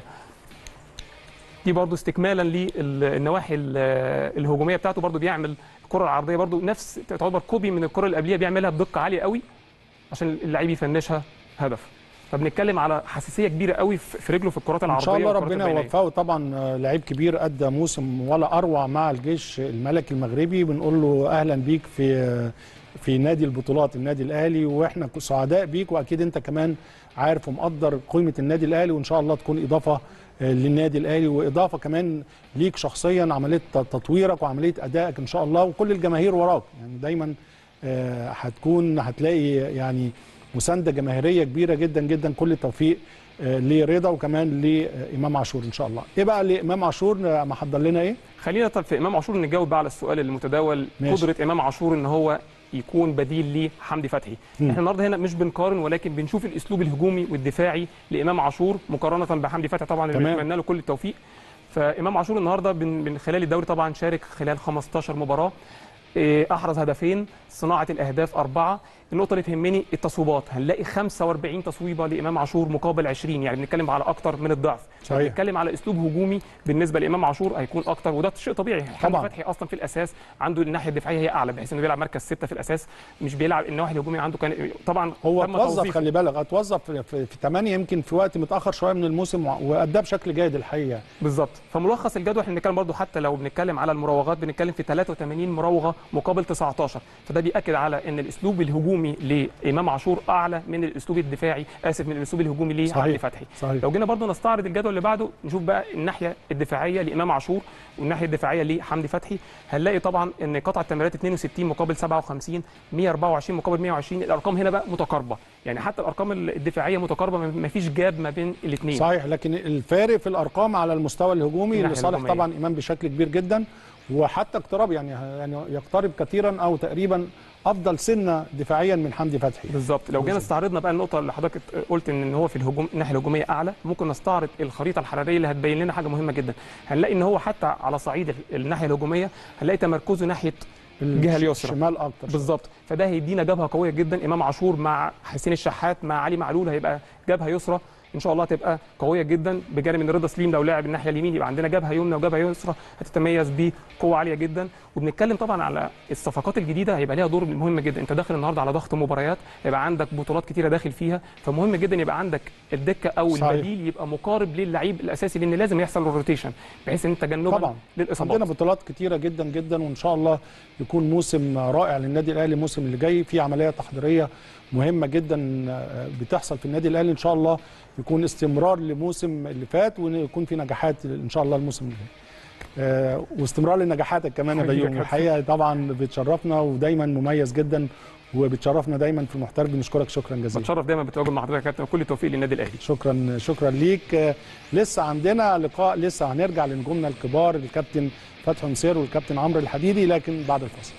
دي برضو استكمالا للنواحي ال- الهجوميه بتاعته برضو بيعمل الكره العرضيه برضو نفس تعتبر كوبي من الكره اللي قبليها بيعملها بدقه عاليه قوي عشان اللعيب يفنشها هدف فبنتكلم على حساسيه كبيره قوي في في رجله في الكرات ان العرضيه شاء الله والكرات ربنا البينية. يوفقه طبعا آه، لعيب كبير ادى موسم ولا اروع مع الجيش الملكي المغربي بنقول له اهلا بيك في آه، في نادي البطولات النادي الاهلي واحنا سعداء بيك واكيد انت كمان عارف ومقدر قيمه النادي الاهلي وان شاء الله تكون اضافه آه، للنادي الاهلي واضافه كمان ليك شخصيا عمليه تطويرك وعمليه ادائك ان شاء الله وكل الجماهير وراك يعني دايما آه، هتكون هتلاقي يعني مسانده جماهيريه كبيره جدا جدا كل التوفيق آه، لرضا وكمان لامام عاشور ان شاء الله ايه بقى لامام عاشور آه، محضر لنا ايه خلينا طب في امام عاشور نجاوب بقى على السؤال المتداول ماشي. قدره امام عاشور ان هو يكون بديل لحمدي فتحي مم. احنا النهارده هنا مش بنقارن ولكن بنشوف الاسلوب الهجومي والدفاعي لامام عاشور مقارنه بحمدي فتحي طبعا اللي تمام. بنتمنى له كل التوفيق فامام عاشور النهارده من من خلال الدوري طبعا شارك خلال 15 مباراه إيه، احرز هدفين صناعه الاهداف اربعه النقطه اللي تهمني التصويبات هنلاقي 45 تصويبه لامام عاشور مقابل 20 يعني بنتكلم على اكتر من الضعف صحيح. بنتكلم على اسلوب هجومي بالنسبه لامام عاشور هيكون اكتر وده شيء طبيعي حمدي طبعاً. فتحي اصلا في الاساس عنده الناحيه الدفاعيه هي اعلى بحيث انه بيلعب مركز سته في الاساس مش بيلعب النواحي الهجوميه عنده كان طبعا هو تم اتوظف توظيفه. خلي بالك اتوظف في, في, في 8 يمكن في وقت متاخر شويه من الموسم وع- واداه بشكل جيد الحقيقه بالظبط فملخص الجدول احنا بنتكلم برضو حتى لو بنتكلم على المراوغات بنتكلم في 83 مراوغه مقابل 19 فده بياكد على ان الاسلوب الهجومي لامام عاشور اعلى من الاسلوب الدفاعي اسف من الاسلوب الهجومي لحمدي صحيح. فتحي صحيح لو جينا برضو نستعرض الجدول اللي بعده نشوف بقى الناحيه الدفاعيه لامام عاشور والناحيه الدفاعيه لحمدي فتحي هنلاقي طبعا ان قطع التمريرات 62 مقابل 57 124 مقابل 120 الارقام هنا بقى متقاربه يعني حتى الارقام الدفاعيه متقاربه ما فيش جاب ما بين الاثنين صحيح لكن الفارق في الارقام على المستوى الهجومي الناحية لصالح الهجومية. طبعا امام بشكل كبير جدا وحتى اقتراب يعني يعني يقترب كثيرا او تقريبا افضل سنه دفاعيا من حمدي فتحي بالظبط لو جينا بالظبط. استعرضنا بقى النقطه اللي حضرتك قلت ان هو في الهجوم الناحيه الهجوميه اعلى ممكن نستعرض الخريطه الحراريه اللي هتبين لنا حاجه مهمه جدا هنلاقي ان هو حتى على صعيد الناحيه الهجوميه هنلاقي تمركزه ناحيه الجهه اليسرى الشمال اكتر بالظبط فده هيدينا جبهه قويه جدا امام عاشور مع حسين الشحات مع علي معلول هيبقى جبهه يسرى ان شاء الله تبقى قويه جدا بجانب ان رضا سليم لو لاعب الناحيه اليمين يبقى عندنا جبهه يمنى وجبهه يسرى هتتميز بقوه عاليه جدا وبنتكلم طبعا على الصفقات الجديده هيبقى ليها دور مهم جدا انت داخل النهارده على ضغط مباريات هيبقى عندك بطولات كتيره داخل فيها فمهم جدا يبقى عندك الدكه او صحيح. البديل يبقى مقارب للعيب الاساسي لان لازم يحصل الروتيشن بحيث ان تجنبا طبعا للاصابات عندنا بطولات كتيره جدا جدا وان شاء الله يكون موسم رائع للنادي الاهلي الموسم اللي جاي في عمليه تحضيريه مهمه جدا آه، بتحصل في النادي الاهلي ان شاء الله يكون استمرار للموسم اللي فات ويكون في نجاحات ان شاء الله الموسم اللي جاي آه، واستمرار لنجاحاتك كمان يا حبيبي يا بيوم كابتن. الحقيقه طبعا بتشرفنا ودايما مميز جدا وبتشرفنا دايما في المحترف بنشكرك شكرا جزيلا بتشرف دايما بتواجد مع حضرتك يا كابتن وكل التوفيق للنادي الاهلي شكرا شكرا ليك آه، لسه عندنا لقاء لسه هنرجع لنجومنا الكبار الكابتن فتحي نصير والكابتن عمرو الحديدي لكن بعد الفاصل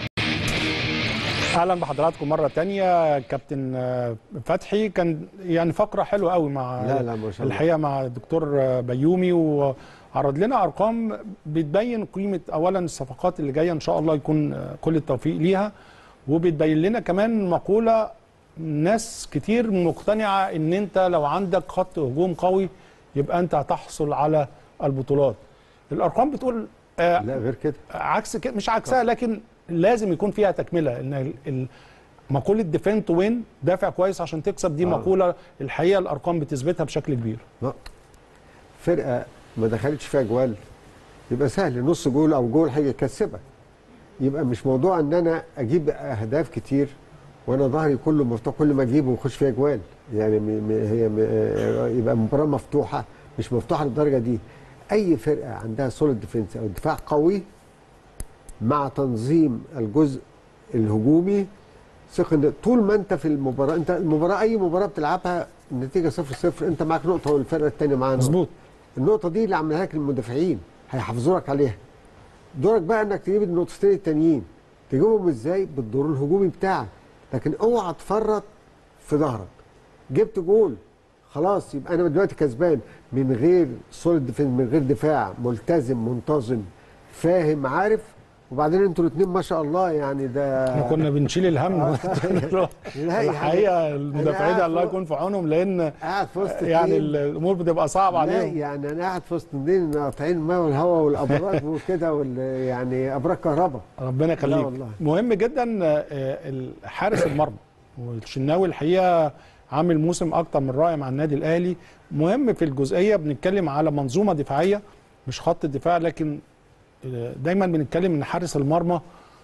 اهلا بحضراتكم مره تانية كابتن آه، فتحي كان يعني فقره حلوه قوي مع لا لا ما شاء الله الحقيقه مع الدكتور آه، بيومي وعرض لنا ارقام بتبين قيمه اولا الصفقات اللي جايه ان شاء الله يكون آه، كل التوفيق ليها وبتبين لنا كمان مقوله ناس كتير مقتنعه ان انت لو عندك خط هجوم قوي يبقى انت هتحصل على البطولات الارقام بتقول آه لا غير كده عكس كده مش عكسها لكن لازم يكون فيها تكمله ان ال- ال- مقوله ديفين تو وين دافع كويس عشان تكسب دي آه. مقوله الحقيقه الارقام بتثبتها بشكل كبير لا. فرقه ما دخلتش فيها جوال يبقى سهل نص جول او جول حاجه يكسبك يبقى مش موضوع ان انا اجيب اهداف كتير وانا ظهري كله مفتوح كل ما اجيبه ويخش فيها جوال يعني م م هي م آه، يبقى مباراه مفتوحه مش مفتوحه للدرجه دي اي فرقه عندها سوليد ديفنس او دفاع قوي مع تنظيم الجزء الهجومي ثق ان طول ما انت في المباراه انت المباراه اي مباراه بتلعبها النتيجه 0 0 انت معاك نقطه والفرقه الثانيه معاها نقطه مظبوط النقطه دي اللي عملها لك المدافعين هيحافظوا لك عليها دورك بقى انك تجيب النقطتين التانيين تجيبهم ازاي بالدور الهجومي بتاعك لكن اوعى تفرط في ظهرك جبت جول خلاص يبقى انا دلوقتي كسبان من غير سوليد ديفنس من غير دفاع ملتزم منتظم فاهم عارف وبعدين انتوا الاثنين ما شاء الله يعني ده احنا كنا بنشيل الهم لا، يعني الحقيقه المدافعين قاعد الله فوق- يكون في عونهم لان قاعد في وسط يعني اتنين. الامور بتبقى صعبه لا عليهم يعني انا قاعد في وسط اتنين قاطعين الماء والهواء والابراج وكده وال- يعني ابراج كهرباء ربنا لا يخليك والله. مهم جدا آه، حارس المرمى والشناوي الحقيقه عامل موسم اكتر من رائع مع النادي الاهلي مهم في الجزئيه بنتكلم على منظومه دفاعيه مش خط الدفاع لكن آه، دايما بنتكلم ان حارس المرمى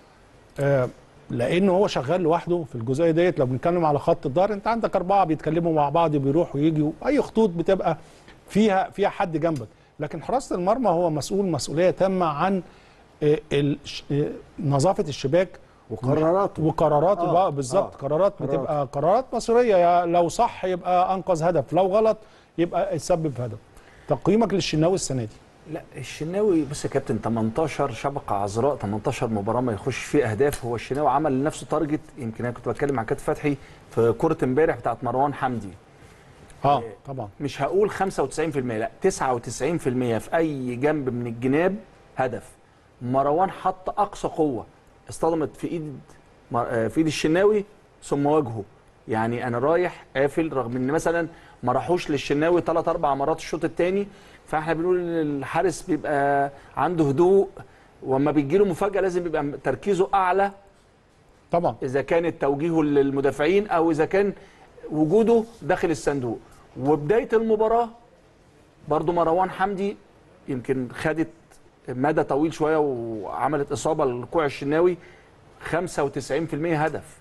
آه، لانه هو شغال لوحده في الجزئيه ديت لو بنتكلم على خط الظهر انت عندك اربعه بيتكلموا مع بعض بيروحوا ويجوا اي خطوط بتبقى فيها فيها حد جنبك لكن حراسه المرمى هو مسؤول مسؤوليه تامه عن آه، الش- آه، نظافه الشباك وقراراته وقراراته آه، بقى بالظبط آه، قرارات قرارات. بتبقى قرارات مصيريه يا لو صح يبقى انقذ هدف لو غلط يبقى يتسبب في هدف تقييمك للشناوي السنه دي لا الشناوي بص يا كابتن 18 شبكه عذراء 18 مباراه ما يخش فيه اهداف هو الشناوي عمل لنفسه تارجت يمكن انا كنت بتكلم مع كابتن فتحي في كره امبارح بتاعت مروان حمدي اه طبعا مش هقول 95% لا 99% في اي جنب من الجناب هدف مروان حط اقصى قوه اصطدمت في ايد مر- آه، في ايد الشناوي ثم وجهه يعني انا رايح قافل رغم ان مثلا ما راحوش للشناوي ثلاث اربع مرات الشوط الثاني فاحنا بنقول ان الحارس بيبقى عنده هدوء واما بيجي له مفاجاه لازم يبقى تركيزه اعلى طبعا اذا كانت توجيهه للمدافعين او اذا كان وجوده داخل الصندوق وبدايه المباراه برضو مروان حمدي يمكن خدت مدى طويل شويه وعملت اصابه لكوع الشناوي 95% هدف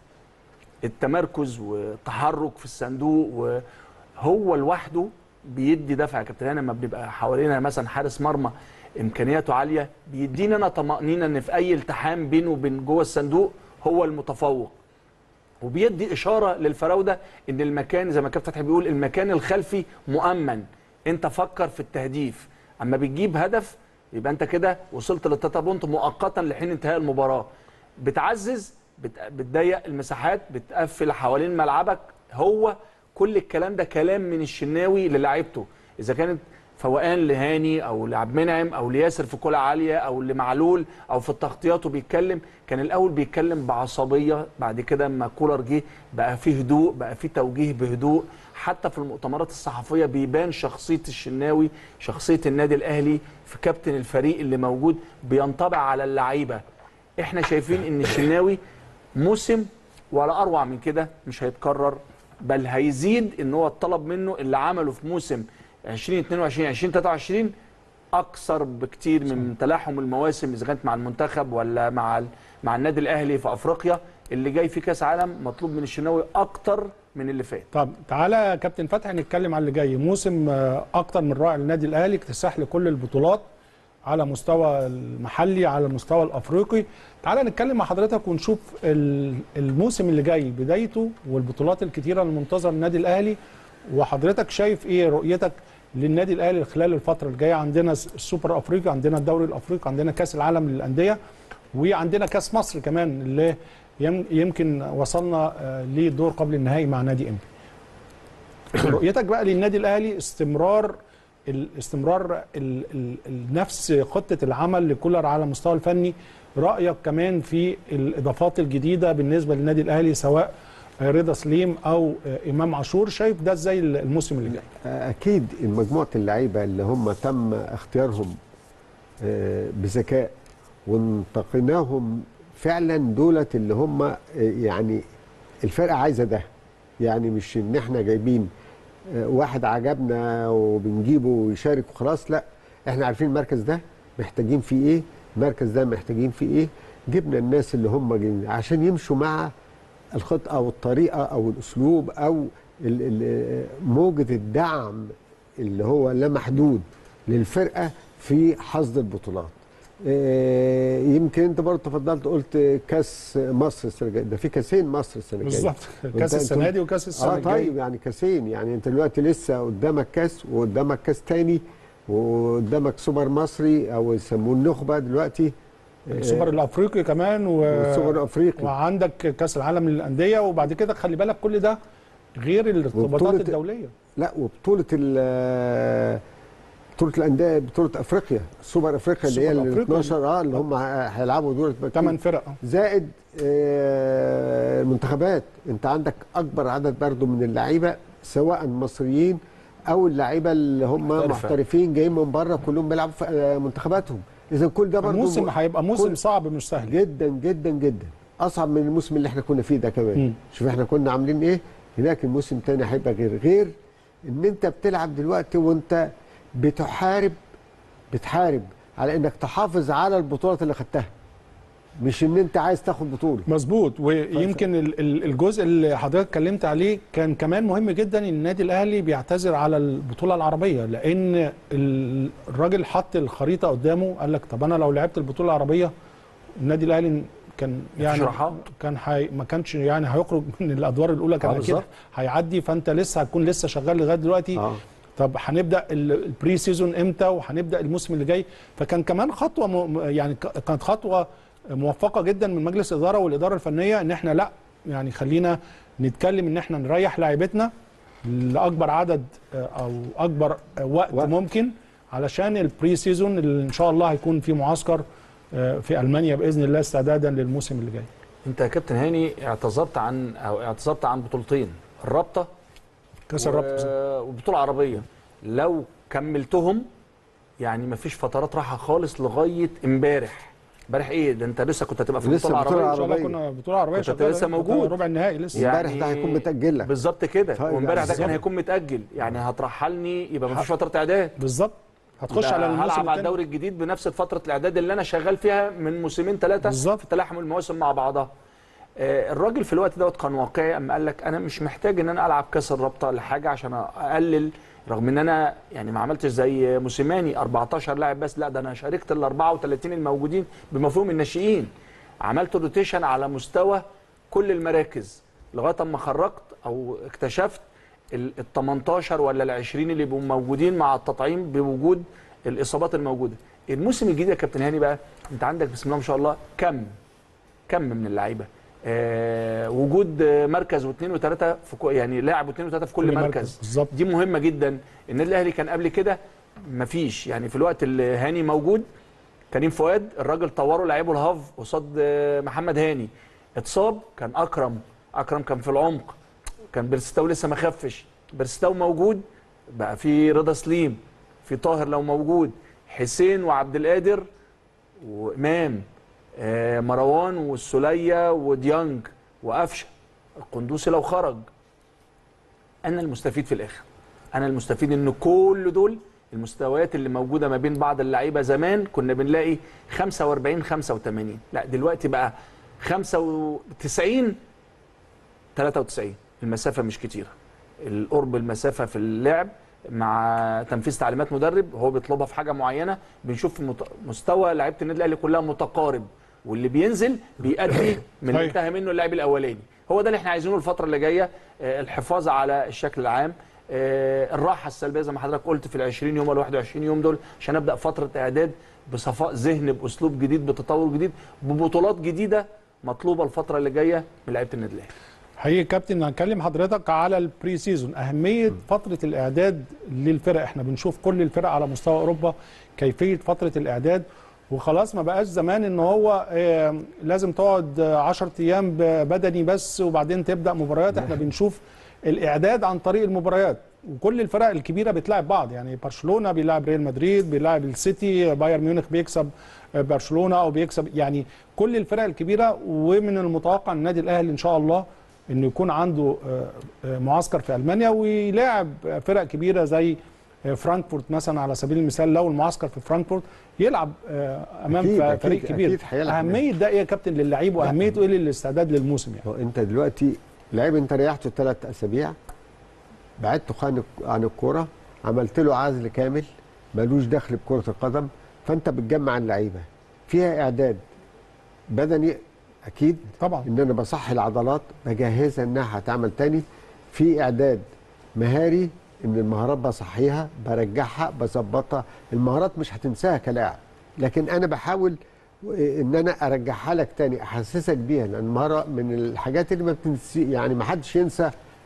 التمركز والتحرك في الصندوق وهو لوحده بيدي دفع يا كابتن هاني لما بنبقى حوالينا مثلا حارس مرمى امكانياته عاليه بيدينا انا طمانينه ان في اي التحام بينه وبين جوه الصندوق هو المتفوق وبيدي اشاره للفراوده ان المكان زي ما كابتن فتحي بيقول المكان الخلفي مؤمن انت فكر في التهديف اما بتجيب هدف يبقى انت كده وصلت للتاتا بونت مؤقتا لحين انتهاء المباراه بتعزز بت- بتضيق المساحات بتقفل حوالين ملعبك هو كل الكلام ده كلام من الشناوي للاعيبته اذا كانت فوقان لهاني او لعبد منعم او لياسر في كوره عاليه او لمعلول او في التغطيات وبيتكلم كان الاول بيتكلم بعصبيه بعد كده اما كولر جه بقى فيه هدوء بقى فيه توجيه بهدوء حتى في المؤتمرات الصحفيه بيبان شخصيه الشناوي شخصيه النادي الاهلي في كابتن الفريق اللي موجود بينطبع على اللعيبه احنا شايفين ان الشناوي موسم ولا اروع من كده مش هيتكرر بل هيزيد ان هو الطلب منه اللي عمله في موسم 2022 2023 اكثر بكتير من تلاحم المواسم اذا كانت مع المنتخب ولا مع ال- مع النادي الاهلي في افريقيا اللي جاي في كاس عالم مطلوب من الشناوي اكتر من اللي فات طب تعالى يا كابتن فتحي نتكلم على اللي جاي موسم آه، اكتر من رائع للنادي الاهلي اكتساح لكل البطولات على مستوى المحلي على المستوى الافريقي تعالى نتكلم مع حضرتك ونشوف ال- الموسم اللي جاي بدايته والبطولات الكتيره المنتظره للنادي الاهلي وحضرتك شايف ايه رؤيتك للنادي الاهلي خلال الفتره الجايه عندنا السوبر افريقي عندنا الدوري الافريقي عندنا كاس العالم للانديه وعندنا كاس مصر كمان اللي يم- يمكن وصلنا آه، لدور قبل النهائي مع نادي انبي رؤيتك بقى للنادي الاهلي استمرار الاستمرار ال ال ال نفس خطه العمل لكولر على المستوى الفني رايك كمان في الاضافات الجديده بالنسبه للنادي الاهلي سواء رضا سليم او امام عاشور شايف ده ازاي الموسم اللي جاي اكيد مجموعه اللعيبه اللي هم تم اختيارهم آه، بذكاء وانتقيناهم فعلا دولت اللي هم آه، يعني الفرقه عايزه ده يعني مش ان احنا جايبين آه، واحد عجبنا وبنجيبه ويشارك وخلاص لا احنا عارفين المركز ده محتاجين فيه ايه المركز ده محتاجين فيه ايه جبنا الناس اللي هم جايين عشان يمشوا مع الخطه او الطريقه او الاسلوب او ال- ال- موجه الدعم اللي هو لا محدود للفرقه في حصد البطولات آه، يمكن انت برضه تفضلت قلت كاس مصر السنه الجايه ده في كاسين مصر السنه الجايه بالظبط وانت- كاس السنه انتم- دي وكاس السنه اه الجايه طيب يعني كاسين يعني انت دلوقتي لسه قدامك كاس وقدامك كاس تاني وقدامك سوبر مصري او يسموه النخبه دلوقتي السوبر الافريقي كمان و... والسوبر الافريقي وعندك كاس العالم للانديه وبعد كده خلي بالك كل ده غير الارتباطات وبطولة- الدوليه لا وبطوله ال بطوله الانديه بطوله افريقيا سوبر افريقيا اللي هي سوبر ال أفريقيا. 12 اه اللي هم هيلعبوا دول ثمان فرق آه. زائد آه، المنتخبات انت عندك اكبر عدد برضو من اللعيبه سواء مصريين او اللعيبه اللي هم محترفة. محترفين جايين من بره كلهم بيلعبوا في آه، منتخباتهم اذا كل ده برضو الموسم هيبقى موسم كل- صعب مش سهل جدا جدا جدا اصعب من الموسم اللي احنا كنا فيه ده كمان مم. شوف احنا كنا عاملين ايه هناك الموسم الثاني هيبقى غير غير ان انت بتلعب دلوقتي وانت بتحارب بتحارب على انك تحافظ على البطولات اللي خدتها مش ان انت عايز تاخد بطوله مظبوط ويمكن ال- ال- الجزء اللي حضرتك اتكلمت عليه كان كمان مهم جدا ان النادي الاهلي بيعتذر على البطوله العربيه لان ال- الراجل حط الخريطه قدامه قال لك طب انا لو لعبت البطوله العربيه النادي الاهلي كان يعني راحات. كان حي ما كانش يعني هيخرج من الادوار الاولى كان آه، اكيد بالظبط. هيعدي فانت لسه هتكون لسه شغال لغايه دلوقتي اه طب هنبدا ال- البري سيزون امتى وهنبدا الموسم اللي جاي فكان كمان خطوه م... يعني ك- كانت خطوه موفقه جدا من مجلس الاداره والاداره الفنيه ان احنا لا يعني خلينا نتكلم ان احنا نريح لاعيبتنا لاكبر عدد آه، او اكبر آه، وقت, وقت. ممكن علشان البري سيزون اللي ان شاء الله هيكون في معسكر آه، في المانيا باذن الله استعدادا للموسم اللي جاي انت يا كابتن هاني اعتذرت عن او اعتذرت عن بطولتين الرابطه كاس و- الرابطه وبطوله عربيه لو كملتهم يعني مفيش فترات راحه خالص لغايه امبارح امبارح ايه ده انت لسه كنت هتبقى في لسه البطوله بطولة العربيه ان شاء الله عربية. كنا بطوله عربيه كنت شغالة. لسه كنا موجود. ربع النهائي لسه يعني- امبارح ده هيكون متاجل لك بالظبط كده طيب، وامبارح ده بالظبط. كان هيكون متاجل يعني هترحلني يبقى مفيش فتره اعداد بالظبط هتخش ده على الموسم هلعب على التاني. الدوري الجديد بنفس فتره الاعداد اللي انا شغال فيها من موسمين ثلاثه بالظبط. في تلاحم المواسم مع بعضها آه، الراجل في الوقت دوت كان واقعي اما قال لك انا مش محتاج ان انا العب كاس الرابطه لحاجه عشان اقلل رغم ان انا يعني ما عملتش زي موسيماني 14 لاعب بس لا ده انا شاركت ال 34 الموجودين بمفهوم الناشئين عملت روتيشن على مستوى كل المراكز لغايه اما خرجت او اكتشفت ال 18 ولا ال 20 اللي بيبقوا موجودين مع التطعيم بوجود الاصابات الموجوده الموسم الجديد يا كابتن هاني بقى انت عندك بسم الله ما شاء الله كم كم من اللعيبه آه وجود آه، مركز واثنين وثلاثه في كو يعني لاعب واثنين وثلاثه في كل, كل مركز، مركز بالظبط. دي مهمه جدا النادي الاهلي كان قبل كده مفيش يعني في الوقت اللي هاني موجود كريم فؤاد الراجل طوره لعيبه الهاف قصاد آه، محمد هاني اتصاب كان اكرم اكرم كان في العمق كان بيرستاو لسه ما خفش بيرستاو موجود بقى في رضا سليم في طاهر لو موجود حسين وعبد القادر وامام آه، مروان والسوليه وديانج وقفشه القندوسي لو خرج انا المستفيد في الاخر انا المستفيد ان كل دول المستويات اللي موجوده ما بين بعض اللعيبه زمان كنا بنلاقي 45 85 لا دلوقتي بقى 95 93 المسافه مش كتيره القرب المسافه في اللعب مع تنفيذ تعليمات مدرب هو بيطلبها في حاجه معينه بنشوف مت- مستوى لعيبه النادي الاهلي كلها متقارب واللي بينزل بيأدي من اللي صحيح. انتهى منه اللاعب الاولاني هو ده اللي احنا عايزينه الفتره اللي جايه آه، الحفاظ على الشكل العام آه، الراحه السلبيه زي ما حضرتك قلت في ال 20 يوم ولا 21 يوم دول عشان ابدا فتره اعداد بصفاء ذهن باسلوب جديد بتطور جديد ببطولات جديده مطلوبه الفتره اللي جايه من لعيبه النادي الاهلي حقيقي كابتن هنكلم حضرتك على البري سيزون اهميه فتره الاعداد للفرق احنا بنشوف كل الفرق على مستوى اوروبا كيفيه فتره الاعداد وخلاص ما بقاش زمان ان هو آه، لازم تقعد 10 ايام ب- بدني بس وبعدين تبدا مباريات احنا بنشوف الاعداد عن طريق المباريات وكل الفرق الكبيره بتلاعب بعض يعني برشلونه بيلاعب ريال مدريد بيلاعب السيتي بايرن ميونخ بيكسب برشلونه او بيكسب يعني كل الفرق الكبيره ومن المتوقع النادي الاهلي ان شاء الله انه يكون عنده آه، آه، معسكر في المانيا ويلاعب فرق كبيره زي آه، فرانكفورت مثلا على سبيل المثال لو المعسكر في فرانكفورت يلعب آه، امام أكيد، ف- أكيد، فريق كبير أكيد هيلعب. اهميه ده ايه يا كابتن للعيب واهميته ايه للاستعداد للموسم يعني هو انت دلوقتي لعيب انت ريحته ثلاث اسابيع بعدته عن عن الكوره عملت له عزل كامل ملوش دخل بكره القدم فانت بتجمع اللعيبه فيها اعداد بدني اكيد طبعا ان انا بصحي العضلات بجهزها انها هتعمل تاني في اعداد مهاري ان المهارات بصحيها برجعها بظبطها المهارات مش هتنساها كلاعب لكن انا بحاول ان انا ارجعها لك تاني احسسك بيها لان المهاره من الحاجات اللي ما بتنسي يعني ما حدش ينسى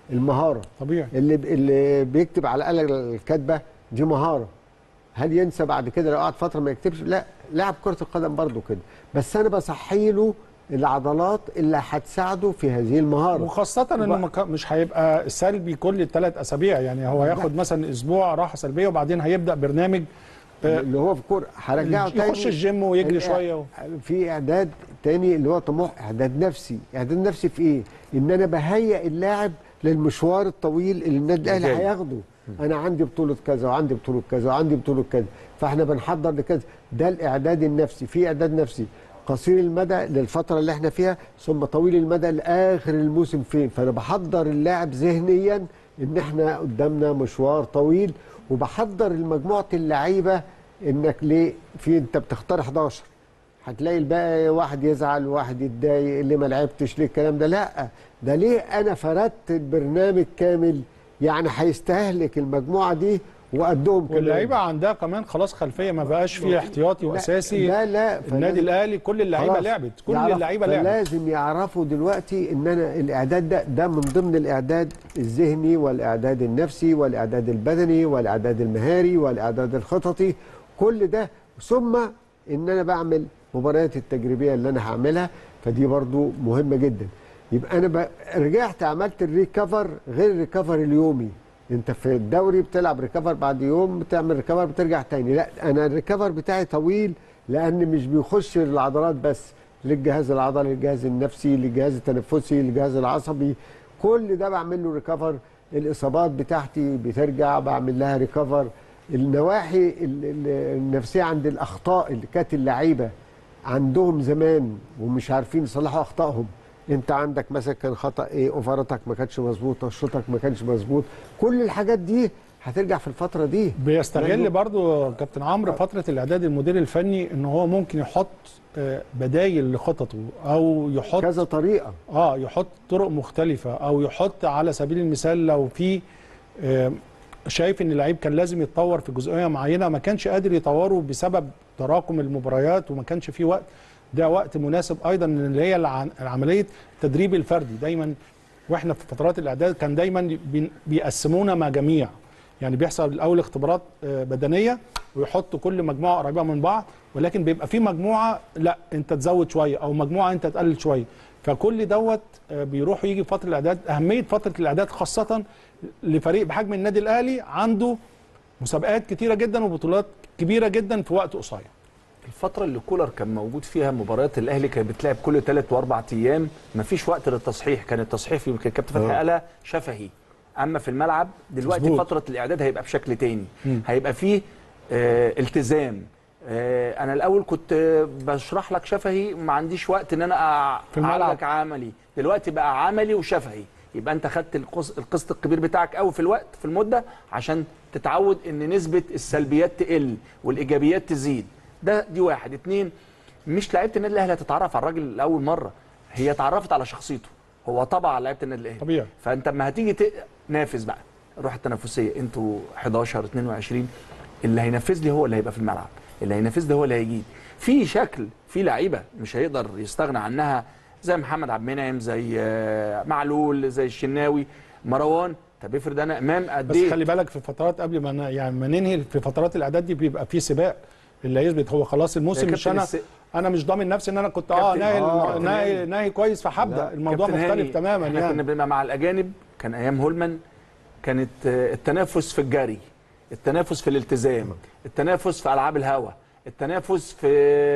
المهاره طبيعي اللي اللي بيكتب على الاله الكاتبه دي مهاره هل ينسى بعد كده لو قعد فتره ما يكتبش لا لاعب كره القدم برضه كده بس انا بصحي له العضلات اللي هتساعده في هذه المهاره وخاصة انه وبقى- ما كان- مش هيبقى سلبي كل الثلاث اسابيع يعني هو هياخد مثلا اسبوع راحة سلبيه وبعدين هيبدا برنامج آه، اللي هو في الكوره هرجعه تاني يخش الجيم ويجري الإع- شويه و... في اعداد تاني اللي هو طموح اعداد نفسي اعداد نفسي في ايه ان انا بهيئ اللاعب للمشوار الطويل اللي النادي الاهلي جاي. هياخده انا عندي بطوله كذا وعندي بطوله كذا وعندي بطوله كذا فاحنا بنحضر لكذا ده الاعداد النفسي في اعداد نفسي قصير المدى للفتره اللي احنا فيها ثم طويل المدى لاخر الموسم فين فانا بحضر اللاعب ذهنيا ان احنا قدامنا مشوار طويل وبحضر المجموعه اللعيبه انك ليه في انت بتختار 11 هتلاقي الباقي واحد يزعل وواحد يتضايق اللي ما لعبتش ليه الكلام ده لا ده ليه انا فردت البرنامج كامل يعني هيستهلك المجموعه دي وقدهم كمان. واللعيبه عندها كمان خلاص خلفيه ما بقاش فيه احتياطي لا، واساسي لا لا النادي فلازم- الاهلي كل اللعيبه خلاص. لعبت كل يعرف- اللعيبه لعبت فلازم يعرفوا دلوقتي ان انا الاعداد ده ده من ضمن الاعداد الذهني والاعداد النفسي والاعداد البدني والاعداد المهاري والاعداد الخططي كل ده ثم ان انا بعمل مباريات التجريبيه اللي انا هعملها فدي برضو مهمه جدا يبقى انا ب- رجعت عملت الريكفر غير الريكفر اليومي انت في الدوري بتلعب ريكفر بعد يوم بتعمل ريكفر بترجع تاني لا انا الريكفر بتاعي طويل لان مش بيخش العضلات بس للجهاز العضلي للجهاز النفسي للجهاز التنفسي للجهاز العصبي كل ده بعمل له ريكفر الاصابات بتاعتي بترجع بعمل لها ريكفر النواحي ال- ال- النفسيه عند الاخطاء اللي كانت اللعيبه عندهم زمان ومش عارفين يصلحوا اخطائهم انت عندك مثلا كان خطا ايه اوفرتك ما كانتش مظبوطه شوطك ما كانش مظبوط كل الحاجات دي هترجع في الفتره دي بيستغل لأنه- برضو كابتن عمرو فتره الاعداد المدير الفني ان هو ممكن يحط آه، بدايل لخططه او يحط كذا طريقه اه يحط طرق مختلفة او يحط على سبيل المثال لو في آه، شايف ان اللعيب كان لازم يتطور في جزئية معينة ما كانش قادر يطوره بسبب تراكم المباريات وما كانش في وقت ده وقت مناسب ايضا اللي هي الع- عملية التدريب الفردي دايما واحنا في فترات الاعداد كان دايما بي- بيقسمونا مجاميع يعني بيحصل الاول اختبارات آه، بدنيه ويحطوا كل مجموعه قريبه من بعض ولكن بيبقى في مجموعه لا انت تزود شويه او مجموعه انت تقلل شويه فكل دوت آه، بيروح يجي في فتره الاعداد اهميه فتره الاعداد خاصه لفريق بحجم النادي الاهلي عنده مسابقات كتيره جدا وبطولات كبيره جدا في وقت قصير الفترة اللي كولر كان موجود فيها مباريات الأهلي كانت بتلعب كل ثلاث وأربع أيام مفيش وقت للتصحيح كان التصحيح في يمكن كابتن فتحي آه. قالها شفهي أما في الملعب دلوقتي مظبوط. فترة الإعداد هيبقى بشكل تاني هيبقى فيه آه التزام آه أنا الأول كنت آه، بشرح لك شفهي ما عنديش وقت إن أنا أع- في الملعب. أعالجك عملي دلوقتي بقى عملي وشفهي يبقى أنت خدت القص- القسط الكبير بتاعك قوي في الوقت في المدة عشان تتعود إن نسبة السلبيات تقل والإيجابيات تزيد ده دي واحد اتنين مش لعيبه النادي الاهلي هتتعرف على الراجل لاول مره هي اتعرفت على شخصيته هو طبع على لعيبه النادي الاهلي طبيعي. فانت اما هتيجي تنافس بقى الروح التنافسيه انتوا 11 22 اللي هينفذ لي هو اللي هيبقى في الملعب اللي هينفذ لي هو اللي هيجيب في شكل في لعيبه مش هيقدر يستغنى عنها زي محمد عبد المنعم زي آه، معلول زي الشناوي مروان طب افرض انا امام قد بس ايه خلي بالك في فترات قبل ما ن- يعني ما ننهي في فترات الاعداد دي بيبقى في سباق اللي هيثبت هو خلاص الموسم يا مش كابتن انا الس- انا مش ضامن نفسي ان انا كنت اه كابتن- ناهي آه، الم- كابتن ناهي هاني. ناهي كويس فهبدا لا، الموضوع كابتن مختلف هاني، تماما احنا يعني كنا بنبقى مع الاجانب كان ايام هولمان كانت آه، التنافس في الجري التنافس في الالتزام التنافس في العاب الهوا التنافس في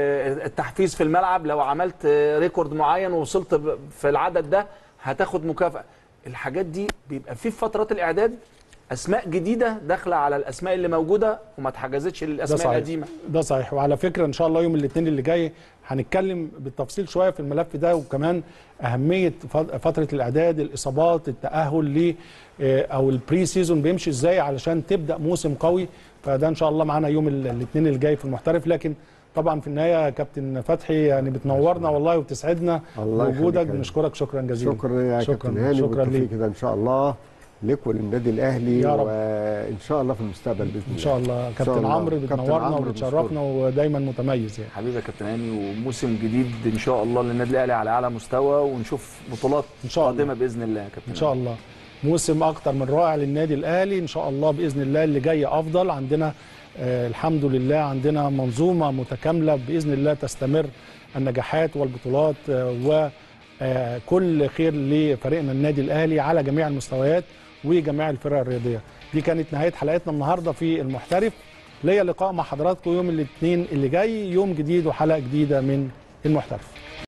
التحفيز في الملعب لو عملت آه، ريكورد معين ووصلت ب- في العدد ده هتاخد مكافأة الحاجات دي بيبقى في فترات الاعداد اسماء جديده داخله على الاسماء اللي موجوده وما اتحجزتش ده للاسماء صحيح القديمه ده صحيح وعلى فكره ان شاء الله يوم الاثنين اللي جاي هنتكلم بالتفصيل شويه في الملف ده وكمان اهميه فت- فتره الاعداد الاصابات التاهل ل آه، او البري سيزون بيمشي ازاي علشان تبدا موسم قوي فده ان شاء الله معانا يوم ال- الاثنين اللي جاي في المحترف لكن طبعا في النهايه يا كابتن فتحي يعني بتنورنا والله وبتسعدنا الله يخليك بوجودك يا بنشكرك شكرا جزيلا شكرا يا شكراً، كابتن هاني شكراً والتوفيق ليك. كده ان شاء الله لك وللنادي الاهلي يا رب. وان شاء الله في المستقبل باذن الله ان شاء الله إن شاء كابتن الله. عمرو كابتن بتنورنا عمرو وبتشرفنا ودايما متميز يعني حبيبي يا كابتن هاني وموسم جديد ان شاء الله للنادي الاهلي على اعلى مستوى ونشوف بطولات إن شاء الله. قادمه باذن الله يا كابتن ان شاء هاني. الله موسم اكتر من رائع للنادي الاهلي ان شاء الله باذن الله اللي جاي افضل عندنا آه الحمد لله عندنا منظومه متكامله باذن الله تستمر النجاحات والبطولات آه وكل خير لفريقنا النادي الاهلي على جميع المستويات وجميع الفرق الرياضيه دي كانت نهايه حلقتنا النهارده في المحترف ليا لقاء مع حضراتكم يوم الاثنين اللي جاي يوم جديد وحلقه جديده من المحترف